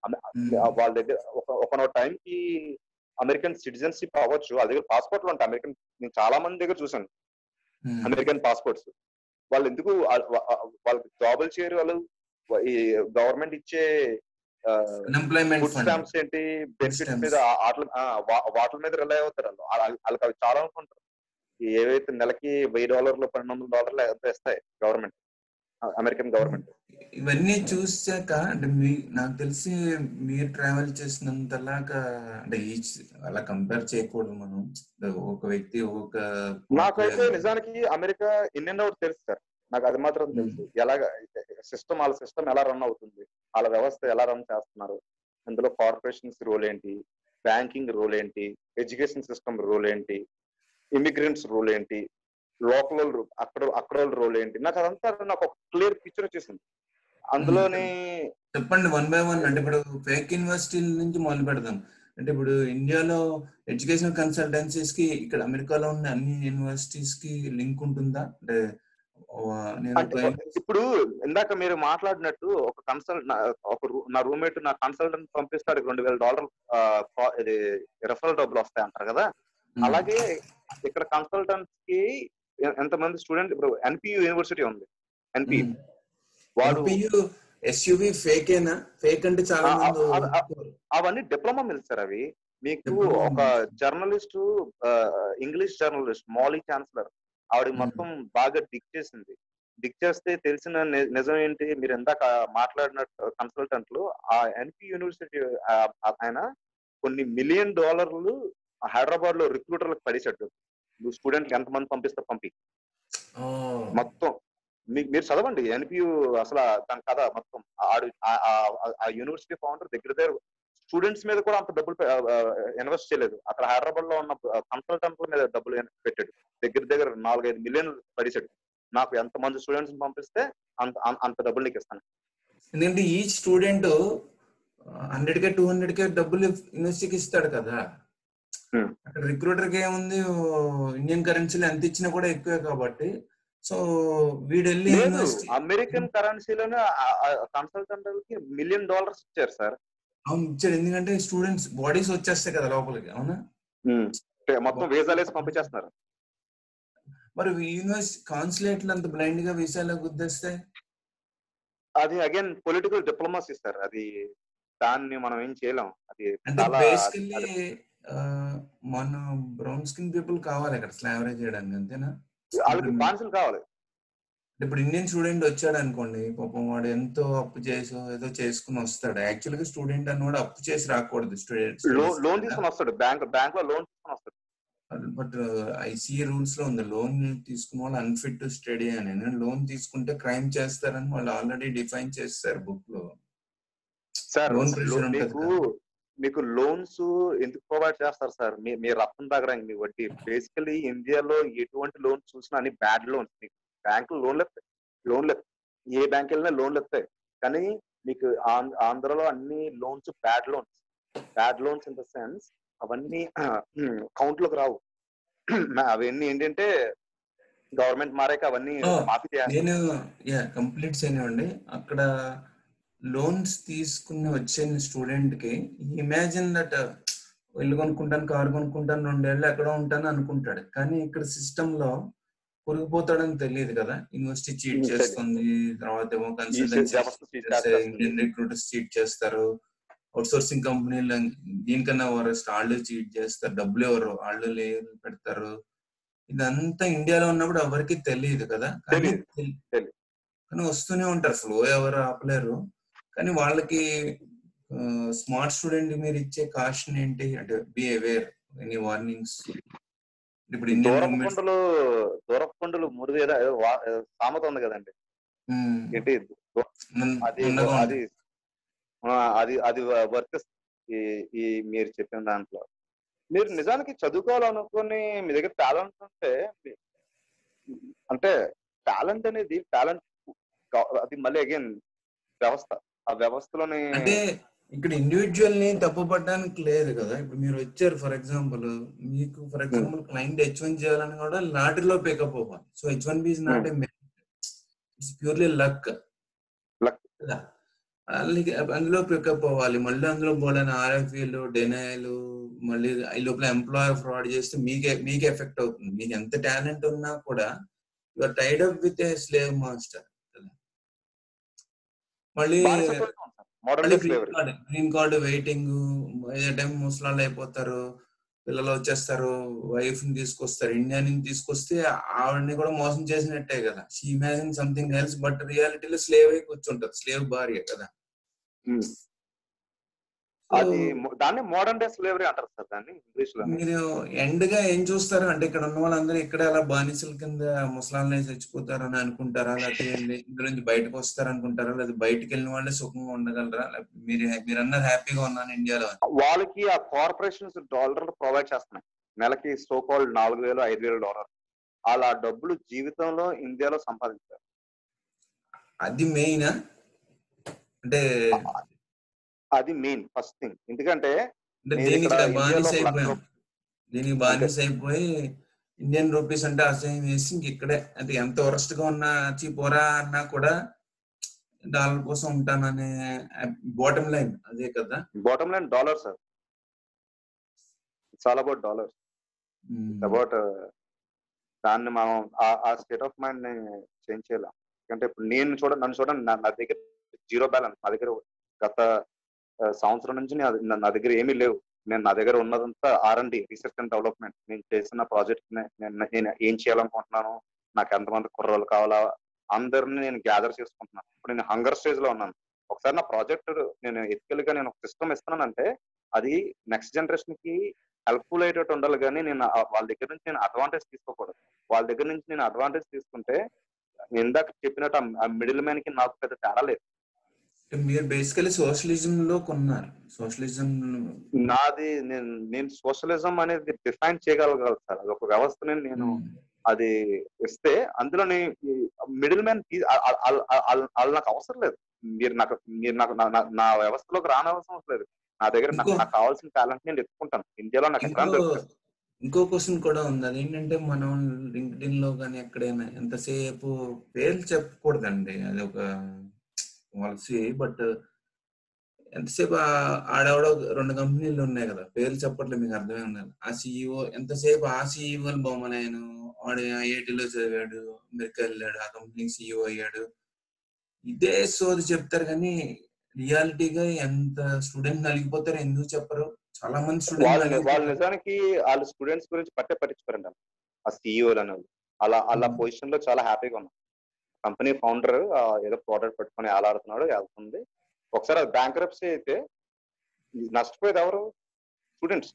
వాళ్ళ దగ్గర ఒక ఒక టైం కి అమెరికన్ సిటిజన్షిప్ అవ్వచ్చు వాళ్ళ దగ్గర పాస్పోర్ట్లు ఉంటాయి అమెరికన్ నేను చాలా మంది దగ్గర చూసాను Hmm. అమెరికన్ పాస్పోర్ట్స్ వాళ్ళు ఎందుకు వాళ్ళ- వా- వాళ్ళకి జాబులు చేయరు వాళ్ళు ఈ గవర్నమెంట్ ఇచ్చే అన్ఎంప్లాయ్మెంట్ ఫుడ్ ఫండ్ స్టాంప్స్ ఏంటి బెనిఫిట్స్ stamps. మీద ఆ- ఆటల ఆ, వా- వాటిల మీద రిలై అవుతారు వాళ్ళు వాళ్ళ- వాళ్ళకి అవి చాలా అనుకుంటారు ఈ ఏవైతే నెలకి వెయ్యి డాలర్లు పన్నెండు వందల డాలర్లు ఎంత ఇస్తాయి గవర్నమెంట్ అమెరికన్ గవర్నమెంట్ ఇవన్నీ చూసాక అంటే మీ నాకు తెలిసి మీరు ట్రావెల్ చేసినంతలాగా అంటే ఈచ్ అలా కంపేర్ చేయకూడదు మనం ఒక వ్యక్తి ఒక నాకైతే నిజానికి అమెరికా ఇన్ అండ్ అవుట్ తెలుసు సార్ నాకు అది మాత్రం తెలుసు ఎలాగ సిస్టమ్ వాళ్ళ సిస్టమ్ ఎలా రన్ అవుతుంది వాళ్ళ వ్యవస్థ ఎలా రన్ చేస్తున్నారు అందులో కార్పొరేషన్స్ రోల్ ఏంటి బ్యాంకింగ్ రోల్ ఏంటి ఎడ్యుకేషన్ సిస్టమ్ రోల్ ఏంటి ఇమిగ్రెంట్స్ రోల్ ఏంటి లోకల్ అక్కడ అక్కడ రోల్ ఏంటి నాకు అదంతా నాకు ఒక క్లియర్ పిక్చర్ వచ్చేసింది అందులోని చెప్పండి వన్ బై వన్ అంటే ఇప్పుడు ఫేక్ యూనివర్సిటీల నుంచి మొదలు పెడదాం అంటే ఇప్పుడు ఇండియాలో ఎడ్యుకేషన్ కన్సల్టెన్సీస్ కి ఇక్కడ అమెరికాలో ఉన్న అన్ని యూనివర్సిటీస్ కి లింక్ ఉంటుందా అంటే ఆ, నేను అంటే ఒక- ఇప్పుడు ఇందాక మీరు మాట్లాడినట్టు ఒక కన్సల్ట్ ఒక రూ- నా రూమ్మేట్ నా కన్సల్టెంట్ పంపిస్తాడు రెండు వేల డాలర్ ఇది రెఫరల్ డబ్బులు వస్తాయి అంటారు కదా అలాగే ఇక్కడ కన్సల్టెంట్స్ కి ఎ- ఎంతమంది స్టూడెంట్ ఇప్పుడు ఎన్పియు యూనివర్సిటీ ఉంది ఎన్పియు వాడు ఎస్యూవి ఫేకేనా ఫేక్ అంటే చాలా ఆ, మంది ఆ, ఆ, అవన్నీ డిప్లొమా మిల్స్ సార్ అవి మీకు Diploma ఒక journalist English journalist Mouli chancellor ఆవిడ Hmm. మొత్తం బాగా డిక్ చేసింది డిక్ చేస్తే తెలిసిన ని- నిజం ఏంటి మీరు ఇందాక మాట్లాడినట్టు కన్సల్టెంట్లు ఆ ఎన్పి యూనివర్సిటీ ఆయన కొన్ని మిలియన్ డాలర్లు హైదరాబాద్ లో రిక్రూటర్లకు పడేసాడు నువ్వు స్టూడెంట్ ఎంత మంది పంపిస్తా పంపి మొత్తం మీ- మీరు చదవండి ఎన్పియు అసలు ఆ దాని కథ మొత్తం ఆడు ఆ- ఆ- ఆ యూనివర్సిటీ ఫౌండర్ దగ్గర దగ్గర స్టూడెంట్స్ మీద కూడా అంత డబ్బులు ఇన్వెస్ట్ చేయలేదు అక్కడ హైదరాబాద్ లో ఉన్న కన్సల్టెంట్ల మీద డబ్బులు పెట్టాడు దగ్గర దగ్గర నాలుగైదు మిలియన్ పడిచాడు నాకు ఎంత మంది స్టూడెంట్స్ పంపిస్తే అంత అం- అంత డబ్బులు నీకు ఇస్తాను ఎందుకంటే ఈ student hundred K two hundred K డబ్బులు యూనివర్సిటీకి ఇస్తాడు కదా Hmm. అక్కడ రిక్రూటర్ కి ఏముంది ఇండియన్ కరెన్సీలో ఎంత ఇచ్చినా కూడా ఎక్కువే కాబట్టి సో వీడు వెళ్ళి లేదు యూనివర్సిటీ అమెరికన్ కరెన్సీలోనే కన్సల్టెంట్ కి మిలియన్ డాలర్స్ ఇచ్చారు సార్ అవును ఇచ్చాడు ఎందుకంటే స్టూడెంట్స్ బాడీస్ వచ్చేస్తాయి కదా లోపలికి అవునా మొత్తం వీసాలు వేసి పంపించేస్తున్నారు మరి యూనివర్సిటీ కాన్సులేట్లు అంత బ్లైండ్ గా వీసాలో గుద్దేస్తే అది అగైన్ పొలిటికల్ డిప్లొమసీ సార్ అది దాన్ని మనం ఏం చేయలేం అది అంటే చాలా బేసికల్లీ మన బ్రౌన్ స్కిన్ పీపుల్ కావాలి అక్కడ స్లావరీ చేయడానికి అంతేనా వాళ్ళకి బాన్సులు కావాలి ఇప్పుడు ఇండియన్ స్టూడెంట్ వచ్చాడు అనుకోండి పాపం వాడు ఎంతో అప్పు చేసి ఏదో చేసుకుని వస్తాడు యాక్చువల్ గా స్టూడెంట్ అన్నవాడు అప్పు చేసి రాకూడదు స్టూడెంట్ లోన్ లోన్ తీసుకొని వస్తాడు బ్యాంక్ బ్యాంక్ లో లోన్ తీసుకొని వస్తాడు బట్ ఐసీఏ రూల్స్ లో ఉంది లోన్ తీసుకున్న వాళ్ళు అన్ఫిట్ టు స్టడీ అని లోన్ తీసుకుంటే క్రైమ్ చేస్తారని వాళ్ళు ఆల్రెడీ డిఫైన్ చేస్తారు బుక్ లో సార్ Loan pressure లో- ఉంటది మీకు మీకు లోన్స్ ఎందుకు ప్రొవైడ్ చేస్తారు సార్ మీ మీ రత్నం దగ్గర మీ వడ్డీ బేసికలీ ఇండియాలో ఎటువంటి లోన్ చూసినా అన్ని బ్యాడ్ లోన్స్ మీకు బ్యాంకులు లోన్లు ఇస్తాయి లోన్లు ఇస్తాయి. ఏ బ్యాంక్ వెళ్ళినా లోన్లు ఇస్తాయి కానీ మీకు ఆంధ్ర- ఆంధ్రలో అన్ని loans bad loans bad loans in the sense అవన్నీ కౌంట్ లోకి రావు అవన్నీ ఏంటంటే గవర్నమెంట్ మారాక అవన్నీ Oh, మాఫీ చేయాలి నేను యా కంప్లీట్ చేయనివ్వండి అక్కడ లోన్స్ తీసుకుని వచ్చే స్టూడెంట్ కి ఇమాజిన్ దట్ ఇల్లు కొనుక్కుంటాను కారు కొనుక్కుంటాను రెండేళ్ళు ఎక్కడో ఉంటాను అనుకుంటాడు కానీ ఇక్కడ సిస్టమ్ లో పొరిగిపోతాడని తెలియదు కదా యూనివర్సిటీ చీట్ Hmm, చేస్తుంది తర్వాత ఏమో ఈ కన్సల్టెన్సీ వ్యవస్థ చేసేస్తుంది. ఇండియన్ రిక్రూటర్స్ చీట్ చేస్తారు అవుట్ సోర్సింగ్ కంపెనీలు దీనికన్నా వరస్ట్ వాళ్ళు చీట్ చేస్తారు డబ్బులు ఎవరు వాళ్ళు లేదు పెడతారు ఇదంతా ఇండియాలో ఉన్నప్పుడు ఎవరికి తెలియదు కదా కానీ తెలీదు. తెల్- తెలీదు. కానీ వస్తూనే ఉంటారు ఫ్లో ఎవరు ఆపలేరు కానీ వాళ్ళకి స్మార్ట్ స్టూడెంట్ మీరు ఇచ్చే కాషన్ ఏంటి అంటే బి అవేర్ ఎనీ వార్నింగ్స్ ఇప్పుడు ఇండియన్ దూరపు గవర్నమెంట్ కొండలు దూరపు కొండలు మురుగు ఏదో ఏదో వా- ఏదో సామెత ఉంది కదండి ఏంటి దు- అది అది ఆ, అది అది వర్క్ ఈ ఈ మీరు చెప్పిన దాంట్లో మీరు నిజానికి చదువుకోవాలనుకుని మీ దగ్గర టాలెంట్ ఉంటే మీ- అంటే టాలెంట్ అనేది టాలెంట్ అది మళ్ళీ అగైన్ వ్యవస్థ ఆ వ్యవస్థలోని అంటే ఇక్కడ ఇండివిజువల్ ని తప్పు పడడానికి లేదు కదా ఇప్పుడు మీరు వచ్చారు ఫర్ ఎగ్జాంపుల్ మీకు for example client H one చేయాలని కూడా లాటరీలో పికప్ అవ్వాలి so H one B is not a it's purely luck Luck. అందులో పికప్ అవ్వాలి మళ్ళీ అందులో బోడని ఆర్ఎఫ్ఈలు డెనైలు మళ్ళీ ఈ లోపల ఎంప్లాయర్ ఫ్రాడ్ చేస్తే మీకే మీకే ఎఫెక్ట్ అవుతుంది మీకు ఎంత టాలెంట్ ఉన్నా కూడా your tied up with a slave master మళ్ళీ మోడర్న్ మళ్ళీ day green slavery card green card waiting a time ముసలాళ్ళు అయిపోతారు పిల్లలు వచ్చేస్తారు వైఫ్ ని తీసుకొస్తారు ఇండియా నుంచి తీసుకొస్తే ఆవిడని కూడా మోసం చేసినట్టే కదా she imagine something else but రియాలిటీలో స్లేవ్ అయి కూర్చుంటది స్లేవ్ భార్య కదా So, అది mo- దాన్ని మోడర్న్ డే స్లేవరీ అంటారు సార్ దాన్ని ఇంగ్లీష్ లో మీరు ఎండ్ గా ఏం చూస్తారు అంటే ఇక్కడ ఉన్న వాళ్ళందరూ ఇక్కడ అలా బానిసల కింద ముసలాళ్ళని చచ్చిపోతారు అని అనుకుంటారా లేకపోతే ఇందులో నుంచి బయటకు వస్తారు అనుకుంటారా లేదా బయటకు వెళ్ళిన వాళ్ళే సుఖంగా ఉండగలరా లేకపోతే మీరు మీరు అన్నారు హ్యాపీగా ఉన్నాను ఇండియాలో అని. వాళ్ళకి ఆ కార్పొరేషన్స్ డాలర్ ప్రొవైడ్ చేస్తున్నాయి నెలకి సో కాల్డ్ నాలుగు వేలు ఐదు వేలు డాలర్ అలా డబ్బులు జీవితంలో ఇండియాలో సంపాదించారు అది మెయిన్ అంటే అది మెయిన్ ఫస్ట్ థింగ్ ఎందుకంటే అంటే నేను దీనికి ఇక్కడ బానిస ఇండియాలో అయిపోయాం లక్ష దీనికి బానిస అయిపోయి ఇండియన్ రూపీస్ అంటే అసహ్యం వేసి ఇంక ఇక్కడే అంటే ఎంత వరస్ట్ గా ఉన్నా చీ పోరా అన్నా కూడా డాలర్ కోసం ఉంటాననే బాటమ్ లైన్ అదే కదా bottom line dollar sir it's all about dollar about దాన్ని మనం ఆ- ఆ స్టేట్ ఆఫ్ మైండ్ ని చేంజ్ చేయలేం ఎందుకంటే ఇప్పుడు నేను చూడ నన్ను చూడండి నా నా దగ్గర జీరో బ్యాలెన్స్ నా దగ్గర గత ఆ, సంవత్సరం నుంచి నా నా- నా దగ్గర ఏమీ లేవు నేను నా దగ్గర ఉన్నదంతా R and D research and development నేను చేసిన ప్రాజెక్ట్ నేను నేను ఏం చేయాలనుకుంటున్నాను నాకు ఎంతమంది కుర్రోళ్ళు కావాలా అందరిని నేను గ్యాదర్ చేసుకుంటున్నాను ఇప్పుడు నేను హంగర్ స్టేజ్ లో ఉన్నాను ఒకసారి నా ప్రాజెక్ట్ నేను ఎథికల్ గా నేను ఒక సిస్టమ్ ఇస్తున్నానంటే అది నెక్స్ట్ జనరేషన్ కి హెల్ప్ఫుల్ అయ్యేటట్టు ఉండాలి కానీ నేను ఆ- వాళ్ళ దగ్గర నుంచి నేను అడ్వాంటేజ్ తీసుకోకూడదు వాళ్ళ దగ్గర నుంచి నేను అడ్వాంటేజ్ తీసుకుంటే ఇందాక చెప్పినట్టు ఆ మిడిల్ మ్యాన్ కి నాకు పెద్ద తేడా లేదు మీరు బేసికలీ సోషలిజం లో కొన్నారు సోషలిజం నాది నేను నేను సోషలిజం అనేది డిఫైన్ చేయగలగాలి సార్ అది ఒక వ్యవస్థని నేను అది ఇస్తే అందులోని మిడిల్ మ్యాన్ వాళ్ళు నాకు అవసరం లేదు మీరు నాకు మీరు నాకు నా- నా- నా వ్యవస్థలోకి రానవసరం లేదు నా దగ్గర నాకు ఇంకో- నాకు కావాల్సిన టాలెంట్ నేను ఎత్తుకుంటాను ఇండియాలో నాకు ఎక్కడ ఇంకో దొరుకుతుంది ఇంకో క్వశ్చన్ కూడా ఉంది అదేంటంటే మనం లింక్డ్ఇన్ లో కానీ ఎక్కడైనా ఎంతసేపు పేర్లు చెప్పకూడదండి అది ఒక పాలసీ బట్ ఎంతసేపు ఆ- ఆడెవడో రెండు కంపెనీలు ఉన్నాయి కదా పేర్లు చెప్పట్లేదు మీకు అర్థమే ఉండాలి ఆ సిఇఓ ఎంతసేపు ఆ సిఇఓ బొమ్మలేను వాడు ఐఐటిలో చదివాడు అమెరికా వెళ్ళాడు ఆ కంపెనీకి సిఇఓ అయ్యాడు ఇదే సోది చెప్తారు కానీ రియాలిటీగా ఎంత స్టూడెంట్ నలిగిపోతారో ఎందుకు చెప్పరు చాలా మంది స్టూడెంట్ వాళ్ళు వాళ్ళు నిజానికి వాళ్ళ స్టూడెంట్స్ గురించి పట్టే పట్టించుకోరండి ఆ సిఇఓలు అనేవి అలా అలా Mhm. పొజిషన్ లో చాలా హ్యాపీగా ఉన్నాం కంపెనీ ఫౌండర్ ఏదో ప్రోడక్ట్ పట్టుకొని ఆలాడుతున్నాడు వెళ్తుంది ఒకసారి అది బ్యాంక్ అయితే నష్టపోయేది ఎవరు స్టూడెంట్స్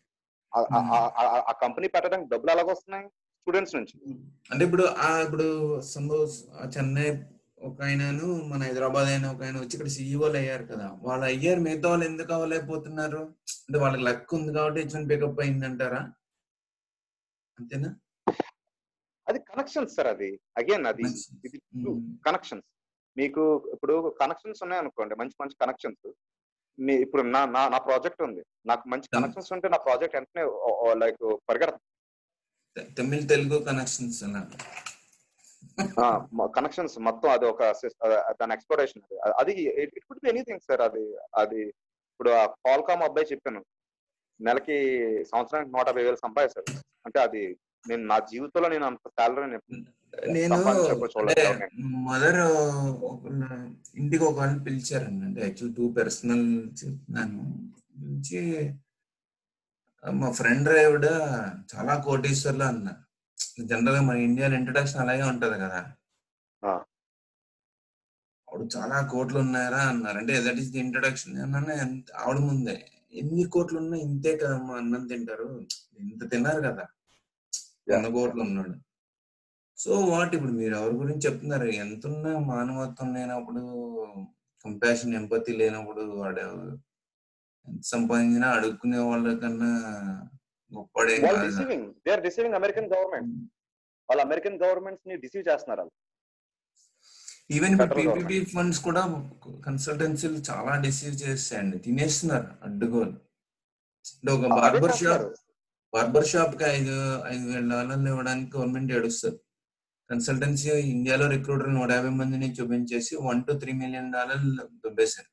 ఆ- ఆ- ఆ- ఆ- ఆ కంపెనీ పెట్టడానికి డబ్బులు ఎలాగ వస్తున్నాయి స్టూడెంట్స్ నుంచి అంటే ఇప్పుడు ఆ ఇప్పుడు సంభవ్ చెన్నై ఒక ఆయనను మన హైదరాబాద్ అయిన ఒక ఆయన వచ్చి ఇక్కడ సీఈఓలు అయ్యారు కదా వాళ్ళు అయ్యారు మిగతా వాళ్ళు ఎందుకు అవ్వలేకపోతున్నారు అంటే వాళ్ళకి లక్ ఉంది కాబట్టి హెచ్ పికప్ అయింది అంటారా అంతేనా అది కనెక్షన్స్ సార్ అది అగైన్ అది ఇది కనెక్షన్స్ మీకు ఇప్పుడు కనెక్షన్స్ ఉన్నాయి అనుకోండి మంచి మంచి కనెక్షన్స్ మీ ఇప్పుడు నా నా నా ప్రాజెక్ట్ ఉంది నాకు మంచి Hmm. కనెక్షన్స్ ఉంటే నా ప్రాజెక్ట్ వెంటనే లైక్ పరిగెడతాం తమిళ్ తెలుగు కనెక్షన్స్ అలా కనెక్షన్స్ మొత్తం అది ఒక sys- ఆ, దాని ఎక్స్ప్లోరేషన్ అది it could be anything sir అది అది ఇప్పుడు ఆ కాల్కామ్ అబ్బాయి చెప్పాను నెలకి సంవత్సరానికి నూట యాభై వేలు సంపాదిస్తారు అంటే అది నేను నా జీవితంలో నేను అంత సాలరీ నేను సంపాదించకపోతే చూడలేదు అంటే ఎవరిని. మదర్ ఇంటికి ఒక వాళ్ళు పిలిచారండి అంటే యాక్చువల్ టూ పర్సనల్ చెప్తున్నాను పిలిచి మా ఫ్రెండ్ ఆవిడ చాలా కోటీశ్వర్లు అన్న జనరల్ గా మన ఇండియాలో ఇంట్రడక్షన్ అలాగే ఉంటది కదా ఆ. ఆవిడ చాలా కోట్లు ఉన్నాయరా అన్నారు అంటే దట్ ఈస్ ది ఇంట్రడక్షన్ అన్నాను ఎంత- ఆవిడ ముందే ఎన్ని కోట్లు ఉన్నా ఇంతే కదమ్మా అన్నం తింటారు ఇంత తిన్నారు కదా వంద కోట్లు ఉన్నాడు సో వాట్ ఇప్పుడు మీరు ఎవరి గురించి చెప్తున్నారు ఎంతున్నా మానవత్వం లేనప్పుడు కంపాషన్ ఎంపతి లేనప్పుడు వాడు ఎంత సంపాదించినా అడుక్కునే వాళ్ళ కన్నా గొప్పడేం వాళ్ళు కాదు receiving they are receiving American government వాళ్ళు అమెరికన్ గవర్నమెంట్స్ ని డిసీవ్ చేస్తున్నారు వాళ్ళు ఈవెన్ ఇప్పుడు Federal పీపీపీ ఫండ్స్ కూడా కన్సల్టెన్సీలు చాలా డిసీవ్ చేస్తాయండి తినేస్తున్నారు అడ్డుగోలు అంటే ఒక అదే బార్బర్ షాప్ చేస్తున్నారు. బార్బర్ షాప్ కి ఐదు ఐదు వేల డాలర్లు ఇవ్వడానికి గవర్నమెంట్ ఏడుస్తుంది కన్సల్టెన్సీ ఇండియాలో రిక్రూటర్ నూట యాభై మందిని చూపించేసి వన్ టు త్రీ మిలియన్ డాలర్లు దుబ్బేశారు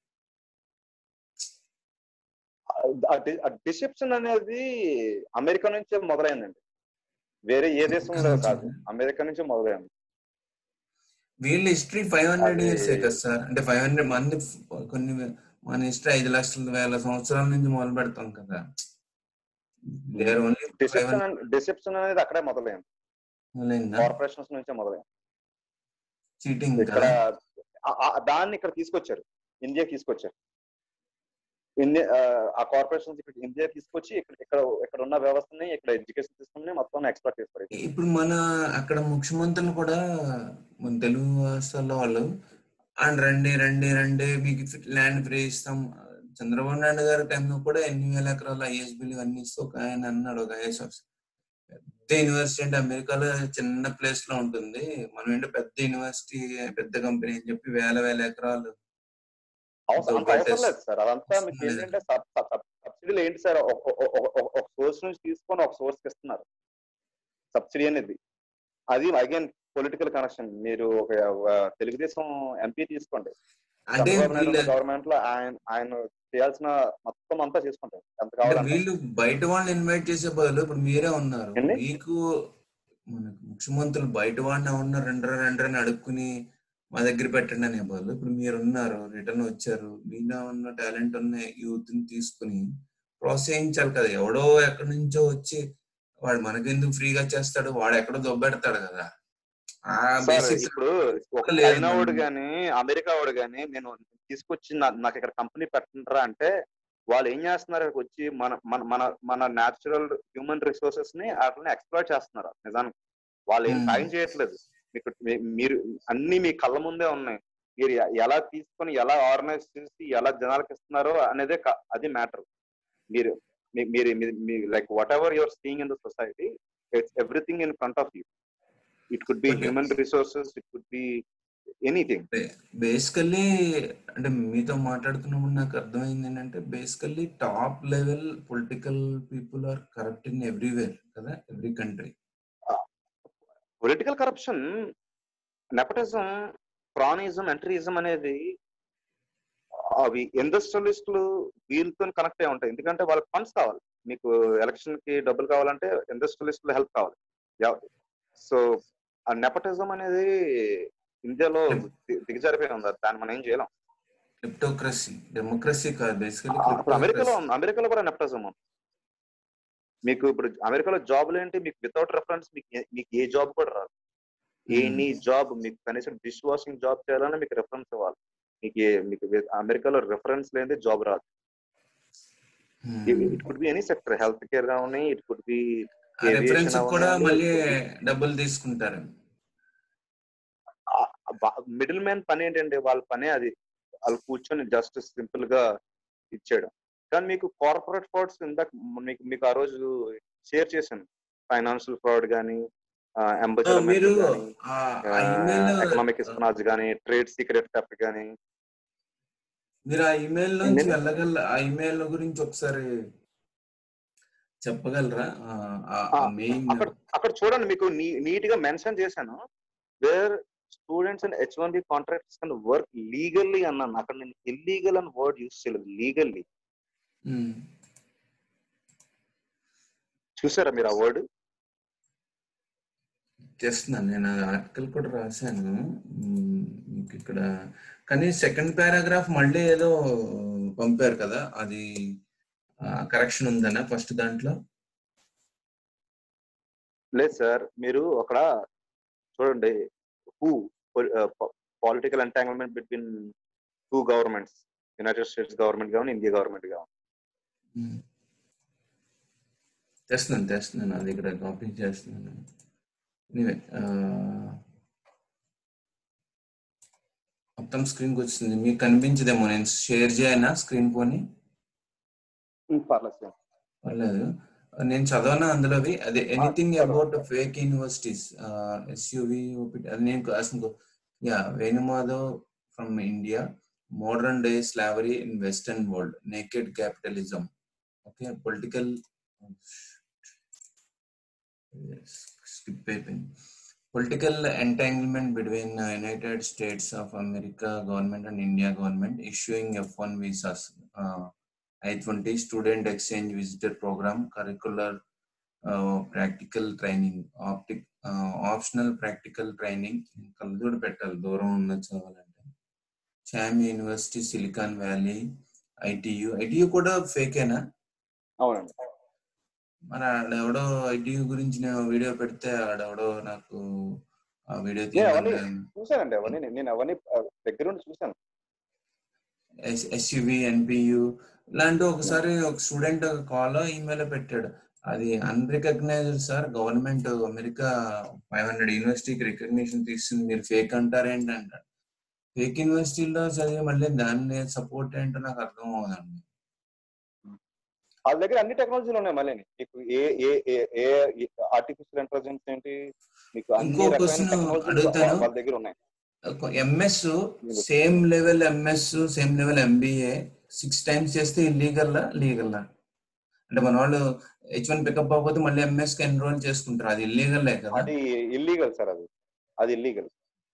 డిసెప్షన్ అనేది అమెరికా నుంచే మొదలైందండి వేరే ఏ దేశంలో కాదు అమెరికా నుంచే మొదలైంది వీళ్ళ హిస్టరీ ఫైవ్ హండ్రెడ్ అది- ఇయర్స్ కదా సార్ అంటే ఫైవ్ హండ్రెడ్ మంది కొన్ని మన హిస్టరీ ఐదు లక్షల వేల సంవత్సరాల నుంచి మొదలు పెడతాం కదా there only five deception deception అనేది అక్కడే మొదలైంది హండ్రెడ్ కార్పొరేషన్స్ నుంచే మొదలైంది చీటింగ్ ఇక్కడ ఆ- ఆ- దాన్ని ఇక్కడ తీసుకొచ్చారు ఇండియా తీసుకొచ్చారు ఇండియా ఆ కార్పొరేషన్స్ ఇక్కడ ఇండియా తీసుకొచ్చి ఇక్కడ ఇక్కడ ఇక్కడ ఉన్న వ్యవస్థని ఇక్కడ ఎడ్యుకేషన్ సిస్టమ్ ని మొత్తం ఎక్స్పర్ట్ చేస్తారు ఇప్పుడు మన అక్కడ ముఖ్యమంత్రులు కూడా మన తెలుగు రాష్ట్రాల్లో వాళ్ళు అండ్ రండి రండి రండి మీకు ల్యాండ్ ఫ్రీ ఇస్తాం చంద్రబాబు నాయుడు గారి టైంలో కూడా ఎన్ని వేల ఎకరాల ఐఎస్బీలు ఇవన్నీ ఇస్తూ ఒక ఆయన అన్నాడు ఒక ఐఎస్ ఆఫీసర్ పెద్ద యూనివర్సిటీ అంటే అమెరికాలో చిన్న ప్లేస్ లో ఉంటుంది మనం ఏంటో పెద్ద యూనివర్సిటీ పెద్ద కంపెనీ అని చెప్పి వేల వేల ఎకరాలు అవసరం అంత అవసరం లేదు సార్ అదంతా మీకు లేదు. ఏంటంటే సబ్సిడీలు ఏంటి సార్ ఒక- ఒక- ఒక- ఒక- ఒక సోర్స్ నుంచి తీసుకొని ఒక సోర్స్ కి ఇస్తున్నారు సబ్సిడీ అనేది అది అగైన్ పొలిటికల్ కనెక్షన్ మీరు ఒక ఆ, తెలుగుదేశం ఎంపీ తీసుకోండి అంటే చంద్రబాబు నాయుడు వీళ్ళ గవర్నమెంట్ లో ఆయన ఆయన చేయాల్సిన మొత్తం అంతా చేసుకుంటారు ఎంత అంటే కావాలంటే వీళ్ళు బయట వాళ్ళని ఇన్వైట్ చేసే బదులు ఇప్పుడు మీరే ఉన్నారు ఏంది? మీకు మనకు ముఖ్యమంత్రులు బయట వాడిని ఉన్నారు రెండర రెండరని అడుక్కుని మా దగ్గర పెట్టండి అనే బదులు ఇప్పుడు మీరు ఉన్నారు రిటర్న్ వచ్చారు మీలో ఉన్న టాలెంట్ ఉన్న యూత్ ని తీసుకుని ప్రోత్సహించాలి కదా ఎవడో ఎక్కడి నుంచో వచ్చి వాడు మనకెందుకు ఫ్రీగా చేస్తాడు వాడు ఎక్కడో దొబ్బెడతాడు కదా ఆ సార్ బేసిక్స్ ఇప్పుడు ఒక లేదు చైనా వాడు మనం. గాని అమెరికా వాడు గాని నేను తీసుకొచ్చి నా- నాకు ఇక్కడ కంపెనీ పెట్టండిరా అంటే వాళ్ళు ఏం చేస్తున్నారు ఇక్కడికి వచ్చి మన మన మన మన న్యాచురల్ హ్యూమన్ రిసోర్సెస్ ని వాటిని ఎక్స్ప్లోర్ చేస్తున్నారు నిజానికి వాళ్ళు ఏం Hmm. సాయం చేయట్లేదు మీకు మీ- మీరు అన్ని మీ కళ్ళ ముందే ఉన్నాయి మీరు ఎ- ఎలా తీసుకొని ఎలా ఆర్గనైజ్ చేసి ఎలా జనాలకు ఇస్తున్నారో అనేదే క- అది మ్యాటర్ మీరు మీ- మీరు like whatever your seeing in the society it's everything in front of you it could be Okay. Human resources it could be anything basically అంటే మీతో మాట్లాడుతున్నప్పుడు నాకు అర్థమైంది ఏంటంటే basically top level political people are corrupt in everywhere కదా every country political corruption nepotism ప్రానిజం ఎంట్రీజం అనేది అవి ఇండస్ట్రియలిస్టులు వీళ్ళతో కనెక్ట్ అయి ఉంటాయి ఎందుకంటే వాళ్ళకి ఫండ్స్ కావాలి మీకు ఎలక్షన్ కి డబ్బులు కావాలంటే ఇండస్ట్రియలిస్టులు హెల్ప్ కావాలి సో ఆ నెపటిజం అనేది ఇండియాలో ది- దిగజారిపోయి ఉంది దాన్ని మనం ఏం చేయలేం క్రిప్టోక్రసీ డెమోక్రసీ కాదు బేసికలీ ఆ, ఇప్పుడు అమెరికాలో ఉంది. అమెరికాలో కూడా నెపటిజం ఉంది మీకు ఇప్పుడు అమెరికాలో జాబ్లు ఏంటి మీకు వితౌట్ రెఫరెన్స్ మీకు ఏ- మీకు ఏ జాబ్ కూడా రాదు ఎనీ జాబ్ మీకు కనీసం డిష్ వాషింగ్ జాబ్ చేయాలన్నా మీకు రెఫరెన్స్ ఇవ్వాలి మీకు ఏ- మీకు వి- అమెరికాలో రెఫరెన్స్ లేనిది జాబ్ రాదు it could be any sector health care గానీ ఇట్ కుడ్ బి రెఫరెన్స్ కూడా మళ్ళీ డబ్బులు తీసుకుంటారు మిడిల్ మ్యాన్ పని ఏంటంటే వాళ్ళ పనే అది వాళ్ళు కూర్చొని జస్ట్ సింపుల్ గా ఇచ్చేయడం కానీ మీకు కార్పొరేట్ ఫ్రాడ్స్ ఇందాక మీకు మీకు ఆ రోజు షేర్ చేశాను ఫైనాన్షియల్ ఫ్రాడ్ కానీ మీరు ఎకనామిక్ ఎస్పనాజ్ కానీ ట్రేడ్ సీక్రెట్ థెఫ్ట్ కానీ మీరు ఆ ఇమెయిల్ నుంచి వెళ్ళగల ఆ ఇమెయిల్ గురించి ఒకసారి చెప్పగలరా మెయిన్ అక్కడ అక్కడ చూడండి మీకు నీట్ గా మెన్షన్ చేశాను where students and H one B contracts can work legally అన్నాను అక్కడ నేను ఇల్లీగల్ అని వర్డ్ యూస్ చేయలేదు లీగల్లీ చూసారా మీరు ఆ వర్డ్ చేస్తున్నాను నేను ఆర్టికల్ కూడా రాశాను మీకు ఇక్కడ కానీ సెకండ్ పారాగ్రాఫ్ మళ్ళీ ఏదో పంపారు కదా అది కరెక్షన్ ఉందనా ఫస్ట్ దాంట్లో లేదు సార్ మీరు అక్కడ చూడండి who political entanglement between two governments United States government కానీ ఇండియా గవర్నమెంట్ కానీ తెస్తున్నాను తెస్తున్నాను అది ఇక్కడ కాపీ చేస్తున్నాను ఎనీవే మొత్తం స్క్రీన్కి వచ్చింది మీకు కనిపించదేమో నేను షేర్ చేయనా స్క్రీన్ పోని పర్లేదు పర్లేదు నేను చదవనా అందులోవి అదే anything about fake universities SUV అది నేను అసలు యా Venumadhav from India modern day slavery in western world naked capitalism okay political skip అయిపోయింది political entanglement between United States of America government and India government issuing F one visas I twenty student exchange visitor program curricular practical training optic optional practical training కలదూడు పెట్టాలి దూరం ఉన్న చదవాలంటే చామ్ university Silicon Valley ITU ITU కూడా ఫేకేనా అవునండి మరి ఆడెవడో ఐటియు గురించి నేను వీడియో పెడితే ఆడెవడో నాకు ఆ వీడియో చూసానండి అవన్నీ నేను అవన్నీ దగ్గర నుండి చూసాను ఎస్యువి ఎన్పియు ఇలాంటి ఒకసారి ఒక స్టూడెంట్ కాల్ ఈమెయిల్ పెట్టాడు అది unrecognised sir government America five hundred యూనివర్సిటీకి రికగ్నిషన్ తీస్తుంది మీరు ఫేక్ అంటారేంటి అంటాడు ఫేక్ యూనివర్సిటీలో చదివి మళ్ళీ దాన్ని సపోర్ట్ ఏంటో నాకు అర్థం అవుదండి వాళ్ళ దగ్గర అన్ని టెక్నాలజీలు ఉన్నాయి మళ్ళీ మీకు ఏ ఏ ఏ ఆర్టిఫిషియల్ ఇంటెలిజెన్స్ ఏంటి మీకు ఇంకో క్వశ్చన్ అడుగుతాను వాళ్ళ దగ్గర ఉన్నాయి MS same level MS same level MBA six times చేస్తే ఇల్లీగల్ లీగల్ అంటే మన వాళ్ళు హెచ్ వన్ పికప్ అవ్వకపోతే మళ్ళీ ఎంఎస్ కి ఎన్రోల్ చేసుకుంటారు అది ఇల్లీగల్ కదా అది ఇల్లీగల్ సార్ అది అది ఇల్లీగల్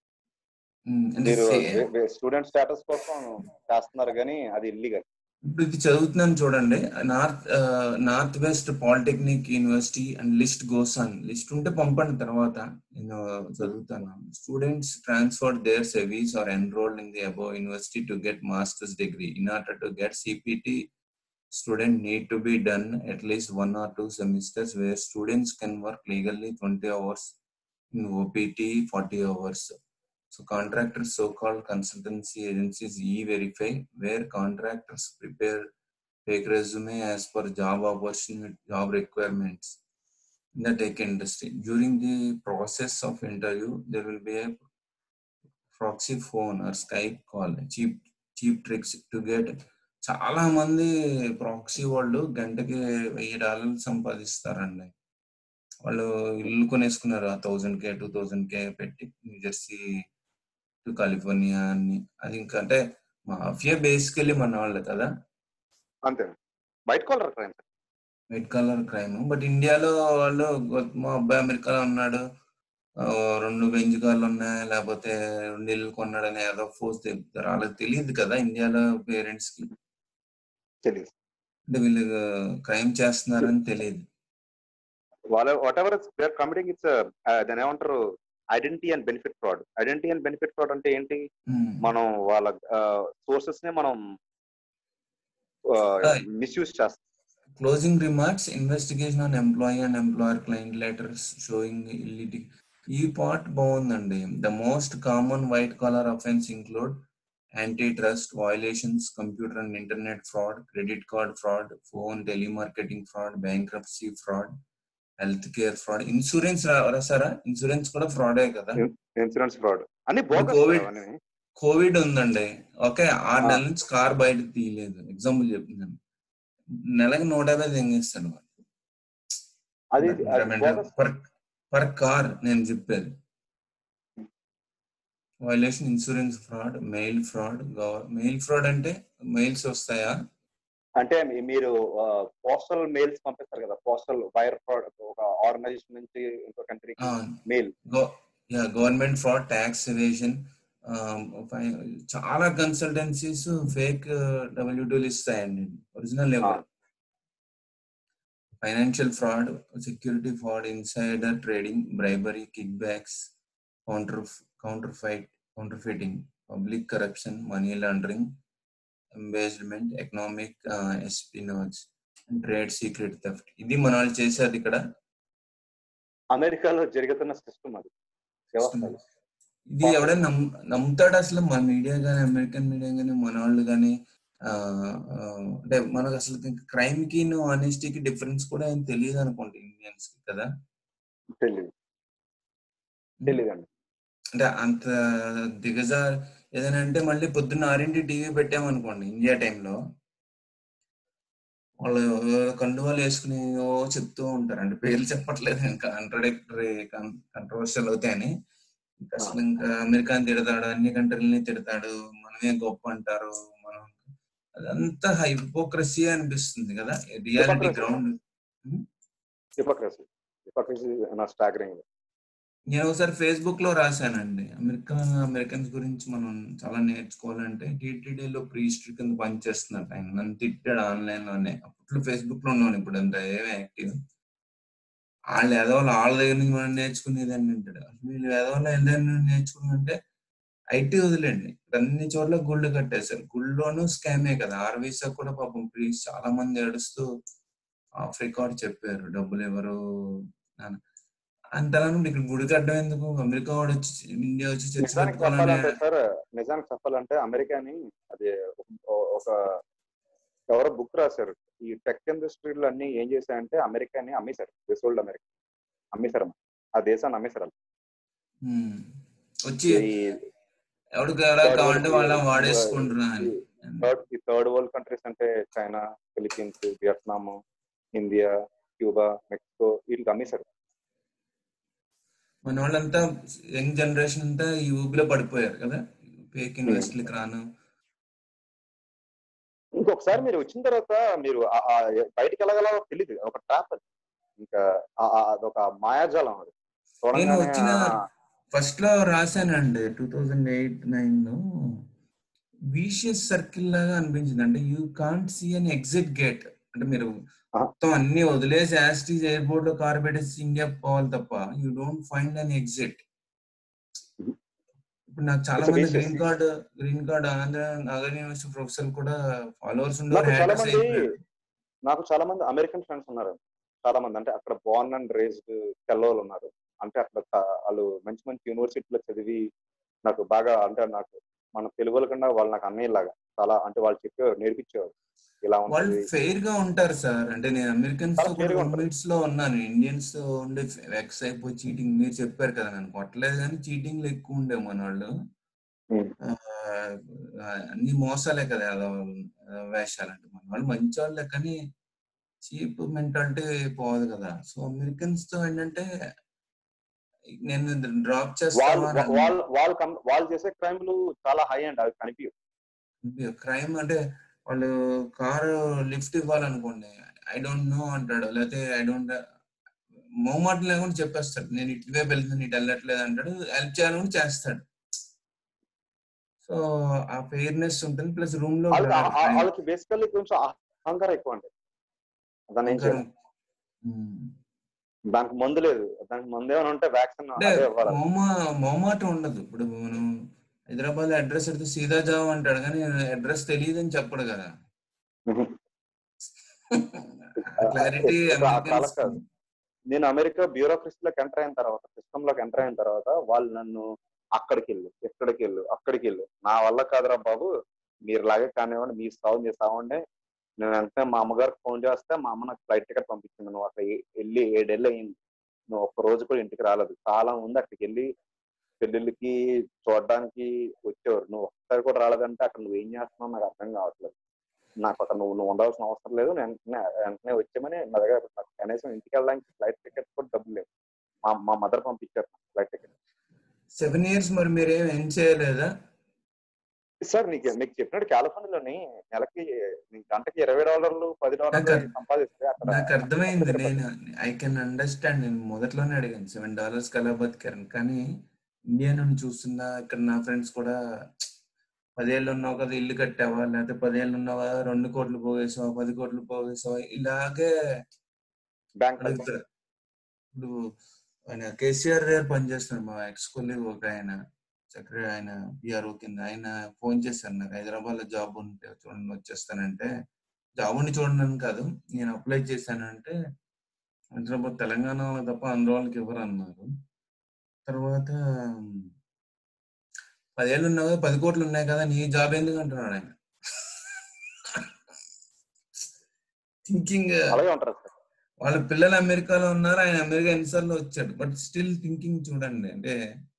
మీరు స్టూడెంట్ స్టేటస్ కోసం చేస్తున్నారు కానీ అది ఇల్లీగల్ ఇప్పుడు ఇది చదువుతున్నాను చూడండి north north west polytechnic university and list goes on list ఉంటే పంపండి తర్వాత నేను చదువుతాను students transfer there SEVIS are enrolled in the above university to get masters degree in order to get CPT student need to be done at least one or two semesters where students can work legally 20 hours in OPT 40 hours. So contractors, so-called consultancy agencies e-verify where contractors prepare fake resume as per job opportunity, job requirements in the tech industry. During the process of interview, there will be a proxy phone or Skype call, cheap cheap tricks to get చాలా మంది ప్రాక్సీ వాళ్ళు గంటకి వెయ్యి డాలర్లు సంపాదిస్తారండి వాళ్ళు ఇల్లు కొనేసుకున్నారు ఆ thousand K two thousand K పెట్టి న్యూజెర్సీ టు కాలిఫోర్నియా అని అది ఇంకా అంటే మాఫియా బేసికలీ మన వాళ్ళు కదా అంతే white collar crime white collar crime but ఇండియాలో వాళ్ళు మా అబ్బాయి అమెరికాలో ఉన్నాడు రెండు బెంచ్ కార్లు ఉన్నాయి లేకపోతే రెండు ఇల్లు కొన్నాడని ఏదో ఫోర్స్ తెలుపుతారు వాళ్ళకి తెలియదు కదా ఇండియాలో పేరెంట్స్ కి తెలియదు అంటే వీళ్ళు క్రైమ్ చేస్తున్నారని తెలియదు వాళ్ళ whatever they committing it's దాని ఏమంటారు identity and benefit fraud identity and benefit fraud అంటే ఏంటి మనం వాళ్ళ సోర్సెస్ ని మనం మిస్యూజ్ చేస్తాం closing remarks investigation on employee and employer client letters showing ఇల్లిటి ఈ పార్ట్ బాగుందండి the most common white collar offence include antitrust violations computer and internet fraud credit card fraud phone telemarketing fraud bankruptcy fraud health care fraud insurance రాసారా ఇన్సూరెన్స్ కూడా ఫ్రాడే కదా ఇన్సూరెన్స్ ఫ్రాడ్ అన్ని బోగస్ కోవిడ్ అవన్నీ కోవిడ్ ఉందండి ఓకే ఆరు ఆ. నెలల నుంచి కార్ బయటకు తీయలేదు ఎగ్జాంపుల్ చెప్తున్నాను నెలకి నూట యాభై తెంగేస్తాడు వాడు అది అది bogus. పర్ పర్ కార్ నేను చెప్పేది violation insurance fraud mail fraud mail fraud అంటే మెయిల్స్ వస్తాయా అంటే మీ- మీరు పోస్టల్ మెయిల్స్ పంపిస్తారు కదా పోస్టల్ వైర్ ఫ్రాడ్ ఒక ఆర్గనైజేషన్ నుంచి ఇంకో కంట్రీకి mail government fraud tax evasion చాలా కన్సల్టెన్సీస్ ఫేక్ డబ్ల్యూడీలు ఇస్తాయండి ఒరిజినల్ ఎవరు financial fraud security fraud insider trading bribery kickbacks counter counter fight counter fighting public corruption money laundering embezzlement economic espionage trade secret theft ఇది మన వాళ్ళు చేసేది ఇక్కడ అమెరికాలో జరుగుతున్న సిస్టమ్ అది వ్యవస్థ అది. ఇది ఎవడైనా నమ్ నమ్ముతాడు అసలు మన మీడియా కానీ అమెరికన్ మీడియా కానీ మన వాళ్ళు కానీ అంటే మనకు అసలు క్రైమ్ కి ఆనెస్టీకి డిఫరెన్స్ కూడా ఏం తెలియదు అనుకోండి ఇండియన్స్ కి కదా తెలీదు తెలీదండి అంటే అంత దిగజార్ ఏదైనా అంటే మళ్ళీ పొద్దున్న ఆరింటి టీవీ పెట్టామనుకోండి ఇండియా టైంలో వాళ్ళు కండు వాళ్ళు వేసుకుని ఓ చెప్తూ ఉంటారు అంటే పేర్లు చెప్పట్లేదు ఇంకా కాంట్రడిక్టరీ కంట్రవర్షియల్ అవుతాయని ఇంకా అసలు ఇంకా అమెరికాని తిడతాడు అన్ని కంట్రీలని తిడతాడు మనమే గొప్ప అంటారు మనం అదంతా హైపోక్రసీ అనిపిస్తుంది కదా reality Hypocrisy. Ground hypocrisy hypocrisy నా స్టాగరింగ్ నేను ఒకసారి ఫేస్బుక్ లో రాశానండి అమెరికా అమెరికన్స్ గురించి మనం చాలా నేర్చుకోవాలంటే టీటీడీలో ప్రీ హిస్టరీ కింద పనిచేస్తున్నట్టు ఆయన నన్ను తిట్టాడు ఆన్లైన్ లోనే అప్పట్లో ఫేస్బుక్ లో ఉన్నాను ఇప్పుడు అంత ఏమీ యాక్టివ్ వాళ్ళు ఏదో వాళ్ళ దగ్గర నుంచి మనం నేర్చుకునేది అని అంటాడు అసలు వీళ్ళు ఏదో ఏదైనా నేర్చుకున్నారంటే ఐటీ వదిలేండి అన్ని చోట్ల గుళ్ళు కట్టేశారు గుళ్ళోనూ స్కామే కదా ఆర్వీసా కూడా పాపం ప్లీజ్ చాలా మంది ఏడుస్తూ ఆఫ్ రికార్డ్ చెప్పారు డబ్బులు ఎవరు అని. అంతలా ఇక్కడ గుడి కట్టడం ఎందుకు అమెరికా వాడు వచ్చి ఇండియా వచ్చి చర్చ నిజానికి కట్టుకోవాలని చెప్పాలంటే సార్ నిజానికి చెప్పాలంటే అమెరికాని అది ఒక- ఒక ఎవరో బుక్ రాశారు ఈ టెక్ ఇండస్ట్రీలు అన్ని ఏం చేశాయంటే అమెరికాని అమ్మేశారు రిసోల్డ్ అమెరికా అమ్మేశారు ఆ దేశాన్ని అమ్మేశారు వాళ్ళు. ఉమ్. వచ్చి ఈ ఎవరికి ఎలా కావాలంటే వాళ్ళ వాడేసుకుంటున్నా అని థర్డ్ ఈ థర్డ్ వరల్డ్ కంట్రీస్ అంటే China Philippines Vietnam India Cuba Mexico వీటికి అమ్మేశారు మన వాళ్ళంతా యంగ్ జనరేషన్ అంతా ఈ ఊబిలో పడిపోయారు కదా ఫేక్ ఇన్వెస్ట్లకి రాను ఇంకొకసారి మీరు వచ్చిన తర్వాత మీరు ఆ- ఆ బయటికి వెళ్ళగలవో తెలియదు ఒక ట్రాప్ అది ఇంకా ఆ- ఆ- అదొక మాయాజాలం అది నేను చూడంగానే వచ్చిన ఆ- ఫస్ట్ లో రాశానండి టూ థౌజండ్ ఎయిట్ నైన్ లో విషియస్ సర్కిల్ లాగా అనిపించింది అంటే you can't see an exit gate అంటే మీరు ఆ. మొత్తం అన్ని వదిలేసి యాస్టీస్ ఎయిర్పోర్ట్ లో కార్ పెట్టేసి ఇండియా పోవాలి తప్ప you don't find an exit ఇప్పుడు నాకు చాలా It's a మంది vicious green card green card Andhra Nagar university professor కూడా ఫాలోవర్స్ నాకు ఉండేవారు చాలా haters మంది అయిపోయారు. నాకు చాలా మంది అమెరికన్ ఫ్రెండ్స్ ఉన్నారు చాలా మంది అంటే అక్కడ బోర్న్ అండ్ రేస్డ్ తెల్లవాళ్ళు ఉన్నారు అంటే అక్కడ త- వాళ్ళు మంచి మంచి యూనివర్సిటీలో చదివి నాకు బాగా అంటే నాకు మన తెలుగు వాళ్ళ కన్నా వాళ్ళు నాకు అన్నయ్యలాగా చాలా అంటే వాళ్ళు చెప్పేవారు నేర్పించేవారు ఇలా వాళ్ళు ఉంటుంది ఫెయిర్ గా ఉంటారు సార్ అంటే నేను అమెరికన్స్ తో చాలా fair గా ఉంటారు. మీట్స్ లో ఉన్నాను ఇండియన్స్ తో ఉండే వెక్స్ అయిపోయి చీటింగ్ మీరు చెప్పారు కదా నన్ను కొట్టలేదు కానీ చీటింగ్లు ఎక్కువ ఉండే మన వాళ్ళు Hmm. ఆ, ఆ, అన్ని మోసాలే కదా అలా వేషాలు అంటే మన వాళ్ళు మంచి వాళ్ళే కానీ చీప్ మెంటాలిటీ పోదు కదా సో అమెరికన్స్ తో ఏంటంటే నేను డ్రాప్ వాళ్ళు చేస్తాను వాళ్ళు వాళ్ళు కం- వాళ్ళు చేసే క్రైమ్లు చాలా హై అండ్ అవి కనిపించవు క్రైమ్ అంటే వాళ్ళు కారు లిఫ్ట్ ఇవ్వాలనుకోండి ఐ డోంట్ నో అంటాడు లేకపోతే ఐ డోంట్ మొహమాట లేకుండా చెప్పేస్తాడు నేను ఇటువైపు వెళ్తున్నాను ఇటు వెళ్ళట్లేదు అంటాడు హెల్ప్ చేయాలని చేస్తాడు సో ఆ ఫెయిర్నెస్ ఉంటుంది ప్లస్ రూమ్ లో వాళ్ళకి ఆ- ఆ- వాళ్ళకి బేసికల్లీ కొంచెం అహంకారం ఎక్కువ అండి దాన్ని ఏం చేయడం దానికి మందు లేదు దానికి మందు ఏమైనా ఉంటే వ్యాక్సిన్ అంటే అదే ఇవ్వాలి మొహమా మొహమాటం ఉండదు ఇప్పుడు మనం హైదరాబాద్ అడ్రస్ అడిగితే సీదా జావ్ అంటాడు కానీ అడ్రస్ తెలియదని చెప్పడు కదా క్లారిటీ ఆ కాలం కాదు. నేను అమెరికా బ్యూరోక్రసీలోకి ఎంటర్ అయిన తర్వాత సిస్టమ్ లోకి ఎంటర్ అయిన తర్వాత వాళ్ళు నన్ను అక్కడికి వెళ్ళు ఎక్కడికి వెళ్ళు అక్కడికి వెళ్ళు నా వల్ల కాదురా బాబు మీరు లాగే కానివ్వండి మీ సాగు మీరు సావండి నేను వెంటనే మా అమ్మగారికి ఫోన్ చేస్తే మా అమ్మ నాకు ఫ్లైట్ టికెట్ పంపించింది నువ్వు అక్కడ ఏ- వెళ్ళి ఏడేళ్ళు అయింది నువ్వు ఒక్క రోజు కూడా ఇంటికి రాలేదు చాలా ఉంది అక్కడికి వెళ్ళి పెళ్ళిళ్ళకి చూడడానికి వచ్చేవారు నువ్వు ఒక్కసారి కూడా రాలేదంటే అక్కడ నువ్వు ఏం చేస్తున్నావు నాకు అర్థం కావట్లేదు నాకు అక్కడ నువ్వు నువ్వు ఉండాల్సిన అవసరం లేదు నేను వెంటనే వెంటనే వచ్చామని నా దగ్గర నాకు కనీసం ఇంటికి వెళ్ళడానికి ఫ్లైట్ టికెట్ కూడా డబ్బులు లేవు మా మా మదర్ పంపించారు ఫ్లైట్ టికెట్ సెవెన్ ఇయర్స్ మరి మీరేం ఏం చేయలేదా సార్ నీకు మీకు చెప్పినట్టు కాలిఫోర్నియాలోని నెలకి నీకు గంటకి ఇరవై డాలర్లు పది డాలర్లు నాకు- సంపాదిస్తే అక్కడ నాకు అర్థమైంది నేను ఐ కెన్ అండర్స్టాండ్ నేను మొదట్లోనే అడిగాను సెవెన్ డాలర్స్ అలా బతికారని కానీ ఇండియా నుండి చూస్తున్నా ఇక్కడ నా ఫ్రెండ్స్ కూడా పదేళ్ళు ఉన్నావు కదా ఇల్లు కట్టావా లేకపోతే పదేళ్ళు ఉన్నావు కదా రెండు కోట్లు పోగేసావా పది కోట్లు పోగేసావా ఇలాగే బ్యాంక్ అడుగుతారు ఇప్పుడు ఆయన కేసీఆర్ దగ్గర పనిచేస్తున్నారు మా ఎక్స్ కొలీగ్ ఒక ఆయన చక్కగా ఆయన పిఆర్ఓ కింద ఆయన ఫోన్ చేశారు నాకు హైదరాబాద్ లో జాబ్ ఉంటే చూడండి వచ్చేస్తానంటే జాబ్ ఉండి చూడండి కాదు నేను అప్లై చేశానంటే హైదరాబాద్ తెలంగాణలో తప్ప ఆంధ్ర వాళ్ళకి ఎవరు అన్నారు తర్వాత పదేళ్ళు ఉన్నావు కదా పది కోట్లు ఉన్నాయి కదా నీ జాబ్ ఎందుకు అంటున్నాడు ఆయన థింకింగ్ అలాగే ఉంటారు సార్ వాళ్ళ పిల్లలు అమెరికాలో ఉన్నారు ఆయన అమెరికా ఎన్నిసార్లు వచ్చాడు బట్ స్టిల్ థింకింగ్ చూడండి అంటే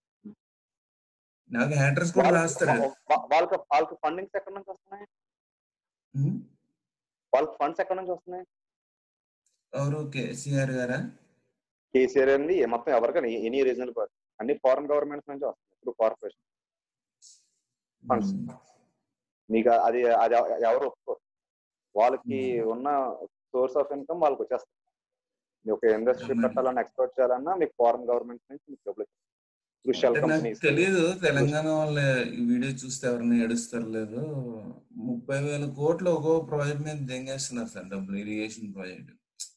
నాకు హ్యాటర్స్ కూడా వాళ్ళకి రాస్తారు వా- వాళ్ళకి వాళ్ళకి ఫండింగ్స్ ఎక్కడి నుంచి వస్తున్నాయి ఉమ్, వాళ్ళకి ఫండ్స్ ఎక్కడి నుంచి వస్తున్నాయి ఎవరు కేసీఆర్ గారా కేసీఆర్ అండి మొత్తం ఎవరికైనా ఎనీ రీజనల్ అన్ని ఫారెన్ గవర్నమెంట్స్ నుంచి వస్తున్నాయి ఇప్పుడు కార్పొరేషన్ Funds. ఉమ్, మీకు అది అది ఎవరు ఒప్పుకోరు వాళ్ళకి ఉన్న సోర్స్ ఆఫ్ ఇన్కమ్ వాళ్ళకి వచ్చేస్తుంది మీకు ఒక ఇండస్ట్రీ అవునండి. పెట్టాలన్నా ఎక్స్పోర్ట్ చేయాలన్నా మీకు ఫారెన్ గవర్నమెంట్ నుంచి మీకు డబ్బులు క్రూషియల్ అంటే నాకు కంపెనీస్ తెలియదు తెలంగాణ వాళ్ళ ఈ వీడియో చూస్తే ఎవరిని ఏడుస్తారు లేదు ముప్పై వేల కోట్లు ఒక్కో ప్రాజెక్ట్ మీద దెంగేస్తున్నారు సార్ డబ్బులు ఇరిగేషన్ ప్రాజెక్ట్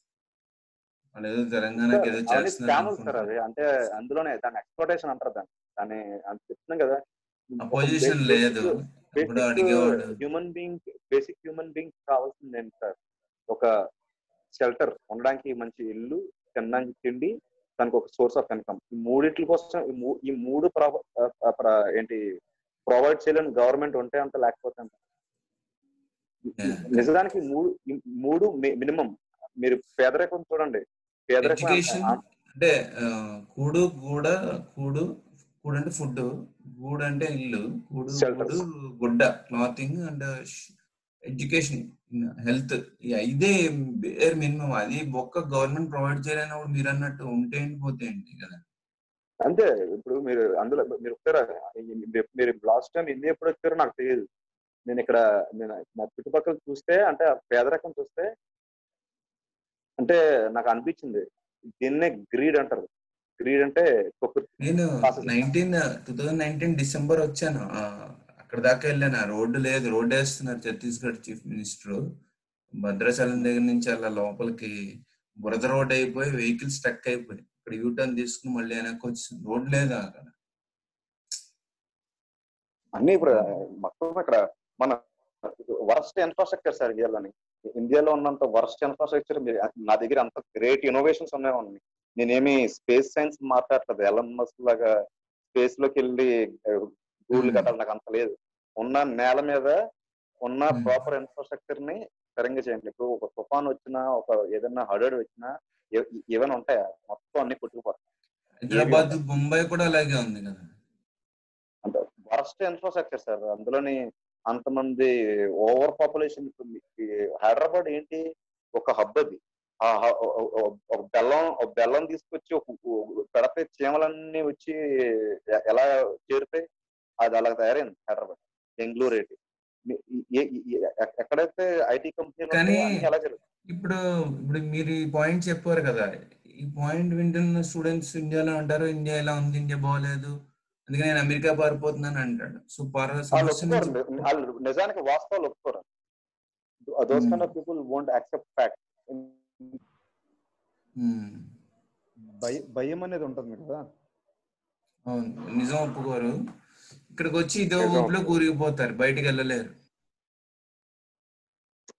వాళ్ళు ఏదో తెలంగాణకి ఏదో అవన్నీ చేస్తున్నారు స్కామ్స్ సార్ అనుకుంటారు. అది అంటే అందులోనే దాని ఎక్స్ప్లోటేషన్ అంటారు దాన్ని దాన్ని అని చెప్తున్నాం కదా అపోజిషన్ లేదు ఎప్పుడో అడిగేవాడు human being basic human being కావాల్సింది ఏంటి సార్ ఒక షెల్టర్ ఉండడానికి మంచి ఇల్లు తినడానికి తిండి దానికి ఒక సోర్స్ ఆఫ్ ఇన్కమ్ ఈ మూడిట్ల కోసం ఈ మూ- ఈ మూడు ప్రవ- ఆ, ప్ర- ఏంటి ప్రొవైడ్ చేయలేని గవర్నమెంట్ ఉంటే అంత లేకపోతే అంత Yeah. నిజానికి ఈ మూడు ఈ మూడు మినిమం మీరు పేదరికం చూడండి పేదరికం ఎడ్యుకేషన్ అంత- అంటే ఆ, కూడు గూడ కూడు కూడు అంటే ఫుడ్ గూడు అంటే ఇల్లు కూడు Shelters. గూడు గుడ్డ క్లాతింగ్ అండ్ ఎడ్యుకేషన్ హెల్త్ ఈ ఐదే బేర్ మినిమం అది ఒక్క గవర్నమెంట్ ప్రొవైడ్ చేయలేనప్పుడు మీరు అన్నట్టు ఉంటే ఏంటి పోతే ఏంటి కదా అంతే ఇప్పుడు మీరు అందులో మీరు వచ్చారా మీరు- మీరు లాస్ట్ టైం ఇండియా ఎప్పుడు వచ్చారో నాకు తెలియదు నేను ఇక్కడ నేను నా చుట్టుపక్కల చూస్తే అంటే ఆ పేదరికం చూస్తే అంటే నాకు అనిపించింది దీన్నే గ్రీడ్ అంటారు గ్రీడ్ అంటే కుక్క నేను Process. Nineteen two thousand nineteen December వచ్చాను ఆ, అక్కడ దాకా వెళ్ళాను ఆ రోడ్డు లేదు రోడ్డు వేస్తున్నారు ఛత్తీస్గఢ్ చీఫ్ మినిస్టర్ భద్రాచలం దగ్గర నుంచి అలా లోపలికి బురద రోడ్ అయిపోయి వెహికల్ స్టక్ అయిపోయి ఇక్కడ యూటర్న్ తీసుకుని మళ్ళీ వెనక్కి వచ్చింది రోడ్ లేదా అక్కడ అన్ని ఇప్పుడు మొత్తం ఇక్కడ మన వరస్ట్ ఇన్ఫ్రాస్ట్రక్చర్ సార్ ఇండియాలోని ఇండియాలో ఉన్నంత వరస్ట్ ఇన్ఫ్రాస్ట్రక్చర్ మీరు నా దగ్గర అంత గ్రేట్ ఇన్నోవేషన్స్ ఉన్నాయి ఉన్నాయి నేనేమి స్పేస్ సైన్స్ మాట్లాడలేదు ఎలన్ మస్క్ లాగా స్పేస్ లోకి వెళ్ళి గూడ్లు Hmm. కట్టాలి నాకు అంత లేదు ఉన్న నేల మీద ఉన్న Hmm. ప్రాపర్ ఇన్ఫ్రాస్ట్రక్చర్ ని సరిగ్గా చేయండి ఇప్పుడు ఒక తుఫాన్ వచ్చినా ఒక ఏదైనా హడడ్ వచ్చినా ఏ- ఏమైనా ఉంటాయా మొత్తం అన్ని కొట్టుకుపోతాయి హైదరాబాద్ బొంబాయి కూడా అలాగే ఉంది కదా అంటే వరస్ట్ ఇన్ఫ్రాస్ట్రక్చర్ సార్ అందులోని అంతమంది ఓవర్ పాపులేషన్ హైదరాబాద్ ఏంటి ఒక హబ్ అది ఆ హ- ఒ- ఒ- ఒ- ఒక బెల్లం ఒక బెల్లం తీసుకొచ్చి ఒక ఒక పెడితే చీమలన్నీ వచ్చి ఎ- ఎలా చేరుతాయి అది అలా తయారైంది హైదరాబాద్ బెంగళూరు ఏంటి మీ- ఏ- ఏ- ఎ- ఎక్కడైతే ఐటీ కంపెనీలు కానీ- ఉంటాయో అన్ని ఎలా జరుగుతాయి ఇప్పుడు ఇప్పుడు మీరు ఈ పాయింట్ చెప్పారు కదా ఈ పాయింట్ వింటున్న స్టూడెంట్స్ ఇండియాలో అంటారు ఇండియా ఎలా ఉంది ఇండియా బాగోలేదు అందుకే నేను అమెరికా పారిపోతున్నాను అంటాడు సో పర వాళ్ళు సమస్య నుంచి ఒప్పుకోరు వాళ్ళు నిజానికి వాస్తవాలు ఒప్పుకోరు those Hmm. Kind of people won't accept fact um, భయం భయం అనేది ఉంటుంది కదా అవును నిజం ఒప్పుకోరు ఇక్కడికి వచ్చి ఇదో నిజం. ఊపిలో కూరిగిపోతారు బయటికి వెళ్ళలేరు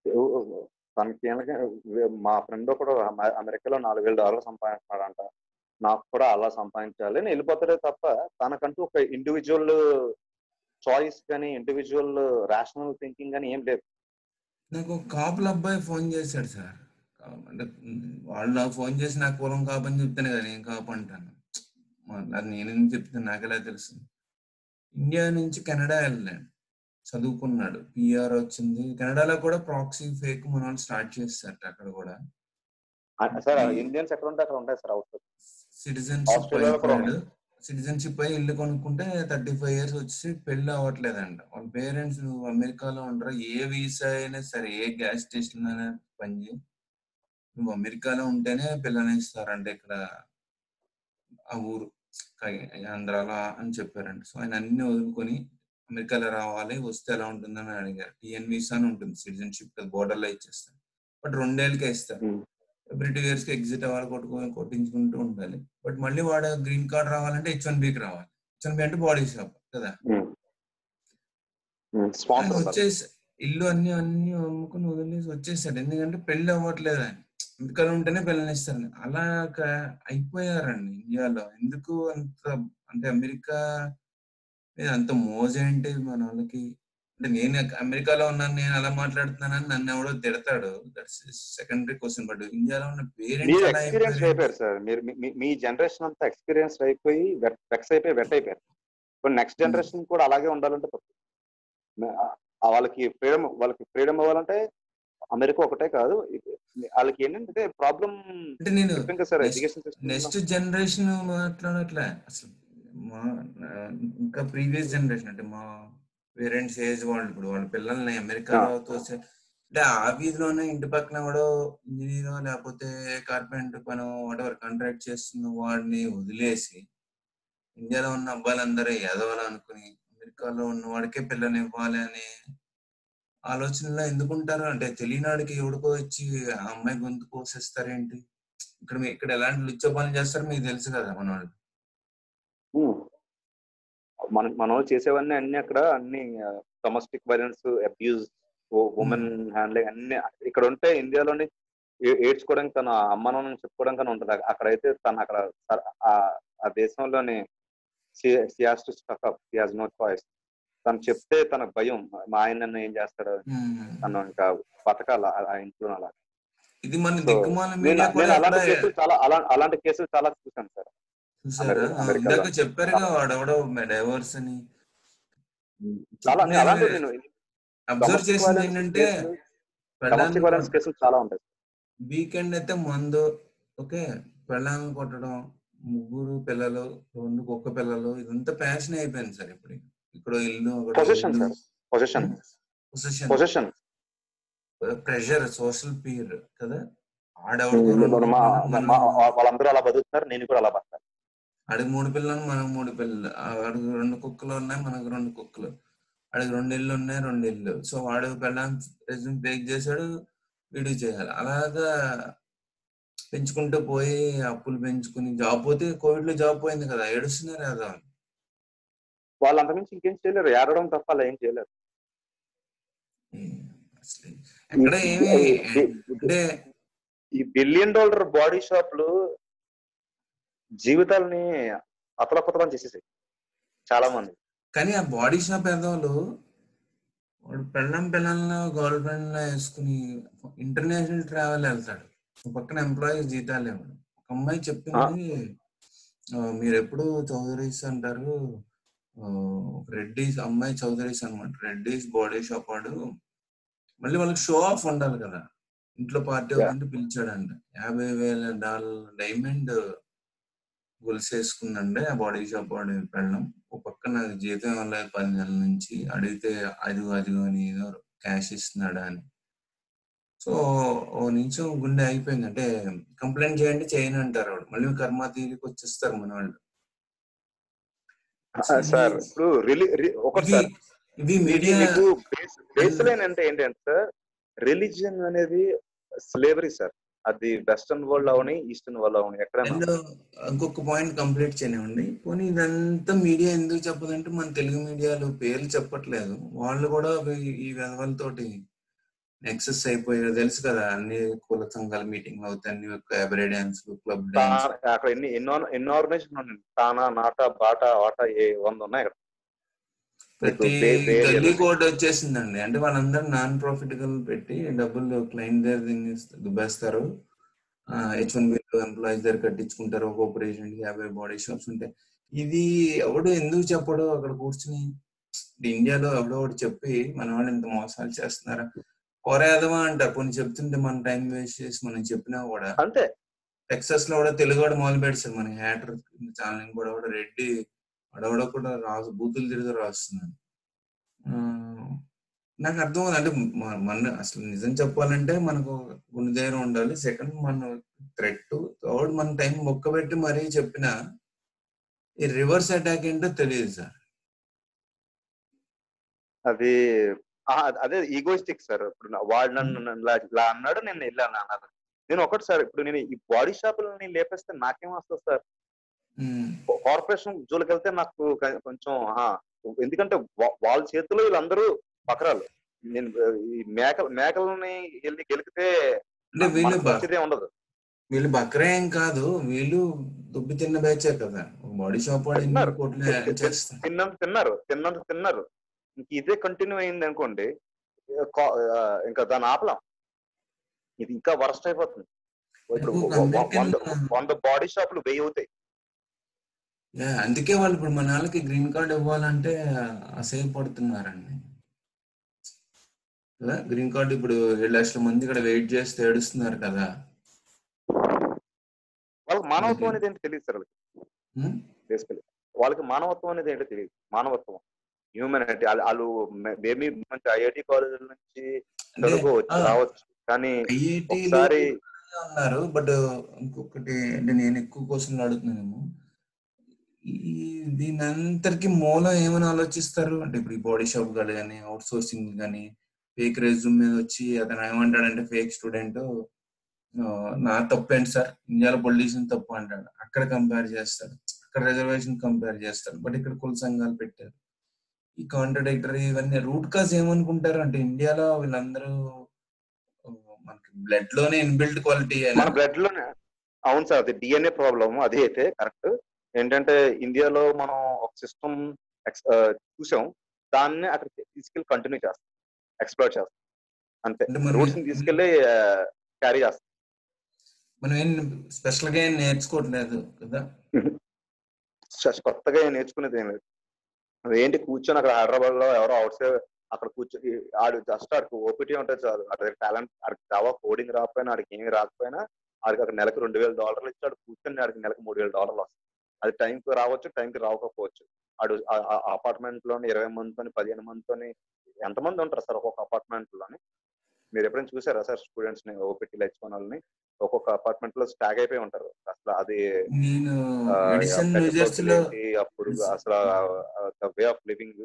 తనకి ఏమక- మా ఫ్రెండ్ ఒకడు అమ- అమెరికాలో నాలుగు వేల డాలర్లు సంపాదిస్తున్నాడంట నాకు కూడా అలా సంపాదించాలి నేను వెళ్ళిపోతాడే తప్ప తనకంటూ ఒక ఇండివిజువల్ చాయిస్ కానీ ఇండివిజువల్ రేషనల్ థింకింగ్ కానీ ఏం లేదు నాకు ఒక కాపుల అబ్బాయి ఫోన్ చేశాడు సార్ అంటే వాళ్ళు నాకు ఫోన్ చేసి నాకు కులం కాపు అని చెప్తాను కదా నేను కాపు అంటాను మరి అది నేనేం చెప్తాను నాకు ఎలా తెలుసు ఇండియా నుంచి కెనడా వెళ్ళాడు చదువుకున్నాడు పిఆర్ వచ్చింది కెనడాలో కూడా ప్రాక్సీ ఫేక్ మన వాళ్ళు స్టార్ట్ చేస్తారు అక్కడ కూడా సార్ ఇండియన్స్ ఎక్కడ ఉంటే అక్కడ ఉంటాయి సార్ అవుట్ సిటిజన్షిప్ ఆస్ట్రేలియాలో కూడా అయిపోయాడు సిటిజన్షిప్ అయి ఇల్లు కొనుక్కుంటే థర్టీ ఫైవ్ ఇయర్స్ వచ్చి పెళ్లి అవ్వట్లేదంట వాళ్ళ పేరెంట్స్ నువ్వు అమెరికాలో ఉండరా ఏ వీసా అయినా సరే ఏ గ్యాస్ స్టేషన్ అయినా పనిచేయి నువ్వు అమెరికాలో ఉంటేనే పిల్లని ఇస్తారంట ఇక్కడ ఆ ఊరు కై- ఆంధ్రాలో అని చెప్పారంట సో ఆయన అన్ని వదులుకొని అమెరికాలో రావాలి వస్తే ఎలా ఉంటుందని అడిగారు టిఎన్ వీసా అని ఉంటుంది సిటిజన్షిప్ బోర్డర్ లో ఇచ్చేస్తారు బట్ రెండేళ్ళకే ఇస్తారు ఎవ్రీ టూ ఇయర్స్ కి ఎగ్జిట్ అవ్వాలి కొట్టుకొని కొట్టించుకుంటూ ఉండాలి బట్ మళ్ళీ వాడు గ్రీన్ కార్డ్ రావాలంటే హెచ్ వన్ బికి రావాలి హెచ్ వన్ బి అంటే బాడీ షాప్ కదా ఆయన స్పాన్సర్ వచ్చేసి ఇల్లు అన్ని అన్ని అమ్ముకుని వదిలేసి వచ్చేసాడు ఎందుకంటే పెళ్లి అవ్వట్లేదు అని అమెరికాలో ఉంటేనే పెళ్ళని ఇస్తారు అలా అయిపోయారండి ఇండియాలో ఎందుకు అంత అంటే అమెరికా మీద అంత మోజేంటి మన వాళ్ళకి అంటే నేను అమెరికాలో ఉన్నాను నేను అలా మాట్లాడుతున్నానని నన్ను ఎవడో తిడతాడు దట్స్ సెకండరీ క్వశ్చన్ బట్ ఇండియాలో ఉన్న మీరు పేరెంట్స్ అలా ఎక్స్పీరియన్స్ అయిపోయారు అయిపోయారు సార్ మీరు మీ- మీ- మీ జనరేషన్ అంతా ఎక్స్పీరియన్స్ అయిపోయి వెక్స్ అయిపోయి వెట్ అయిపోయారు ఇప్పుడు నెక్స్ట్ జనరేషన్ కూడా అలాగే ఉండాలంటే తప్పు మే- ఆ వాళ్ళకి ఫ్రీడమ్ వాళ్ళకి ఫ్రీడమ్ అవ్వాలంటే అమెరికా ఒకటే కాదు ఇది- వాళ్ళకి ఏంటంటే ప్రాబ్లం అంటే నేను చెప్పింది కదా sir next education next generation మాట్లాడట్లే అసలు మా నా- ఇంకా ప్రీవియస్ జనరేషన్ అంటే మా పేరెంట్స్ ఏజ్ వాళ్ళు ఇప్పుడు వాళ్ళ పిల్లల్ని అమెరికాలో తోసే అంటే ఆ వీధిలోనే ఇంటి పక్కన కూడా ఇంజనీర్ లేకపోతే కార్పెంటర్ పని వాటెవర్ కాంట్రాక్ట్ చేస్తున్న వాడిని వదిలేసి ఇండియాలో ఉన్న అబ్బాయిలందరూ ఎదవాలి అనుకుని అమెరికాలో ఉన్న వాడికే పిల్లని ఇవ్వాలి అనే ఆలోచనలో ఎందుకుంటారు అంటే తెలియనాడికి ఎవడికో ఇచ్చి ఆ అమ్మాయి గొంతు కోసేస్తారేంటి ఇక్కడ మీ- ఇక్కడ ఎలాంటి లుచ్చ పనులు చేస్తారో మీకు తెలుసు కదా మన వాళ్ళు మనం మనం చేసేవన్నీ అన్ని అక్కడ అన్ని domestic violence abuse women handling అన్ని ఇక్కడ ఉంటే ఇండియాలోని ఏ- ఏడ్చుకోవడానికి తన అమ్మానం చెప్పుకోవడానికి అని ఉంటుంది అక్కడైతే తను అక్కడ సర్- ఆ- ఆ దేశంలోని హాజ్ నో చాయిస్ తను చెప్తే తన భయం మా ఆయన నన్ను ఏం చేస్తాడు ఉమ్. తను ఇంకా బతకాల ఆ- ఆ ఇంట్లో అలా ఇది మన So, దిక్కుమాల నేను మీడియా కూడా నేను అలాంటి ఎక్కడ కేసులు చాలా అలా అలాంటి కేసులు చాలా చూసాను సార్ చూసారా అమెరికా- ఆ, అమెరికాలో. ఇందాక చెప్పారుగా వాడెవడో డైవర్స్ అని చాలా నేను అలాంటి నేను అబ్జర్వ్ domestic చేసింది violence ఏంటంటే కేసులు- డొమెస్టిక్ వైలెన్స్ కేసులు చాలా ఉంటాయి వీకెండ్ అయితే మందు ఓకే పెళ్ళాలను కొట్టడం ముగ్గురు పిల్లలు రెండు కుక్క పిల్లలు ఇదంతా ప్యాషన్ అయిపోయింది సార్ ఇప్పుడు ఇక్కడ ఇల్లు position sir position position position pressure social peer కదా ఆడెవడికో రెండు మా పిల్లలు, మా- మనం- వాళ్ళందరూ అలా బతుకుతున్నారు నేను కూడా అలా బతాను ఆడికి మూడు పిల్లలు మనకు మూడు పిల్లలు ఆడికి రెండు కుక్కలు ఉన్నాయి మనకు రెండు కుక్కలు ఆడికి రెండు ఇల్లు ఉన్నాయి రెండు ఇల్లు సో వాడు పెళ్ళాం రెజ్యూమ్ బ్రేక్ చేశాడు వీడియో చేయాలి అలాగా పెంచుకుంటూ పోయి అప్పులు పెంచుకుని జాబ్ పోతే కోవిడ్ లో జాబ్ పోయింది కదా ఏడుస్తున్నారు కదా వాళ్ళు అంతకుమించి ఇంకేం చేయలేరు ఏడవడం తప్ప అలా ఏం చేయలేరు అసలు ఎక్కడ ఏమి అంటే ఈ బిలియన్ డాలర్ బాడీ షాప్లు జీవితాలని అతలకుతలం చేసేసాయి చాలా మంది కానీ ఆ బాడీ షాప్ ఎదవలు వాడు పెళ్ళం పిల్లలను గర్ల్ ఫ్రెండ్ వేసుకుని ఇంటర్నేషనల్ ట్రావెల్ వెళ్తాడు ఒక పక్కన ఎంప్లాయీస్ జీతాలు ఇవ్వడు ఒక అమ్మాయి చెప్పింది ఆ, మీరు ఎప్పుడు చౌదరీస్ అంటారు ఆ, రెడ్డిస్ అమ్మాయి చౌదరీస్ అనమాట రెడ్డిస్ బాడీ షాప్ వాడు మళ్ళీ వాళ్ళకి షో ఆఫ్ ఉండాలి కదా ఇంట్లో పార్టీ Yeah. అవుతుంటే పిలిచాడంట యాభై వేల డాలర్ డైమండ్ గొలుసు వేసుకుందండి ఆ బాడీ షాప్ వాడి పెళ్ళం ఒక పక్కన జీతం ఇవ్వలేదు పది నెలల నుంచి అడిగితే అదిగో అదిగో అని ఏదో క్యాష్ ఇస్తున్నాడా అని సో ఓ నిమిషం గుండె అయిపోయింది అంటే కంప్లైంట్ చేయండి చేయను అంటారు వాడు మళ్ళీ కర్మ తీరికి వచ్చేస్తారు మన వాళ్ళు సార్ ఇప్పుడు రిలీ ఒకటి ఇది సార్ ఇది ఇది మీడియా మీకు బేస్ లైన్ అంటే ఏంటంటే సార్ రిలీజియన్ అనేది స్లేవరీ సార్ అది వెస్టర్న్ వరల్డ్ అవని ఈస్టర్న్ వరల్డ్ అవని ఎక్కడైనా అండ్ ఇంకొక పాయింట్ కంప్లీట్ చేయనివ్వండి పోనీ ఇదంతా మీడియా ఎందుకు చెప్పదంటే మన తెలుగు మీడియాలో పేర్లు చెప్పట్లేదు వాళ్ళు కూడా ఈ- ఈ వెధవలతోటి నెక్సెస్ అయిపోయారు తెలుసు కదా అన్ని కుల సంఘాల మీటింగ్లు అవుతాయి అన్ని క్యాబరే డాన్స్ క్లబ్ డాన్స్ తా- అక్కడ ఎన్ని ఎన్నో ఎన్నో ఆర్గనైజేషన్ ఉన్నాయి తానా నాట బాట వాట ఏ వంద ఉన్నాయి అక్కడ ప్రతి బే- బే గల్లీ ఏరియాలో. కోడ్ వచ్చేసిందండి అంటే వాళ్ళందరూ నాన్ ప్రాఫిటబుల్ పెట్టి డబ్బులు క్లయింట్ దగ్గర దుబ్బేస్తారు హెచ్ వన్ బి ఎంప్లాయీస్ దగ్గర కట్టించుకుంటారు ఒక ఆపరేషన్ యాభై బాడీ షాప్స్ ఉంటాయి ఇది ఎవడు ఎందుకు చెప్పడు అక్కడ కూర్చుని ఇండియాలో ఎవడో ఒకటి చెప్పి మన వాళ్ళు ఇంత మోసాలు చేస్తున్నారు కోరేదమా అంటారు కొన్ని చెప్తుంటే మన టైం వేస్ట్ చేసి మనం చెప్పినా కూడా అంతే టెక్సస్ లో కూడా తెలుగు వాడు మొదలు పెడతాడు మన హ్యాటర్ ఛానల్ కూడా కూడా రెడ్డి అడవడ కూడా రాసు బూతులు తిరిగి రాస్తున్నాడు ఆ, నాకు అర్థం అవుతుంది అంటే మ- మన అసలు నిజం చెప్పాలంటే మనకు గుండె ధైర్యం ఉండాలి సెకండ్ మన థ్రెట్ థర్డ్ మన టైం మొక్క పెట్టి మరీ చెప్పిన ఈ రివర్స్ అటాక్ ఏంటో తెలియదు సార్ అది ఆ, అదే ఈగోయిస్టిక్ సార్ ఇప్పుడు నా- వాడు నన్ను నన్ను ఇలా ఇలా అన్నాడు నేను వెళ్ళాను అన్నారు నేను ఒకటి సార్ ఇప్పుడు నేను ఈ బాడీ షాపులని లేపేస్తే నాకేం వస్తుంది సార్ కార్పొరేషన్ జోలికి వెళ్తే నాకు కొ- కొంచెం ఆ, ఎందుకంటే వా- వాళ్ళ చేతిలో వీళ్ళందరూ బకరాలు నేను ఆ, ఈ మేకల మేకలని వెళ్ళి గెలికితే అంటే వీళ్ళు మనకు బ- వచ్చేదే ఉండదు వీళ్ళు బక్రా ఏం కాదు వీళ్ళు దుబ్బి తిన్న బ్యాచే కదా బాడీ షాప్ వాడు ఎన్ని తిన్నారు. కోట్లు చేస్తారు తిన్నంత తిన్నారు తిన్నంత తిన్నారు ఇంక ఇదే కంటిన్యూ అయింది అనుకోండి కా- ఆ, ఇంకా దాన్ని ఆపలేం ఇది ఇంకా వరస్ట్ అయిపోతుంది ఇప్పుడు ఇంకొక వ- వ- American- వంద వంద బాడీ షాపులు వెయ్యి అవుతాయి యా, అందుకే వాళ్ళు ఇప్పుడు మన వాళ్ళకి గ్రీన్ కార్డ్ ఇవ్వాలంటే అసహ్యపడుతున్నారండి కదా గ్రీన్ కార్డ్ ఇప్పుడు ఏడు లక్షల మంది ఇక్కడ వెయిట్ చేస్తే ఏడుస్తున్నారు కదా వాళ్ళకి మానవత్వం అనేది ఏంటి తెలియదు సార్ వాళ్ళకి ఉం? బేసికలీ వాళ్ళకి మానవత్వం అనేది ఏంటో తెలియదు మానవత్వం హ్యూమనిటీ వాళ్ళు మేబీ మంచి ఐఐటి కాలేజీల నుంచి అంటే చదువుకోవచ్చు ఆ, రావచ్చు కానీ IIT లో ఒకసారి అన్నారు బట్ ఇంకొకటి అంటే నేను ఎక్కువ క్వశ్చన్లు అడుగుతున్నానేమో ఈ దీని అంతరికి మూలం ఏమని ఆలోచిస్తారు అంటే ఇప్పుడు ఈ బాడీ షాప్ గారు కానీ అవుట్ సోర్సింగ్ కానీ ఫేక్ రెజ్యూమ్ మీద వచ్చి అతను ఏమంటాడంటే ఫేక్ స్టూడెంట్ నా తప్పేంటి సార్ ఇండియాలో పొలిటీషియన్ తప్పు అంటాడు అక్కడ కంపేర్ చేస్తాడు అక్కడ రిజర్వేషన్ కంపేర్ చేస్తాడు బట్ ఇక్కడ కుల సంఘాలు పెట్టారు ఈ కాంట్రడిక్టరీ ఇవన్నీ రూట్ కాజ్ ఏమనుకుంటారు అంటే ఇండియాలో వీళ్ళందరూ ఆ, మనకి బ్లడ్ లోనే ఇన్బిల్ట్ క్వాలిటీ మన బ్లడ్ లోనే అవును సార్ అది డిఎన్ఏ ప్రాబ్లమ్ అది అయితే కరెక్ట్ ఏంటంటే ఇండియాలో మనం ఒక సిస్టమ్ చూసాం దాన్ని అక్కడ తీసుకెళ్ళి కంటిన్యూ చేస్తాం ఎక్స్ప్లోర్ చేస్తాం అంతే అంటే మనం రూట్స్ తీసుకెళ్ళి క్యారీ చేస్తాం మనం ఏం స్పెషల్ గా ఏం నేర్చుకోవట్లేదు కదా చ- కొత్తగా ఏం నేర్చుకునేది ఏం లేదు అది ఏంటి కూర్చొని అక్కడ హైదరాబాద్ లో ఎవరో అవుట్ సైడ్ అక్కడ కూర్చొని ఆడు జస్ట్ ఆడికి ఓపీటీ ఉంటుంది చాలు అక్కడ టాలెంట్ ఆడికి జావా కోడింగ్ రాకపోయినా ఆడికి ఏమి రాకపోయినా ఆడికి అక్కడ నెలకు రెండు వేల డాలర్లు ఇచ్చి ఆడు కూర్చొని ఆడికి నెలకు మూడు వేల డాలర్లు వస్తాయి అది టైంకి రావచ్చు టైంకి రాకపోవచ్చు ఆడు అపార్ట్మెంట్ లోని ఇరవై మందితోని పదిహేను మందితోని ఎంతమంది ఉంటారు సార్ ఒక్కొక్క అపార్ట్మెంట్ లోని మీరు ఎప్పుడైనా చూసారా సార్ స్టూడెంట్స్ ని ఓపీటీలు ఇచ్చుకున్న వాళ్ళని ఒక్కొక్క అపార్ట్మెంట్ లో స్టాగ్ అయిపోయి ఉంటారు అసలు అది నేను ఆ, ఎడిసన్ పెద్ద న్యూజెర్సీలో ఏంటి, అప్పుడు అసలు ద వే ఆఫ్ లివింగ్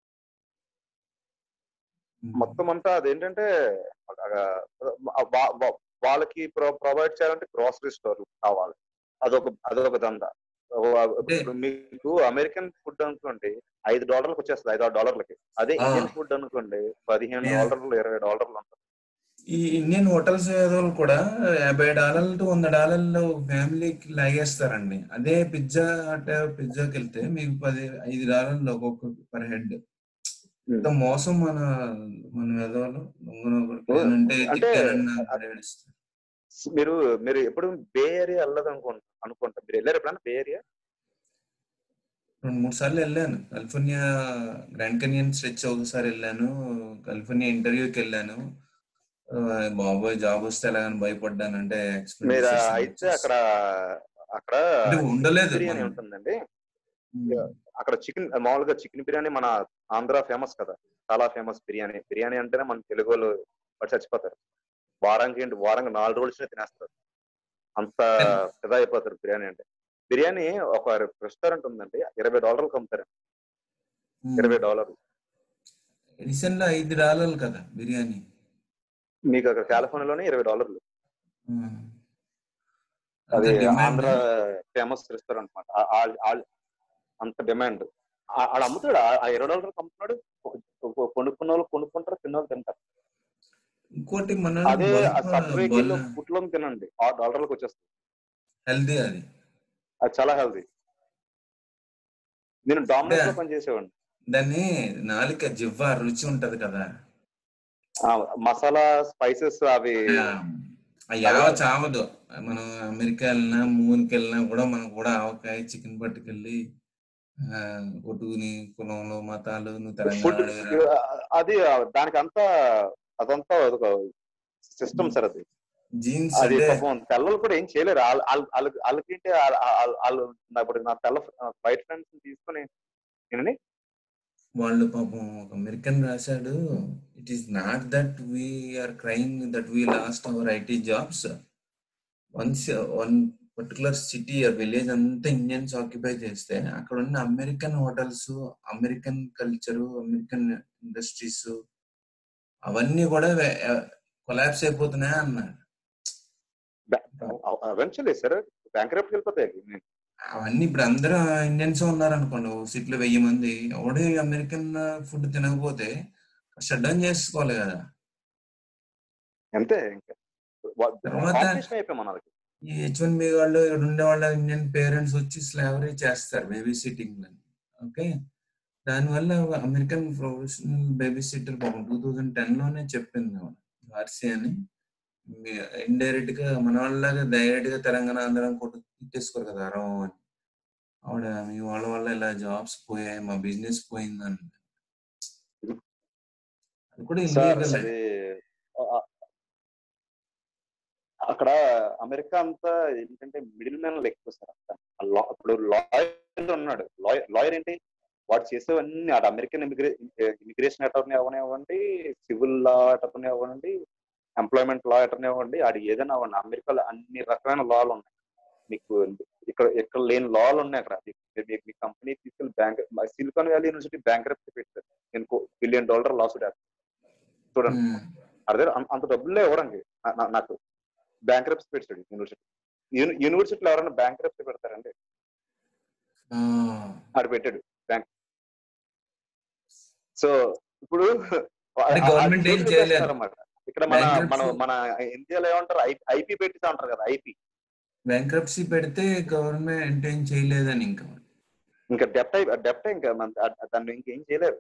మొత్తం అంతా అదేంటంటే ఆ, వా- వా- వాళ్ళకి ప్రొవైడ్ చేయాలంటే గ్రోసరీ స్టోర్ కావాలి అదొక అదొక దంద ఇప్పుడు మీకు అమెరికన్ ఫుడ్ అనుకోండి ఐదు డాలర్లకు వచ్చేస్తుంది ఐదు ఆరు డాలర్లకి అదే ఆ. ఇండియన్ ఫుడ్ అనుకోండి పదిహేను Yeah. డాలర్లు ఇరవై డాలర్లు ఉంటుంది ఈ ఇండియన్ హోటల్స్ వాళ్ళు కూడా యాభై డాలర్లు టు వంద డాలర్లు ఫ్యామిలీకి లాగేస్తారండి అదే పిజ్జా అంటే పిజ్జాకి వెళ్తే మీకు పది ఐదు డాలర్లు ఒక్కొక్క పర్ హెడ్ ఇంత మోసం మన మన ఎదవలు దొంగను అంటే అంటే చికెన్ ఏడుస్తారు మీరు మీరు ఎప్పుడు బే ఏరియా వెళ్ళదు అనుకుంటా అనుకుంటా మీరు వెళ్ళారు ఎప్పుడన్నా బే ఏరియా రెండు మూడు సార్లు వెళ్ళాను కాలిఫోర్నియా గ్రాండ్ కెనియన్ స్ట్రెచ్ ఒకసారి వెళ్ళాను కాలిఫోర్నియా ఇంటర్వ్యూకి వెళ్ళాను ఆ, బాబోయ్ జాబ్ వస్తే ఎలాగని భయపడ్డాను అంటే మీరు experiences అయితే అక్కడ అక్కడ అంటే ఉండలేదు బిర్యానీ మనం. ఉంటుందండి ఉమ్. అక్కడ చికెన్ మామూలుగా చికెన్ బిర్యానీ మన ఆంధ్ర ఫేమస్ కదా చాలా ఫేమస్ బిర్యానీ బిర్యానీ అంటేనే మన తెలుగు వాళ్ళు పడి చచ్చిపోతారు వారానికి ఏంటి వారానికి నాలుగు రోజులు తినేస్తారు అంత పెద్ద అయిపోతారు బిర్యానీ అంటే బిర్యానీ ఒక రెస్టారెంట్ ఉందండి ఇరవై డాలర్లకు అమ్ముతారు ఇరవై డాలర్లు రీసెంట్ లో ఐదు డాలర్లు కదా బిర్యానీ మీకు అక్కడ కాలిఫోర్నియాలోనే ఇరవై డాలర్లు ఉమ్. అది అంత demand. ఆంధ్ర ఫేమస్ రెస్టారెంట్ అనమాట అంత డిమాండ్ ఆడ అమ్ముతాడు ఆ- ఆ ఇరవై డాలర్లకు అమ్ముతున్నాడు కొ- కొ- కొనుక్కున్న వాళ్ళు కొనుక్కుంటారు తిన్న వాళ్ళు తింటారు ఇంకోటి మన అదే సబ్వేకిలో ఫుట్లో తినండి ఆరు డాలర్లకు వచ్చేస్తుంది హెల్దీ అది అది చాలా హెల్దీ నేను డామినోస్ లో పనిచేసేవాడిని దాన్ని నాలుక జివ్వ రుచి ఉంటది కదా ఆ, మసాలా స్పైసెస్ అవి యావ చావదు మనం అమెరికా వెళ్ళినా మూన్కి వెళ్ళినా కూడా మనం కూడా ఆవకాయ చికెన్ పట్టుకెళ్ళి ఆ, కొట్టుకుని కులంలో మతాలు నువ్వు ఫుడ్ తెలంగాణ అది దానికి అంతా అదంతా ఒక సిస్టమ్ సార్ అది జీన్స్ అది అంటే పాపం తెల్లలు కూడా ఏం చేయలేరు వాళ్ళ- వాళ్ళ- వాళ్ళ- వాళ్ళకేంటి వాళ్ళ- వాళ్ళ- వాళ్ళు నా ఇప్పుడు నా తెల్ల వైట్ ఫ్రెండ్స్ తీసుకొని ఏంటండి వాళ్ళు పాపం ఒక అమెరికన్ రాశాడు it is not that we are crime that we lost our IT jobs once one particular city or village అంతా ఇండియన్స్ ఆక్యుపై చేస్తే అక్కడ ఉన్న American hotels American culture American industries అవన్నీ కూడా కొలాప్స్ అయిపోతున్నాయి అన్నాడు ఎవెన్చువల్లీ సార్ బ్యాంక్ రేపు వెళ్ళిపోతాయి అవి. అవన్నీ ఇప్పుడు అందరూ ఇండియన్స్ ఉన్నారు అనుకోండి ఓ సిటీలో వెయ్యి మంది ఎవడే అమెరికన్ ఫుడ్ తినకపోతే షట్ డౌన్ చేసుకోవాలి కదా అంతే ఇంకా తర్వాత- కాంపిటీషన్ అయిపోయి మనకి ఈ హెచ్ వన్ బి వాళ్ళు ఇక్కడ ఉండే వాళ్ళ ఇండియన్ పేరెంట్స్ వచ్చి స్లావరీ చేస్తారు బేబీ సిట్టింగ్ ఓకే దానివల్ల అమెరికన్ ప్రొఫెషనల్ బేబీ సిట్టర్ పాపం టూ థౌజండ్ టెన్ లోనే చెప్పింది ఆర్సీ అని ఇండైరెక్ట్ గా మన వాళ్ళలాగా డైరెక్ట్ గా తెలంగాణ ఆంధ్రం కొట్టు తిట్టేసుకోరు కదా అరవ అని ఆవిడ మీ వాళ్ళ వల్ల ఇలా జాబ్స్ పోయాయి మా బిజినెస్ పోయిందని అది కూడా సార్ ఇల్లీగల్ అది ఆ- అక్కడ అమెరికా అంతా ఏంటంటే మిడిల్ మ్యాన్ ఎక్కువ సార్ అంతా ఆ లా- ఇప్పుడు లాయర్ ఉన్నాడు లాయర్ లాయర్ ఏంటి వాడు చేసేవన్నీ ఆడ అమెరికన్ ఇమిగ్రే ఇమిగ్రేషన్ అటర్నీ అవ్వనివ్వండి సివిల్ లా అటర్నీ అవ్వండి ఎంప్లాయ్మెంట్ లా అటర్నీ అవ్వండి ఆడు ఏదైనా అవ్వండి అమెరికాలో అన్ని రకమైన లాలు ఉన్నాయి మీకు ఇక్కడ ఇక్కడ లేని లాలు ఉన్నాయి అక్కడ మీ- మీ- మీ కంపెనీ తీసుకెళ్ళి bank Silicon Valley university bank పెట్టారు నేను బిలియన్ డాలర్ లాస్ చూడండి అదే అం- అంత డబ్బులే ఇవ్వడానికి నా- నా- నాకు బ్యాంక్ రెప్స్ పెట్టాడు యూనివర్సిటీ యూని- యూనివర్సిటీలో ఎవరైనా బ్యాంక్ రెప్స్ పెడతారండి ఆడు పెట్టాడు బ్యాంక్ సో ఇప్పుడు అంటే government ఏం చేయలేదు. అన్నమాట ఇక్కడ మన Bankruptcy- మన మన ఇండియాలో ఏమంటారు ఐపీ పెట్టిస్తా ఉంటారు కదా ఐపీ బ్యాంక్రప్సీ పెడితే గవర్నమెంట్ ఏం చేయలేదని ఇంకా ఇంకా డెప్ట్ డెప్ట్ ఇంకా మన- అ- దాన్ని ఇంకేం చేయలేరు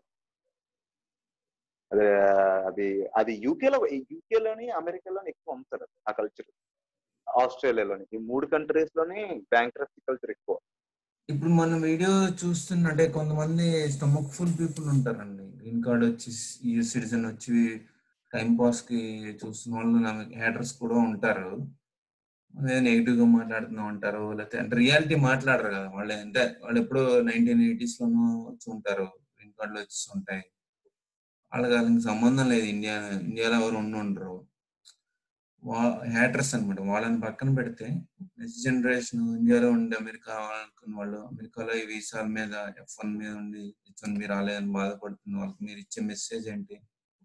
అదే అది అది యూకేలో యూకేలోని అమెరికాలోని ఎక్కువ అమ్ముతారు ఆ కల్చర్ ఆస్ట్రేలియాలోని ఈ మూడు కంట్రీస్ లోని బ్యాంక్ కల్చర్ ఎక్కువ ఇప్పుడు మన వీడియో చూస్తున్నట్టే కొంతమంది స్టమక్ ఫుల్ పీపుల్ ఉంటారండి గ్రీన్ కార్డ్ వచ్చి యూఎస్ సిటిజన్ వచ్చి టైం పాస్ కి చూస్తున్న వాళ్ళు హ్యాటర్స్ కూడా ఉంటారు అదే నెగిటివ్ గా మాట్లాడుతున్నాం అంటారు లేకపోతే అంటే రియాలిటీ మాట్లాడరు కదా వాళ్ళు అంటే వాళ్ళు ఎప్పుడో నైన్టీన్ ఎయిటీస్ లోనూ వచ్చి ఉంటారు గ్రీన్ కార్డులు వచ్చి ఉంటాయి వాళ్ళకి వాళ్ళకి సంబంధం లేదు ఇండియా ఇండియాలో ఎవరు ఉండి ఉండరు హ్యాటర్స్ అన్నమాట వాళ్ళని పక్కన పెడితే నెక్స్ట్ జనరేషన్ ఇండియాలో ఉండి అమెరికా అనుకున్న వాళ్ళు అమెరికాలో ఈ వీసాల మీద ఎఫ్ వన్ మీద ఉండి హెచ్ వన్ బి రాలేదని బాధపడుతున్న వాళ్ళకి మీరు ఇచ్చే మెసేజ్ ఏంటి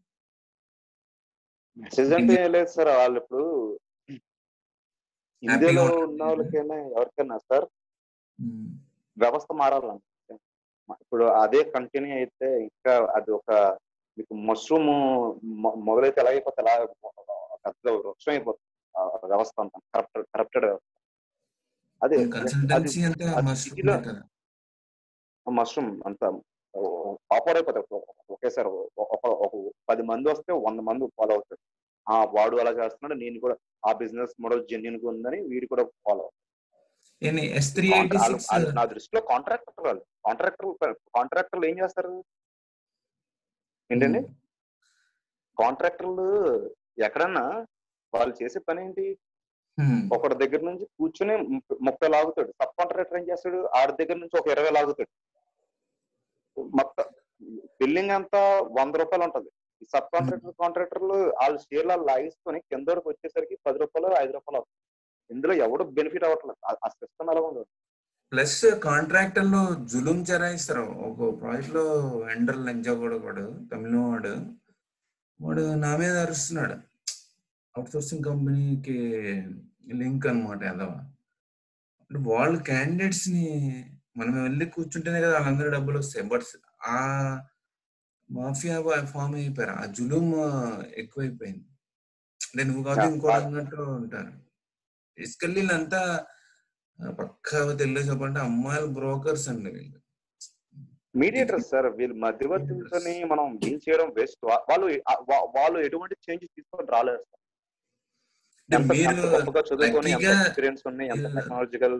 మెసేజ్ అంటే ఏం లేదు సార్ వాళ్ళు ఇప్పుడు ఇండియాలో ఉంటారు. ఉన్న వాళ్ళకైనా ఎవరికైనా సార్ ఉమ్, వ్యవస్థ మారాలంటే ఇప్పుడు అదే కంటిన్యూ అయితే ఇంకా అది ఒక మీకు మష్రూమ్ మొదలైతే ఎలాగైపోతే ఎలా పెద్ద వృక్షం అయిపోతుంది ఆ వ్యవస్థ అంతా కరప్టెడ్ కరప్టెడ్ అదే కన్సల్టెన్సీ అంటే అది మస్ట్ సిటీలో కదా మష్రూమ్ అంతా ఆపరైపోతాయి ఒకేసారి ఒక ఒక పది మంది వస్తే వంద మంది ఫాలో అవుతారు ఆ వాడు అలా చేస్తున్నాడు నేను కూడా ఆ బిజినెస్ మోడల్ జెన్యున్ గా ఉందని వీడు కూడా follow S three eighty six నా దృష్టిలో కాంట్రాక్టర్ వాళ్ళు కాంట్రాక్టర్ కాంట్రాక్టర్లు ఏం చేస్తారు ఏంటండి కాంట్రాక్టర్లు ఎక్కడన్నా వాళ్ళు చేసే పని ఏంటి ఒకటి దగ్గర నుంచి కూర్చుని ముప్పై- ముప్పై లాగుతాడు సబ్ కాంట్రాక్టర్ ఏం చేస్తాడు ఆడి దగ్గర నుంచి ఒక ఇరవై లాగుతాడు మొత్తం బిల్లింగ్ అంతా వంద రూపాయలు ఉంటది ఈ సబ్ కాంట్రాక్టర్ కాంట్రాక్టర్లు వాళ్ళ షేర్లు వాళ్ళు లాగేసుకొని కింద వరకు వచ్చేసరికి పది రూపాయలు ఐదు రూపాయలు అవుతుంది ఇందులో ఎవడు బెనిఫిట్ అవ్వట్లేదు ఆ- ఆ సిస్టమ్ ఎలా ఉంది ప్లస్ కాంట్రాక్టర్లు జులుం చెరాయిస్తారు ఒక ప్రాజెక్ట్ లో వెండర్ లంజా కూడా వాడు తమిళవాడు వాడు నా మీద అరుస్తున్నాడు అవుట్ సోర్సింగ్ కంపెనీకి లింక్ అనమాట యాదవ అంటే వాళ్ళు క్యాండిడేట్స్ ని మనం వెళ్ళి కూర్చుంటేనే కదా వాళ్ళందరూ డబ్బులు వస్తాయి బట్ ఆ మాఫియా ఫామ్ అయిపోయారు ఆ జులుం ఎక్కువైపోయింది అంటే నువ్వు కాదు Yeah, ఇంకోటి ah. అన్నట్టు ఉంటారు బేసికల్లీ వీళ్ళంతా ఆ, పక్కా తెలుగు చెప్పంటే అమ్మాయిలు బ్రోకర్స్ అండి వీళ్ళు మీడియేటర్స్ సార్ వీళ్ళు మధ్యవర్తులతోని మనం డీల్ చేయడం వేస్ట్ వాళ్ళు వా- వాళ్ళు ఎటువంటి చేంజెస్ తీసుకొని రాలేదు సార్ అంటే ఎంత మీరు ఎంత గొప్పగా చదువుకొని ఎంత లక్కీగా ఎక్స్పీరియన్స్ ఉన్నాయి ఎంత Yeah. టెక్నాలజికల్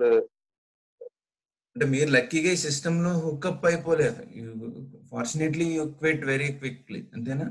అంటే మీరు లక్కీగా ఈ సిస్టమ్ లో హుక్అప్ అయిపోలేదు fortunately you quit very quickly అంతేనా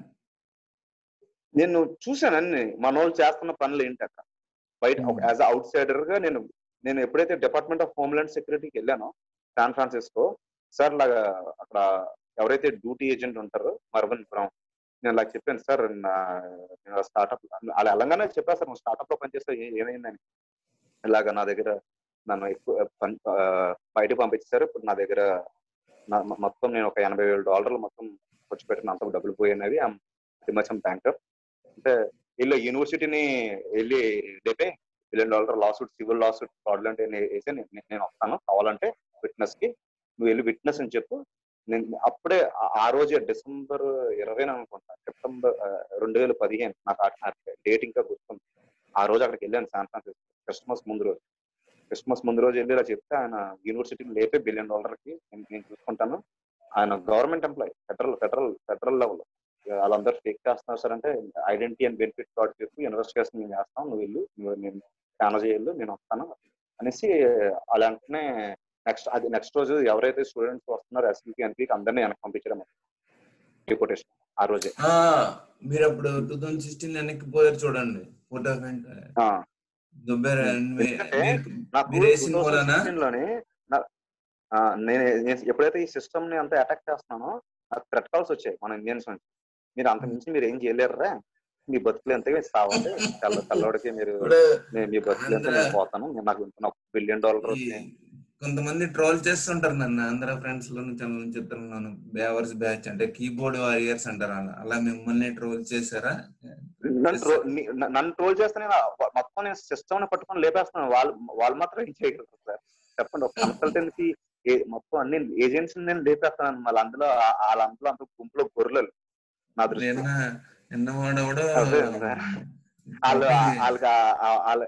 నేను చూశాను అన్ని మన వాళ్ళు చేస్తున్న పనులు ఏంటి అక్కడ బయట Hmm. యాజ్ అవుట్ సైడర్ గా నేను నేను ఎప్పుడైతే డిపార్ట్మెంట్ ఆఫ్ హోమ్లాండ్ సెక్యూరిటీకి వెళ్ళానో శాన్ ఫ్రాన్సిస్కో సార్ లాగా అక్కడ ఎవరైతే డ్యూటీ ఏజెంట్ ఉంటారో మర్వన్ బ్రౌన్ నేను అలా చెప్పాను సార్ నా నేను స్టార్ట్అప్ అలా వెళ్ళంగానే చెప్పాను సార్ స్టార్ట్అప్ లో పనిచేస్తే ఏ- ఏమైందని ఇలాగ నా దగ్గర నన్ను ఎక్కువ పన్- ఆ, బయటకు పంపించారు ఇప్పుడు నా దగ్గర నా- మొ- మొత్తం నేను ఒక ఎనభై వేల డాలర్లు మొత్తం ఖర్చు పెట్టిన అంత డబ్బులు పోయినవి మచం బ్యాంకర్ అంటే వీళ్ళు యూనివర్సిటీని వెళ్ళి లేపే billion dollar lawsuit civil lawsuit fraudulent వేసి నేను నేను వస్తాను కావాలంటే విట్నెస్ కి నువ్వు వెళ్ళి విట్నెస్ అని చెప్పు నేను అప్పుడే ఆ- ఆ రోజే డిసెంబర్ ఇరవై అనుకుంటా సెప్టెంబర్ ఆ, రెండు వేల పదిహేను నాకు డేట్ ఇంకా గుర్తుంది ఆ రోజు అక్కడికి వెళ్ళాను శాన్ ఫ్రాన్సిస్కో క్రిస్మస్ ముందు రోజు క్రిస్మస్ ముందు రోజు వెళ్ళి ఇలా చెప్తే ఆయన యూనివర్సిటీని లేపే బిలియన్ డాలర్ కి నేను నేను చూసుకుంటాను ఆయన government employee federal federal federal level వాళ్ళందరూ ఫేక్ చేస్తున్నారు సార్ అంటే ఐడెంటిటీ అండ్ బెనిఫిట్ కార్డ్ చెప్పి ఇన్వెస్టిగేషన్ మేము చేస్తాం నువ్వు వెళ్ళు నువ్వు నేను స్కాన్ చేయాలి నేను వస్తాను అనేసి అలా అంటనే నెక్స్ట్ అది నెక్స్ట్ రోజు ఎవరైతే స్టూడెంట్స్ వస్తున్నారో ఎస్ఎల్కి ఎన్పీకి అందరినీ వెనక్కి పంపించడం డిపోటేషన్ ఆ రోజే ఆ, మీరు అప్పుడు టూ థౌజండ్ సిక్స్టీన్ వెనక్కి పోయారు చూడండి ఫోటో ఆ, దుబ్బేరు ఎందుకంటే నాకు మీరు వేసిన టూ మూలన లోనే నా- ఆ, నేను నేను ఎప్పుడైతే ఈ సిస్టమ్ ని అంతా అటాక్ చేస్తున్నానో నాకు థ్రెట్ కాల్స్ వచ్చాయి మన ఇండియన్స్ నుంచి మీరు అంత మించి మీరు ఏం చేయలేరురా మీ బతుకులు ఎంత మీరు సావంటే తెల్ల తెల్లవాడికి మీరు ఇప్పుడు మీ- మీ బతుకులు ఎంత నేను పోతాను నేను నాకు నాకు బిలియన్ డాలర్ ఈ కొంతమంది ట్రోల్ చేస్తుంటారు నన్ను ఆంధ్ర ఫ్రెండ్స్ లోను చంద్ర చిత్రంలోను బేవర్స్ బ్యాచ్ అంటే కీబోర్డ్ వారియర్స్ అంటారు అలా అలా మిమ్మల్ని ట్రోల్ చేశారా నన్ను ట్రో- ని- న- నన్ను ట్రోల్ చేస్తే నేను ఆ- మొత్తం నేను సిస్టమ్ ని పట్టుకొని లేపేస్తున్నాను వాళ్ళు వాళ్ళు మాత్రం ఏం చేయగలరు సార్ చెప్పండి ఒక కన్సల్టెన్సీ మొత్తం అన్ని ఏజెన్సీ నేను లేపేస్తాను మళ్ళీ అందులో ఆ- వాళ్ళ అందులో అంత గుంపులో గొర్రెలు నా దృష్టిలో నిన్న నిన్న వాడవడ అదే అదే. వాళ్ళు వాళ్ళకి ఆ- ఆ- వాళ్ళ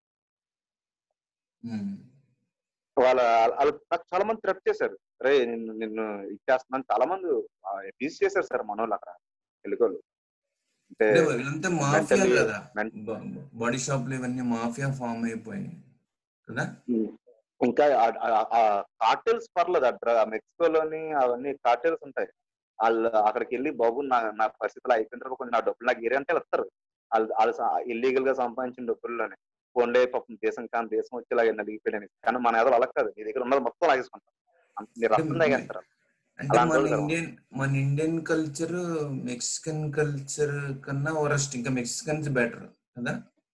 వాళ్ళ వాళ్ళు నాకు చాలా మంది థ్రెట్ చేశారు రే నిన్ను నిన్ను ఇచ్చేస్తున్నాను చాలా మంది టీస్ చేశారు సార్ మన వాళ్ళు అక్కడ తెలుగులు అంటే వీళ్ళంతా మాఫియా mentally- కదా men- బాడీ షాప్లు ఇవన్నీ మాఫియా ఫామ్ అయిపోయాయి కదా ఇంకా కార్టెల్స్ పర్లేదు అక్కడ మెక్సికోలోని అవన్నీ కార్టెల్స్ ఉంటాయి వాళ్ళు అక్కడికి వెళ్ళి బాబు నా నా పరిస్థితులు అయిపోయిన తర్వాత కొంచెం నా డబ్బులు నాకు ఏరియా అంటే వెళ్తారు వాళ్ళు వాళ్ళు ఇల్లీగల్ గా సంపాదించిన డబ్బుల్లోనే ఫోన్లే పాపం దేశం కానీ దేశం వచ్చేలాగా నలిగిపోయాను కానీ మన ఏదో అలా కాదు నీ దగ్గర ఉన్నది మొత్తం లాగేసుకుంటాం అంత మీరు రక్తం తాగేస్తారు అంటే అలాంటి మన వాళ్ళు కదా. ఇండియన్ మన ఇండియన్ కల్చర్ మెక్సికన్ కల్చర్ కన్నా వరస్ట్ ఇంకా మెక్సికన్స్ బెటర్ కదా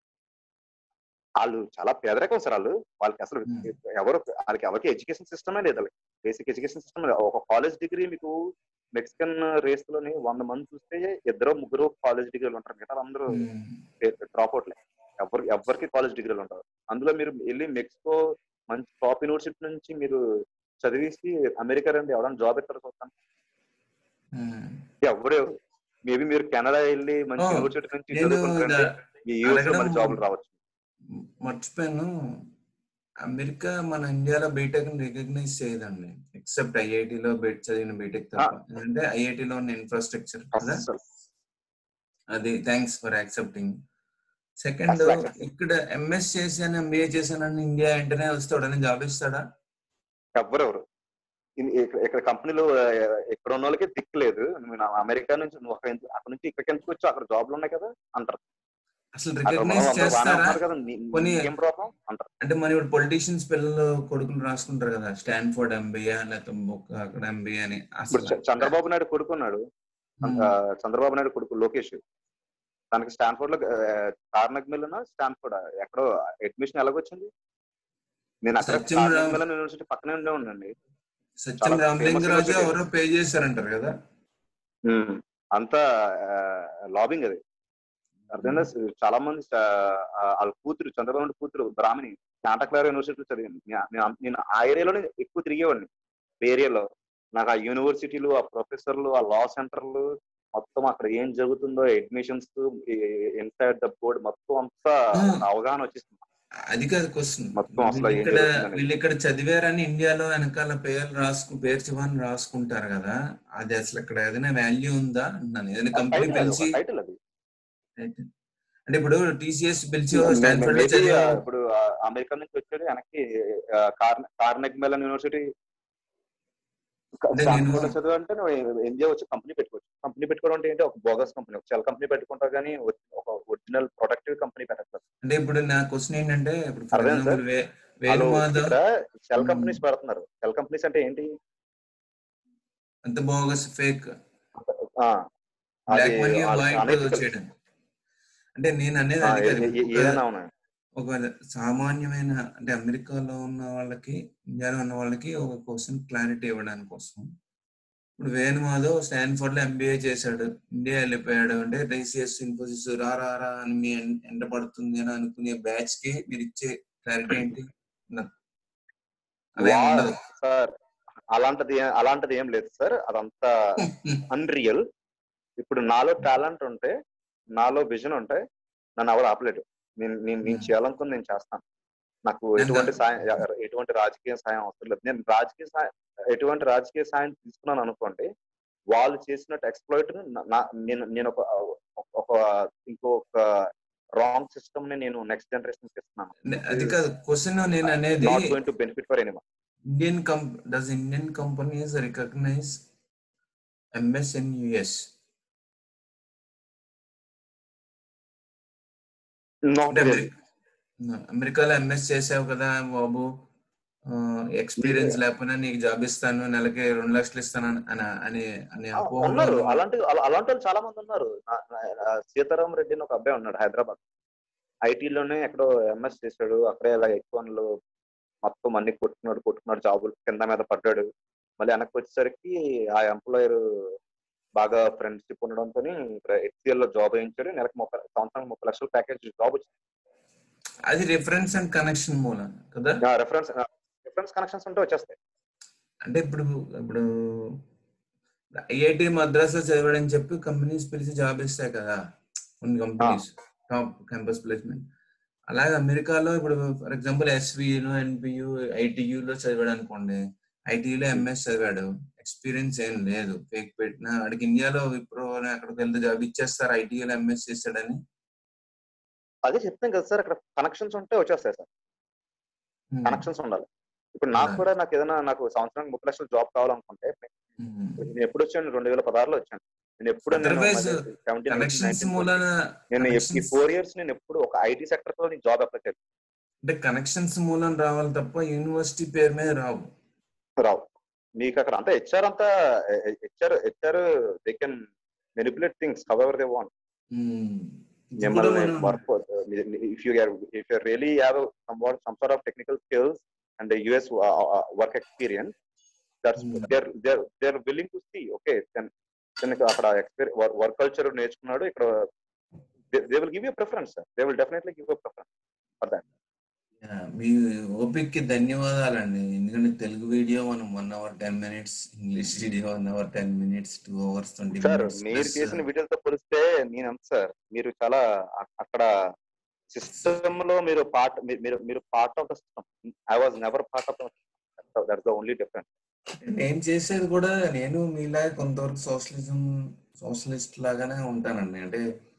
వాళ్ళు చాలా పేదరికం సార్ వాళ్ళు వాళ్ళకి అసలు Hmm. ఎవరు వాళ్ళకి ఎవరికి ఎడ్యుకేషన్ సిస్టమే లేదు వాళ్ళకి బేసిక్ ఎడ్యుకేషన్ సిస్టమ్ ఒక కాలేజ్ డిగ్రీ మీకు మెక్సికన్ రేస్ లోని వంద మంది చూస్తే ఇద్దరు ముగ్గురు కాలేజ్ డిగ్రీలు ఉంటారు మిగతా అందరూ డ్రాప్ అవుట్లే ఎవరు ఎవరికి కాలేజ్ డిగ్రీలు ఉంటారు అందులో మీరు వెళ్ళి మెక్సికో మంచి టాప్ యూనివర్సిటీ నుంచి మీరు చదివేసి అమెరికా రండి ఎవరైనా జాబ్ ఎత్తారు చూస్తాను ఉమ్. ఎవరు మేబీ మీరు కెనడా వెళ్ళి మంచి Oh, యూనివర్సిటీ నుంచి నేను చదువుకుంటారండి ఇద- మీ యూఎస్ అడగడం- మంచి జాబులు రావచ్చు మర్చిపోయాను అమెరికా మన ఇండియాలో బీటెక్ రికగ్నైజ్ చేయదండి ఎక్సెప్ట్ ఐఐటిలో బెట్ చదివిన బీటెక్ తప్ప ఎందుకంటే ఐఐటిలో ఉన్న ఇన్ఫ్రాస్ట్రక్చర్ కదా అస్సలు. అది థ్యాంక్స్ ఫర్ యాక్సెప్టింగ్ సెకండ్ అసలు accept- ఇక్కడ ఎంఎస్ చేశాను ఎంబీఏ చేశానని ఇండియా వెంటనే వస్తాడని జాబ్ ఇస్తాడా ఎవరెవరు ఇన్- ఇక్కడ ఇక్కడ కంపెనీలో ఆ, ఇక్కడ ఉన్న వాళ్ళకి దిక్కు లేదు నువ్వు నా అమెరికా నుంచి నువ్వు అక్కడ ఎందుకు- అక్కడ నుంచి ఇక్కడికి ఎందుకు వచ్చావు అక్కడ జాబ్లు ఉన్నాయి కదా అంటారు అసలు అక్కడ మనం రికగ్నైజ్ అందరూ బాగానే చేస్తారా ఉన్నారు కదా నీ- పోనీ- ఏం ప్రాబ్లం అంటారు అంటే మన ఇప్పుడు పొలిటీషియన్స్ పిల్లలు కొడుకులు రాసుకుంటారు కదా స్టాన్ఫోర్డ్ ఎంబీఏ లేకపోతే ఒక అక్కడ ఎంబీఏ అని ఇప్పుడు అసలు చ- చంద్రబాబు నాయుడు కొడుకున్నాడు ఉమ్. ఆ, చంద్రబాబు నాయుడు కొడుకు లోకేష్ తనకి స్టాన్ఫోర్డ్ లో కార్నక్ మిల్ స్టాన్ఫోర్డ్ ఎక్కడో అడ్మిషన్ ఎలాగొచ్చింది నేను అక్కడ సత్యం కార్నక్ రామ్- మిల్ యూనివర్సిటీ పక్కనే ఉండే ఉండండి సత్యం చాలా రామలింగరాజు famous ఎవరో పే చేశారంటారు కదా ఉమ్. అంతా లాబింగ్ అది అర్థమైందా చాలా మంది ఆ, ఆ, వాళ్ళ కూతురు చంద్రబాబు నాయుడు కూతురు బ్రాహ్మణి శాంటక్లార్ యూనివర్సిటీలో చదివింది నే- నేను- నేను ఆ ఏరియాలోనే ఎక్కువ తిరిగేవాడిని ఏరియాలో నాకు ఆ యూనివర్సిటీలు ఆ ప్రొఫెసర్లు ఆ లా సెంటర్లు మొత్తం అక్కడ ఏం జరుగుతుందో అడ్మిషన్స్ ఇన్సైడ్ ద బోర్డ్ మొత్తం అంతా Hmm. ఒక అవగాహన వచ్చేస్తుంది అది కాదు క్వశ్చన్ మొత్తం అసలు ఏం ఇక్కడ జరుగుతుందని. వీళ్ళు ఇక్కడ చదివారని ఇండియాలో వెనకాల పేర్లు రాసుకు పేరు చివరిని రాసుకుంటారు కదా అది అసలు ఇక్కడ ఏదైనా వాల్యూ ఉందా అంటున్నాను ఏదైనా కంపెనీ పిలిచి టైటిల్ అది అంటే ఇప్పుడు టీసీఎస్ పిలిచి Maybe, స్టాన్ఫర్డ్ లో uh, చదివా ఇప్పుడు uh, అమెరికా నుంచి వచ్చాడు వెనక్కి కార్నెక్ మెలన్ యూనివర్సిటీ అంటే నేను- చదువు అంటే నువ్వు ఎంజాయ్ వచ్చి కంపెనీ పెట్టుకోవచ్చు కంపెనీ పెట్టుకోవడం అంటే ఏంటి ఒక బోగస్ కంపెనీ ఒక సెల్ కంపెనీ పెట్టుకుంటావు కానీ ఒక ఒరిజినల్ ప్రొడక్టివ్ కంపెనీ పెట్టచ్చు అంటే ఇప్పుడు నా క్వశ్చన్ ఏంటంటే ఇప్పుడు ఫర్ అర్థం ఎగ్జాంపుల్ వే వాళ్ళు వేణుమాధవ్ ఇక్కడ సెల్ Hmm. కంపెనీస్ పెడుతున్నారు సెల్ కంపెనీస్ అంటే ఏంటి అంత బోగస్ ఫేక్ ఆ, అది బ్లాక్ మనీ వాళ్ళ- వైట్ unethical. చేయడం అంటే నేను అనేది ఆ, అది ఏ- కాదు. ఏ- ఏదైనా అవునా ఒక సామాన్యమైన అంటే అమెరికాలో ఉన్న వాళ్ళకి ఇండియాలో ఉన్న వాళ్ళకి ఒక క్వశ్చన్ క్లారిటీ ఇవ్వడానికి కోసం ఇప్పుడు వేణుమాధవ్ స్టాన్ఫర్డ్ లో ఎంబీఏ చేశాడు ఇండియా వెళ్ళిపోయాడు అంటే టీసీఎస్ ఇన్ఫోసిస్ రా రా రా అని మీ ఎన్- ఎండ పడుతుంది అని అనుకునే బ్యాచ్ కి మీరు ఇచ్చే క్లారిటీ ఏంటి ఉండదు. అలా ఏం వా- ఉండదు సార్ అలాంటిది ఏ- అలాంటిది ఏం లేదు సార్ అదంతా అన్రియల్ ఇప్పుడు నాలో టాలెంట్ ఉంటే నాలో విజన్ ఉంటే నన్ను ఎవరు ఆపలేడు నేను నేను నేను చేయాలనుకుని నేను చేస్తాను నాకు ఎంత- ఎటువంటి సాయం ఎ- ఎటువంటి రాజకీయ సాయం అవసరం లేదు నేను రాజకీయ సాయం ఎటువంటి రాజకీయ సాయం తీసుకున్నాను అనుకోండి వాళ్ళు చేసినట్టు ఎక్స్ప్లోయిట్ నేను నేను ఒక ఒక ఇంకొక రాంగ్ సిస్టమ్ ని నేను నెక్స్ట్ జనరేషన్ ఇస్తున్నాను అది కాదు క్వశ్చన్ నేను అనేది not going to benefit for any Indian కం does Indian companies recognise MS in US not అంటే అమెరి- అమెరికాలో ఎంఎస్ చేసావు కదా బాబు ఎక్స్పీరియన్స్ లేకపోయినా నీకు జాబ్ ఇస్తాను నెలకి రెండు లక్షలు ఇస్తాను అని అని అని ఆ, అపోహలో ఉన్నారు అలాంటి అలా- అలాంటి వాళ్ళు చాలా మంది ఉన్నారు నా- నా- ఆ, సీతారాం రెడ్డి అని ఒక అబ్బాయి ఉన్నాడు హైదరాబాద్ ఐటీలోనే ఎక్కడో ఎంఎస్ చేశాడు అక్కడే ఇలా ఎక్కువ మొత్తం అన్ని కొట్టుకున్నాడు కొట్టుకున్నాడు జాబులు కింద మీద పడ్డాడు మళ్ళీ వెనక్కి వచ్చేసరికి ఆ ఎంప్లాయర్ బాగా ఫ్రెండ్షిప్ ఉండడంతో ఇక్కడ హెచ్సిఎల్ లో జాబ్ వేయించాడు నెలకు ముప్పై సంవత్సరానికి ముప్పై లక్షల ప్యాకేజ్ జాబ్ అది రిఫరెన్స్ అండ్ కనెక్షన్ మూలం కదా వచ్చింది రెఫరెన్స్ రెఫరెన్స్ కనెక్షన్స్ ఉంటే వచ్చేస్తాయి అంటే ఇప్పుడు ఇప్పుడు ఐఐటి మద్రాస్ చదివాడని చెప్పి కంపెనీస్ పిలిచి జాబ్ ఇస్తాయి కదా కొన్ని కంపెనీస్ టాప్ క్యాంపస్ ప్లేస్మెంట్ అలాగే అమెరికాలో ఇప్పుడు ఫర్ ఎగ్జాంపుల్ ఎస్విలో ఎన్పియు ఐటీయూలో చదివాడు అనుకోండి ఐటీయూలో ఎంఎస్ చదివాడు ఎక్స్పీరియన్స్ ఏం లేదు ఫేక్ పెట్టినా వాడికి ఇండియాలో విప్రో అక్కడికి వెళ్తే జాబ్ ఇచ్చేస్తారు ఐటీయూలో ఎంఎస్ చేస్తాడని అదే చెప్తాం కదా సార్ అక్కడ కనెక్షన్స్ ఉంటే వచ్చేస్తాయి సార్ కనెక్షన్స్ ఉండాలి ఇప్పుడు నాకు Hmm. కూడా నాకు ఏదైనా నాకు సంవత్సరానికి ముప్పై లక్షల జాబ్ కావాలనుకుంటే నేను ఎప్పుడు వచ్చాను రెండు వేల పదహారులో వచ్చాను నేను ఎప్పుడు నేను Otherwise, మరి 17, కనెక్షన్స్ 19, మూలన నేను ఈ connections- ఫోర్ ఇయర్స్ నేను ఎప్పుడు ఒక ఐటీ సెక్టర్ లో నేను జాబ్ అప్లై చేయలేదు అంటే కనెక్షన్స్ మూలం రావాలి తప్ప యూనివర్సిటీ పేరు మీద రావు రావు మీకు అక్కడ అంతా హెచ్ఆర్ అంతా HR HR they can manipulate things however they want Hmm. ఇది కూడా మిమ్మల్ని మనం- work if you if you really have some what some sort of technical skills and US work experience that's Hmm. There there they're willing to see okay అక్కడ వర్క్ కల్చర్ నేర్చుకున్నాడు ఇక్కడ they will give you preference they will definitely give you preference for that Yeah, మీ ఓపిక్ కి ధన్యవాదాలండి ఎందుకంటే తెలుగు వీడియో మనం one hour ten minutes English video one hour ten minutes two hours twenty sir మీరు చేసిన వీడియోలతో పోలిస్తే నేను ఎంత సార్ మీరు చాలా అ- అక్కడ సిస్టమ్ లో మీరు పార్ట్ మీరు మీరు part of the system I was never part of the that's the only difference నేను చేసేది కూడా నేను మీలా కొంతవరకు సోషలిజం సోషలిస్ట్ లాగానే ఉంటానండి అంటే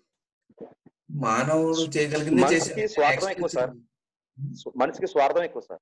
మానవుడు చేయగలిగింది మనిషికి స్వార్థం ఎక్కువ సార్. మనిషికి స్వార్థం ఎక్కువ సార్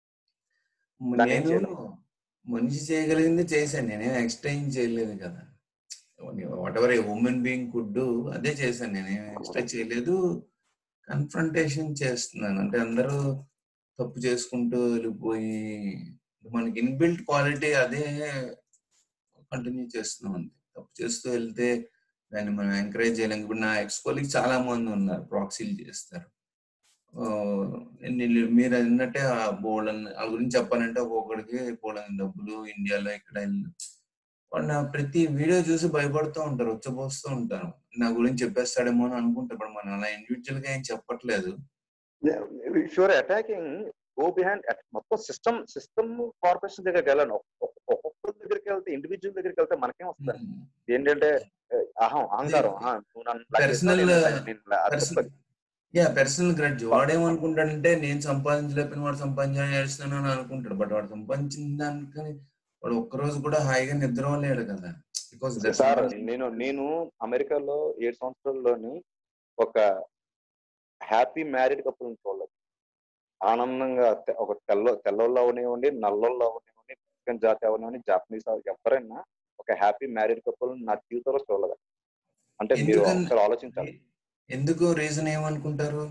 దాన్ని ఏం నేను చేయలేం. మనిషి చేయగలిగింది చేశాను నేనేం ఎక్స్ట్రా ఏం చేయలేదు కదా whatever a women being could do అదే చేశాను నేనేం ఎక్స్ట్రా చేయలేదు కన్ఫ్రంటేషన్ చేస్తున్నాను అంటే అందరూ తప్పు చేసుకుంటూ వెళ్ళిపోయి మనకి ఇన్బిల్ట్ క్వాలిటీ అదే కంటిన్యూ చేస్తున్నాం అంతే తప్పు చేస్తూ వెళ్తే దాన్ని మనం ఎంకరేజ్ చేయలేం ఇప్పుడు నా ఎక్స్ కొలీగ్ చాలా మంది ఉన్నారు ప్రాక్సీలు చేస్తారు ఆ, నేను- మీరు అన్నట్టే ఆ బోల్డన్ వాళ్ళ గురించి చెప్పాలంటే ఒక్కొక్కడికి బోల్డన్ డబ్బులు ఇండియాలో ఇక్కడ ఇల్లు. వాడు నా ప్రతి వీడియో చూసి భయపడుతూ ఉంటారు ఉచ్చబోస్తూ ఉంటారు నా గురించి చెప్పేస్తాడేమో అని అనుకుంటా ఇప్పుడు మనం అలా ఇండివిజువల్ గా ఏం చెప్పట్లేదు if you're attacking go behind మొత్తం సిస్టమ్ సిస్టమ్ కార్పొరేషన్ దగ్గరికి వెళ్ళాను ఒక్కొక్కరి దగ్గరికి వెళ్తే ఇండివిజువల్ దగ్గరికి వెళ్తే మనకేం వస్తుంది ఏంటంటే అహం అహంకారం ఆ, నువ్వు నన్ను ఇలా Personal, చేసావు, నేను- నేను ఇలా- అది person- తప్పది. యా పర్సనల్ గ్రడ్జ్ వాడేమనుకుంటాడంటే నేను సంపాదించలేకపోయిన వాడు సంపాదించాలని చేస్తున్నాను అని అనుకుంటాడు బట్ వాడు సంపాదించిన దానికని వాడు ఒక్కరోజు కూడా హాయిగా నిద్రలేడు కదా బికాస్ సార్ నేను నేను అమెరికాలో ఏడు సంవత్సరాల్లోని ఒక హ్యాపీ మ్యారీడ్ కపుల్ చూడలేదు ఆనందంగా తె- ఒక తెల్ల తెల్లోళ్ళు అవనివ్వండి నల్లోళ్ళు అవనివ్వండి మెక్సికన్ జాతి అవనివ్వండి జాపనీస్ అవ- ఎవరైనా ఒక హ్యాపీ మ్యారీడ్ కపుల్ నా జీవితంలో చూడలేదు అంటే మీరు ఎందుకని- ఒకసారి ఆలోచించాలి ఎందుకు రీజన్ ఏమనుకుంటారు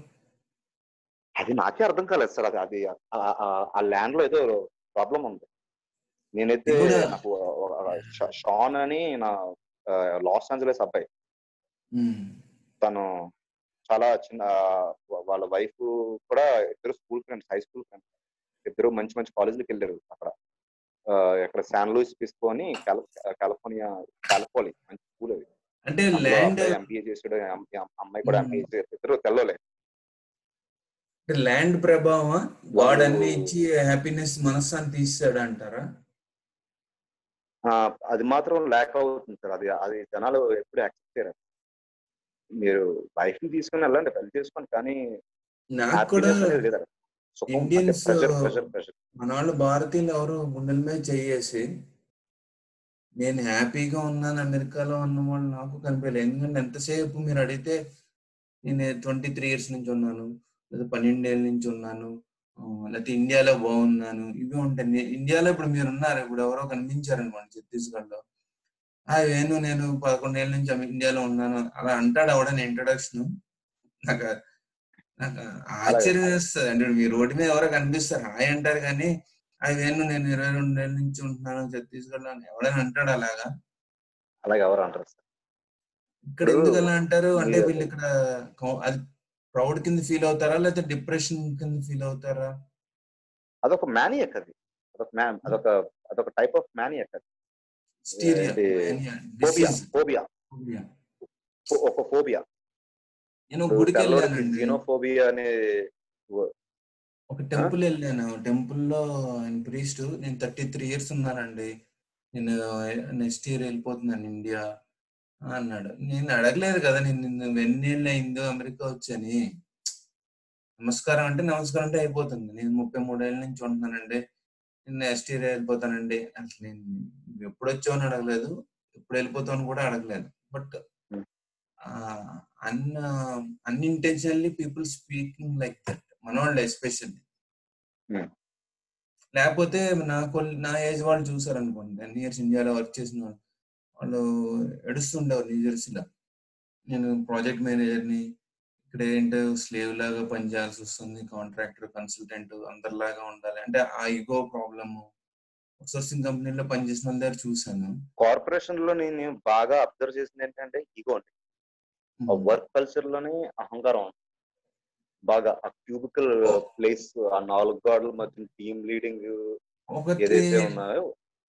అది నాకే అర్థం కాలేదు సార్ అది అది ఆ- ఆ- ఆ ల్యాండ్ లో ఏదో ప్రాబ్లం ఉంది నేనైతే ఇది కూడా- నాకు షా- షాన్ అని నా ఆ, లాస్ ఏంజలస్ అబ్బాయి ఉమ్, తను చాలా చిన్న వా- వాళ్ళ వైఫ్ కూడా ఇద్దరు school friends high school friends ఇద్దరు మంచి మంచి కాలేజీలకు వెళ్ళారు అక్కడ ఆ, ఎక్కడ శాన్ లూయిస్ పిస్కో అని కాలి- కాలిఫోర్నియా కాలిఫోలి మంచి స్కూల్ అది అంటే ల్యాండ్ ఎంబీఏ చేసాడు అమ్- అమ్- అమ్మాయి కూడా ఎంబీఏ చేశారు ఇద్దరు తెల్లలే ల్యాండ్ ప్రభావం వాడు అన్ని ఇచ్చి హ్యాపీనెస్ మనస్సాన్ని తీసాడు అంటారా ఆ, అది మాత్రం లేక అవుతుంది సార్ అది అది జనాలు ఎప్పుడు యాక్సెప్ట్ చేయరు మీరు వైఫ్ ని తీసుకుని వెళ్ళండి పెళ్లి చేసుకోండి కానీ నాకు కూడా happiness అనేది లేదు. సుఖం అంటే Indians, ప్రెషర్ ప్రెషర్ ప్రెషర్ మన వాళ్ళు భారతీయులు ఎవరు గుండెల మీద చేయేసి నేను హ్యాపీగా ఉన్నాను అమెరికాలో ఉన్న వాళ్ళు నాకు కనిపించలేదు ఎందుకంటే ఎంతసేపు మీరు అడిగితే నేను ట్వంటీ త్రీ ఇయర్స్ నుంచి ఉన్నాను లేదా పన్నెండేళ్ళ నుంచి ఉన్నాను ఆ, లేకపోతే ఇండియాలో బాగున్నాను ఇవి ఉంటాయి నే- ఇండియాలో ఇప్పుడు మీరు ఉన్నారు ఇప్పుడు ఎవరో కనిపించారనుకోండి ఛత్తీస్గఢ్ లో ఆ వేణు నేను పదకొండేళ్ళ నుంచి అమె- ఇండియాలో ఉన్నాను అలా అంటాడు అవడని ఇంట్రొడక్షన్ నాకు నాకు ఆశ్చర్యం వేస్తుంది అంటే మీ రోడ్డు మీద ఎవరో కనిపిస్తారు హాయ్ అంటారు కానీ అది వేణు నేను ఇరవై రెండేళ్ళ నుంచి ఉంటున్నాను ఛత్తీస్గఢ్ లో అని ఎవడైనా అంటాడు అలాగా అలాగే ఎవరు అంటారు సార్ ఇక్కడ ఇప్పుడు ఎందుకు అలా అంటారు అంటే మీరు- వీళ్ళు ఇక్కడ కౌ- అది ప్రౌడ్ కింద ఫీల్ అవుతారా లేకపోతే డిప్రెషన్ కింద ఫీల్ అవుతారా అదొక మ్యానియక్ అది అదొక మ్యాన్ అదొక అదొక టైప్ ఆఫ్ మ్యానియక్ అది Hysteria, ఏంటి? mania, phobia disease, phobia phobia. ఒక ఫోబియా నేను ఒక గుడికి వెళ్ళానండి జీనోఫోబియా అనే ఒక టెంపుల్ వెళ్ళాను టెంపుల్ లో ఆయన ప్రీస్ట్ నేను థర్టీ త్రీ ఇయర్స్ ఉన్నానండి నేను నెక్స్ట్ ఇయర్ వెళ్ళిపోతున్నాను ఇండియా అన్నాడు నేను అడగలేదు కదా నేను నిన్ను వెన్నేళ్ళు అయిందో అమెరికా వచ్చని నమస్కారం అంటే నమస్కారం అంటే అయిపోతుంది నేను ముప్పై మూడేళ్ళ నుంచి ఉంటున్నానండి నేను నెక్స్ట్ ఇయర్ వెళ్ళిపోతానండి అసలు నేను నువ్వు ఎప్పుడు వచ్చావు అని అడగలేదు ఎప్పుడు వెళ్ళిపోతావు అని కూడా అడగలేదు బట్ Hmm. అన్ unintentionally people speaking like that మనోళ్ళు ఎస్పెషల్లీ Hmm. లేకపోతే నా కొల్ నా ఏజ్ వాళ్ళు చూసారు అనుకోండి టెన్ ఇయర్స్ ఇండియాలో వర్క్ చేసిన వాళ్ళు వాళ్ళు ఎడుస్తుండేవారు న్యూజెర్సీలో నేను ప్రాజెక్ట్ మేనేజర్ని ఇక్కడ ఏంటో స్లేవ్ లాగా పనిచేయాల్సి వస్తుంది కాంట్రాక్టర్ కన్సల్టెంట్ అందరిలాగా ఉండాలి అంటే ఆ ఈగో ప్రాబ్లమ్ సోర్సింగ్ కంపెనీలో పనిచేసిన వాళ్ళ దగ్గర చూసాను కార్పొరేషన్ లో నేను బాగా అబ్జర్వ్ చేసింది ఏంటంటే ఈగో అండి ఆ వర్క్ కల్చర్ లోనే అహంకారం ఉంది. బాగా ఆ క్యూబికల్ ప్లేస్ ఆ నాలుగు గాడుల మధ్య టీమ్ లీడింగ్ ఒకటి ఏదైతే ఉన్నాయో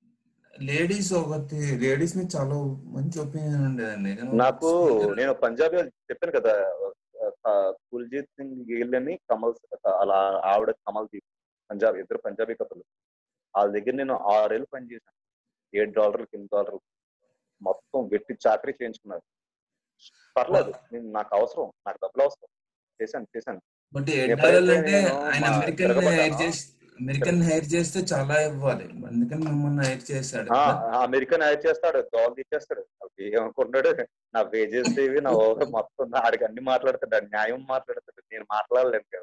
లేడీస్ ఒకటి లేడీస్ మీద చాలా మంచి ఒపీనియన్ ఉండేదండి కానీ నాకు speaker- నేను పంజాబీ వాళ్ళు చెప్పాను కదా ఆ, కుల్జీత్ సింగ్ గిల్ అని కమల్ అలా ఆవిడ కమల్ దీప్ పంజాబ్ ఇద్దరు పంజాబీ కథలు వాళ్ళ దగ్గర నేను ఆరేళ్ళు పనిచేశాను ఏడు డాలర్లు ఎనిమిది డాలర్లు మొత్తం వెట్టి చాకరీ చేయించుకున్నారు పర్లేదు నేను నాకు అవసరం నాకు డబ్బులు అవసరం చేశాను చేశాను బట్ ఎప్పుడైతే ఎడ్డాలు అంటే నేను ఆయన మా అమెరికన్ తిరగబడ్డానో, హైర్ చేసి అమెరికన్ హైర్ చేస్తే చాలా ఇవ్వాలి అందుకని మిమ్మల్ని హైర్ చేశాడు ఆ, కదా. ఆ అమెరికన్ యాడ్ చేస్తాడు దోలు తీసేస్తాడు అసలు ఏమనుకుంటాడు నా వేజెస్ ఇవి నా ఓవర్ మొత్తం నా ఆడికి అన్ని మాట్లాడతాడు న్యాయం మాట్లాడతాడు నేను మాట్లాడలేను కదా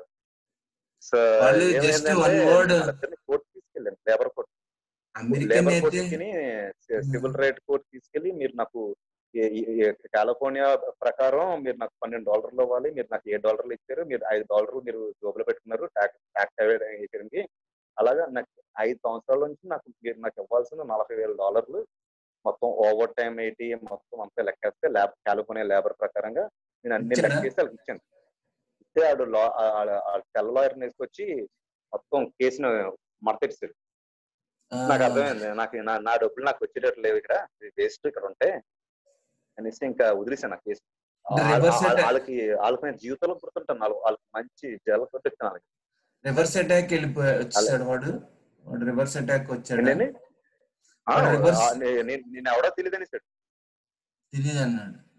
సో వాళ్ళు just one word. కోర్టు తీసుకెళ్ళాను లేబర్ కోర్ట్ అమెరికన్ లేబర్ అయితే కోర్టుకి సివిల్ రైట్ కోర్ట్ తీసుకెళ్లి మీరు నాకు ఏ- ఏ- ఏ- కాలిఫోర్నియా ప్రకారం మీరు నాకు పన్నెండు డాలర్లు ఇవ్వాలి మీరు నాకు ఏడు డాలర్లు ఇచ్చారు మీరు ఐదు డాలర్లు మీరు జోబులో పెట్టుకున్నారు ట్యాక్స్ ట్యాక్స్ అయిపోయింది అలాగా నాకు ఐదు సంవత్సరాల నుంచి నాకు మీరు నాకు ఇవ్వాల్సిన నలభై వేల డాలర్లు మొత్తం ఓవర్ టైం ఏంటి మొత్తం అంతా లెక్కేస్తే ల్యాబ్ కాలిఫోర్నియా లేబర్ ప్రకారంగా నేను అన్ని ఇచ్చాడా? లెక్కేసి వాళ్ళకి ఇచ్చాను ఇస్తే ఆడు లా తెల్ల లాయర్ని వేసుకొచ్చి మొత్తం కేసును మడతెట్టారు ఆ, నాకు అర్థమైంది నాకు నా నా డబ్బులు నాకు వచ్చేటట్టు లేవు ఇక్కడ వేస్ట్ ఇక్కడ ఉంటే అనేసి ఇంకా వదిలేసాను ఆ కేసు అంటే ఆ- reverse ఆ- attack. వాళ్ళకి వాళ్ళకి నేను జీవితంలో గుర్తుంటాను వాళ్ళకి వాళ్ళకి మంచి జల కొట్టిస్తాను వాళ్ళకి రివర్స్ అటాక్ వెళ్ళిపోయా వచ్చాడు వాడు వాడు రివర్స్ అటాక్ వచ్చాడు ఏంటండి? ఆ, వాడు reverse- ఆ, నే- నేను నేను ఎవడో తెలియదు అనేసాడు తెలియదు అన్నాడు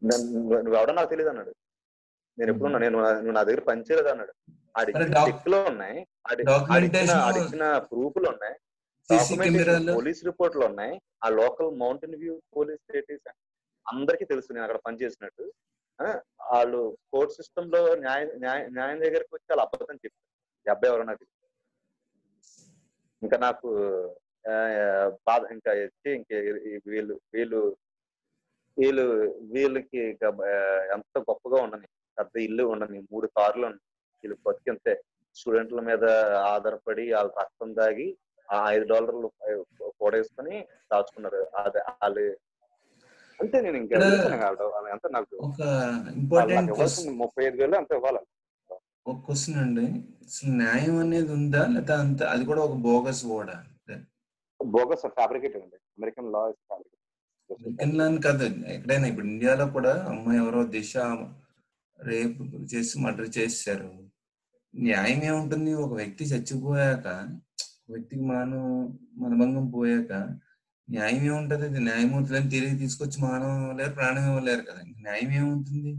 నువ్వు ఎవడో నాకు తెలియదు అన్నాడు నేను ఎప్పుడు ఉన్నా నేను నువ్వు నా దగ్గర పనిచేయలేదు అన్నాడు ఆడి మరి doc- చెక్ లో ఉన్నాయి ఆడి Documentation- ఆడిచ్చిన ఆడిచ్చిన ప్రూఫ్లు ఉన్నాయి సీసీ డాక్యుమెంటేషన్ కెమెరాలు పోలీస్ రిపోర్ట్లు ఉన్నాయి ఆ local Mountain View police status అందరికీ తెలుసు నేను అక్కడ పనిచేసినట్టు ఆ, వాళ్ళు కోర్ట్ సిస్టమ్ లో న్యాయ న్యాయ- న్యాయం దగ్గరికి వచ్చి వాళ్ళు అబద్ధం చెప్పారు ఈ అబ్బాయి ఎవరో నాకు తెలియదు. ఇంకా నాకు ఆ, బాధ ఇంకా వచ్చి ఇంకా ఈ- వీళ్ళు వీళ్ళు వీళ్ళు వీళ్ళకి ఇంకా, ఆ, ఎంత గొప్పగా ఉండని పెద్ద ఇల్లు ఉండని మూడు కార్లు ఉన్నాయి వీళ్ళు బతికింతే స్టూడెంట్ల మీద ఆధారపడి వాళ్ళ రక్తం దాగి ఆ ఐదు డాలర్లు కూడేసుకొని దాచుకున్నారు అదే వాళ్ళు అంతే నేను ఇంకా ఇక్కడ వదిలేసాను ఇంకా వాళ్ళ- వాళ్ళ ఎంత నాకు ఒక వాళ్ళు ఇంపార్టెంట్ నాకు ఇవ్వాల్సింది ముప్పై ఐదు వేలు అంత ఇవ్వాలి ఒక క్వశ్చన్ అండి అసలు న్యాయం అనేది ఉందా లేదా అంత అది కూడా ఒక బోగస్ ఓడా బోగస్ ఫ్యాబ్రికేట్ అండి అమెరికన్ లా ఇస్ అమెరికన్ లాని కాదు ఎక్కడైనా ఇప్పుడు ఇండియాలో కూడా అమ్మాయి ఎవరో దిశ రేపు చేసి మర్డర్ చేశారు న్యాయం ఏముంటుంది ఒక వ్యక్తి చచ్చిపోయాక ఒక వ్యక్తికి మానవ మనభంగం పోయాక న్యాయం ఏముంటది అది న్యాయమూర్తులను తిరిగి తీసుకొచ్చి మానవం ఇవ్వలేరు ప్రాణం ఇవ్వలేరు కదా ఇంక న్యాయం ఏముంటుంది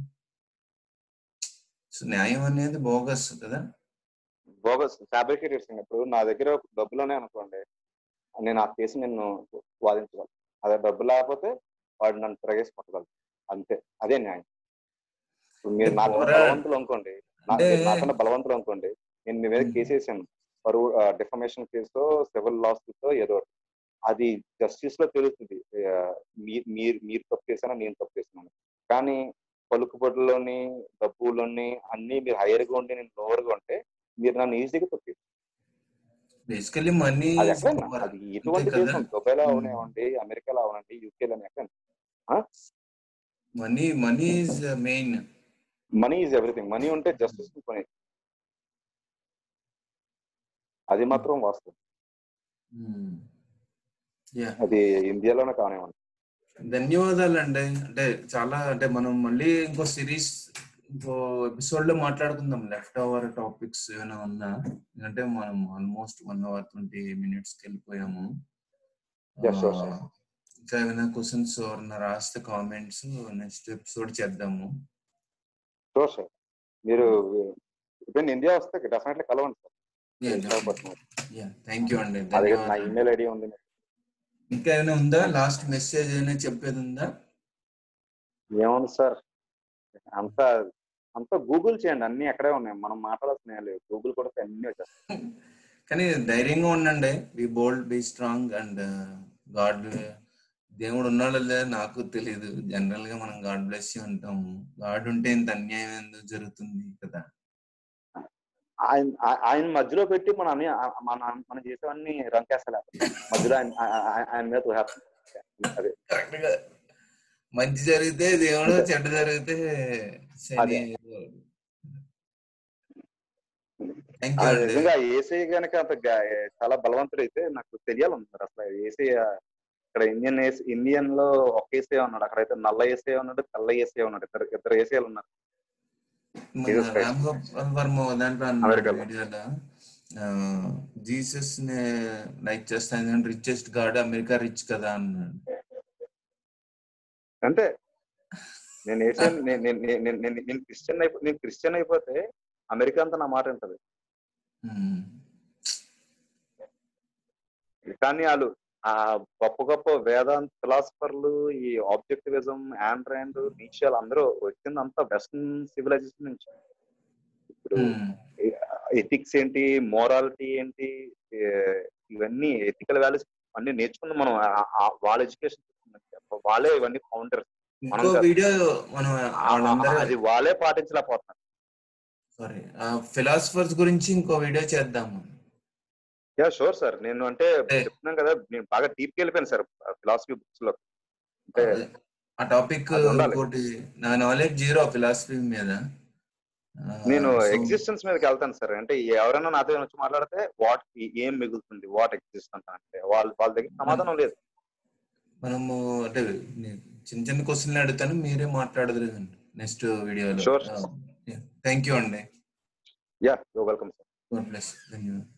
సో న్యాయం అనేది బోగస్ కదా బోగస్ ఫ్యాబ్రికేటెడ్స్ ఇప్పుడు నా దగ్గర డబ్బులోనే అనుకోండి నేను ఆ కేసు నిన్ను వాదించగలను అదే డబ్బు లేకపోతే వాడు నన్ను తిరగేసి కొట్టగలరు అంతే అదే న్యాయం ఇప్పుడు మీరు అంటే నాకన్నా పోరా- బలవంతులు అనుకోండి నా- అంటే- మీరు నాకన్నా బలవంతులు అనుకోండి నేను మీ మీద Hmm. కేసు వేసాను పరువు డిఫమేషన్ కేసు సివిల్ లాస్ ఏదో ఒకటి. అది జస్టిస్ లో తెలుస్తుంది ఆ, మీ- మీరు మీరు తప్పు చేశానా నేను తప్పు చేశాను కానీ పలుకుబడిలోని డబ్బులోని అన్ని మీరు హైయర్ గా ఉండి నేను లోవర్ గా ఉంటే మీరు నన్ను ఈజీగా తప్పు చేస్తారు. బేసికలీ మనీ అది ఎక్కడైనా అది ఎటువంటి కదా. దేశం దుబాయ్లో Hmm. అవనివ్వండి అమెరికాలో అవనండి యూకేలో ఎక్కడ money money is main money is everything money ఉంటే జస్టిస్ పని అది మాత్రం వాస్తవం యా అది ఇండియాలోనే కానివ్వండి ధన్యవాదాలు అండి అంటే చాలా అంటే మనం మళ్ళీ ఇంకో సిరీస్ ఇంకో ఎపిసోడ్ లో మాట్లాడుకుందాం లెఫ్ట్ అవర్ టాపిక్స్ ఏమైనా ఉన్నా ఎందుకంటే మనం almost one hour twenty minutes కి వెళ్ళిపోయాము Yes, sure, sure. ఆ, ఇంకా ఏమైనా క్వశ్చన్స్ ఎవరైనా రాస్తే కామెంట్స్ నెక్స్ట్ ఎపిసోడ్ చేద్దాము షూర్ సార్ మీరు ఇప్పుడు ఇండియా వస్తే డెఫినెట్లీ కలవండి సార్ థ్యాంక్ యూ అండి నా దగ్గర నా ధన్యవాదాలు ఇమెయిల్ ఐడి ఉంది ఇంకా ఏమైనా ఉందా లాస్ట్ మెసేజ్ ఏమైనా చెప్పేది ఉందా ఏముంది సార్ అంత అంతా గూగుల్ చేయండి అన్ని అక్కడే ఉన్నాయి మనం మాట్లాడాల్సిన లేదు గూగుల్ కూడా అన్ని వచ్చేస్తాయి కానీ ధైర్యంగా ఉండండి be bold be strong and god దేవుడు ఉన్నాడో లేదో నాకు తెలియదు జనరల్ గా మనం గాడ్ బ్లెస్ యూ అంటాము గాడ్ ఉంటే ఇంత అన్యాయం ఎందుకు జరుగుతుంది కదా ఆయన ఆ- ఆయన మధ్యలో పెట్టి మన అన్ని ఆ- మన మనం చేసేవన్నీ రంకేస్తలే మధ్యలో ఆయన ఆ- ఆ- ఆయన మీద తోసేస్తాం. అదే కరెక్ట్ గా మంచి జరిగితే దేవుడు చెడ్డ జరిగితే శని అదే. థ్యాంక్ ఆ యూ అండి నిజంగా ఏసీ గనక అంత గా- చాలా బలవంతుడైతే నాకు తెలియాలి మరి అసలు ఏసీ ఇక్కడ ఇండియన్ ఏసీ ఇండియన్ లో ఒక ఏసీ ఉన్నాడు అక్కడైతే నల్ల ఏసీ ఉన్నాడు తెల్ల ఏసీ ఉన్నాడు ఇద్దరు ఇద్దరు ఏసీలు ఉన్నారు మన Jesus Christ. రామ్ గోపాల్ వర్మ దాంట్లో అన్నాడు అమెరికాలో. వీడియోలో జీసస్ ని లైక్ చేస్తాను రిచెస్ట్ గాడ్ అమెరికా రిచ్ కదా అన్నాడు అంటే నేను ఏసీ నేను నేను- నేను- నేను- నేను- నేను క్రిస్టియన్ అయిపో నేను క్రిస్టియన్ అయిపోతే అమెరికా అంతా నా మాట ఉంటది ఉమ్. కానీ వాళ్ళు ఆ గొప్ప గొప్ప వేదాంత ఫిలాసఫర్లు ఈ ఆబ్జెక్టివిజం ఆండ్రాండ్ నీషాలు అందరూ వచ్చిందంతా వెస్టర్న్ సివిలైజేషన్ నుంచి ఇప్పుడు ఉమ్. ఎథిక్స్ ఏంటి మోరాలిటీ ఏంటి ఏ, ఇవన్నీ ఎథికల్ వాల్యూస్ అన్ని నేర్చుకుని మనం ఆ- ఆ- వాళ్ళ ఎడ్యుకేషన్ వాళ్ళే ఇవన్నీ ఫౌండర్స్ ఇంకో వీడియో మనం వాళ్ళందరూ అది వాళ్ళే పాటించలేకపోతున్నారు సారీ ఫిలాసఫర్స్ గురించి ఇంకో వీడియో చేద్దాము యా షూర్ సార్ నేను అంటే ఏ. చెప్తున్నాను కదా నేను బాగా డీప్ వెళ్ళిపోయాను సార్ ఫిలాసఫీ బుక్స్ లో అంటే ఆ టాపిక్ అది ఉండాలి. ఇంకోటి నా నాలెడ్జ్ జీరో ఫిలాసఫీ మీద ఆ, నేను so, ఎగ్జిస్టెన్స్ మీదకి వెళ్తాను సార్ అంటే ఎవరైనా నాతో వచ్చి మాట్లాడితే వాట్ ఏం మిగులుతుంది వాట్ ఎగ్జిస్టెన్స్ అంటే వాళ్ళ వాళ్ళ దగ్గర సమాధానం లేదు మనము అంటే నే- చిన్న చిన్న క్వశ్చన్లు అడుగుతాను మీరే మాట్లాడదు నెక్స్ట్ వీడియోలో Sure. థ్యాంక్ యూ అండి you're welcome sir God bless. ధన్యవాదాలు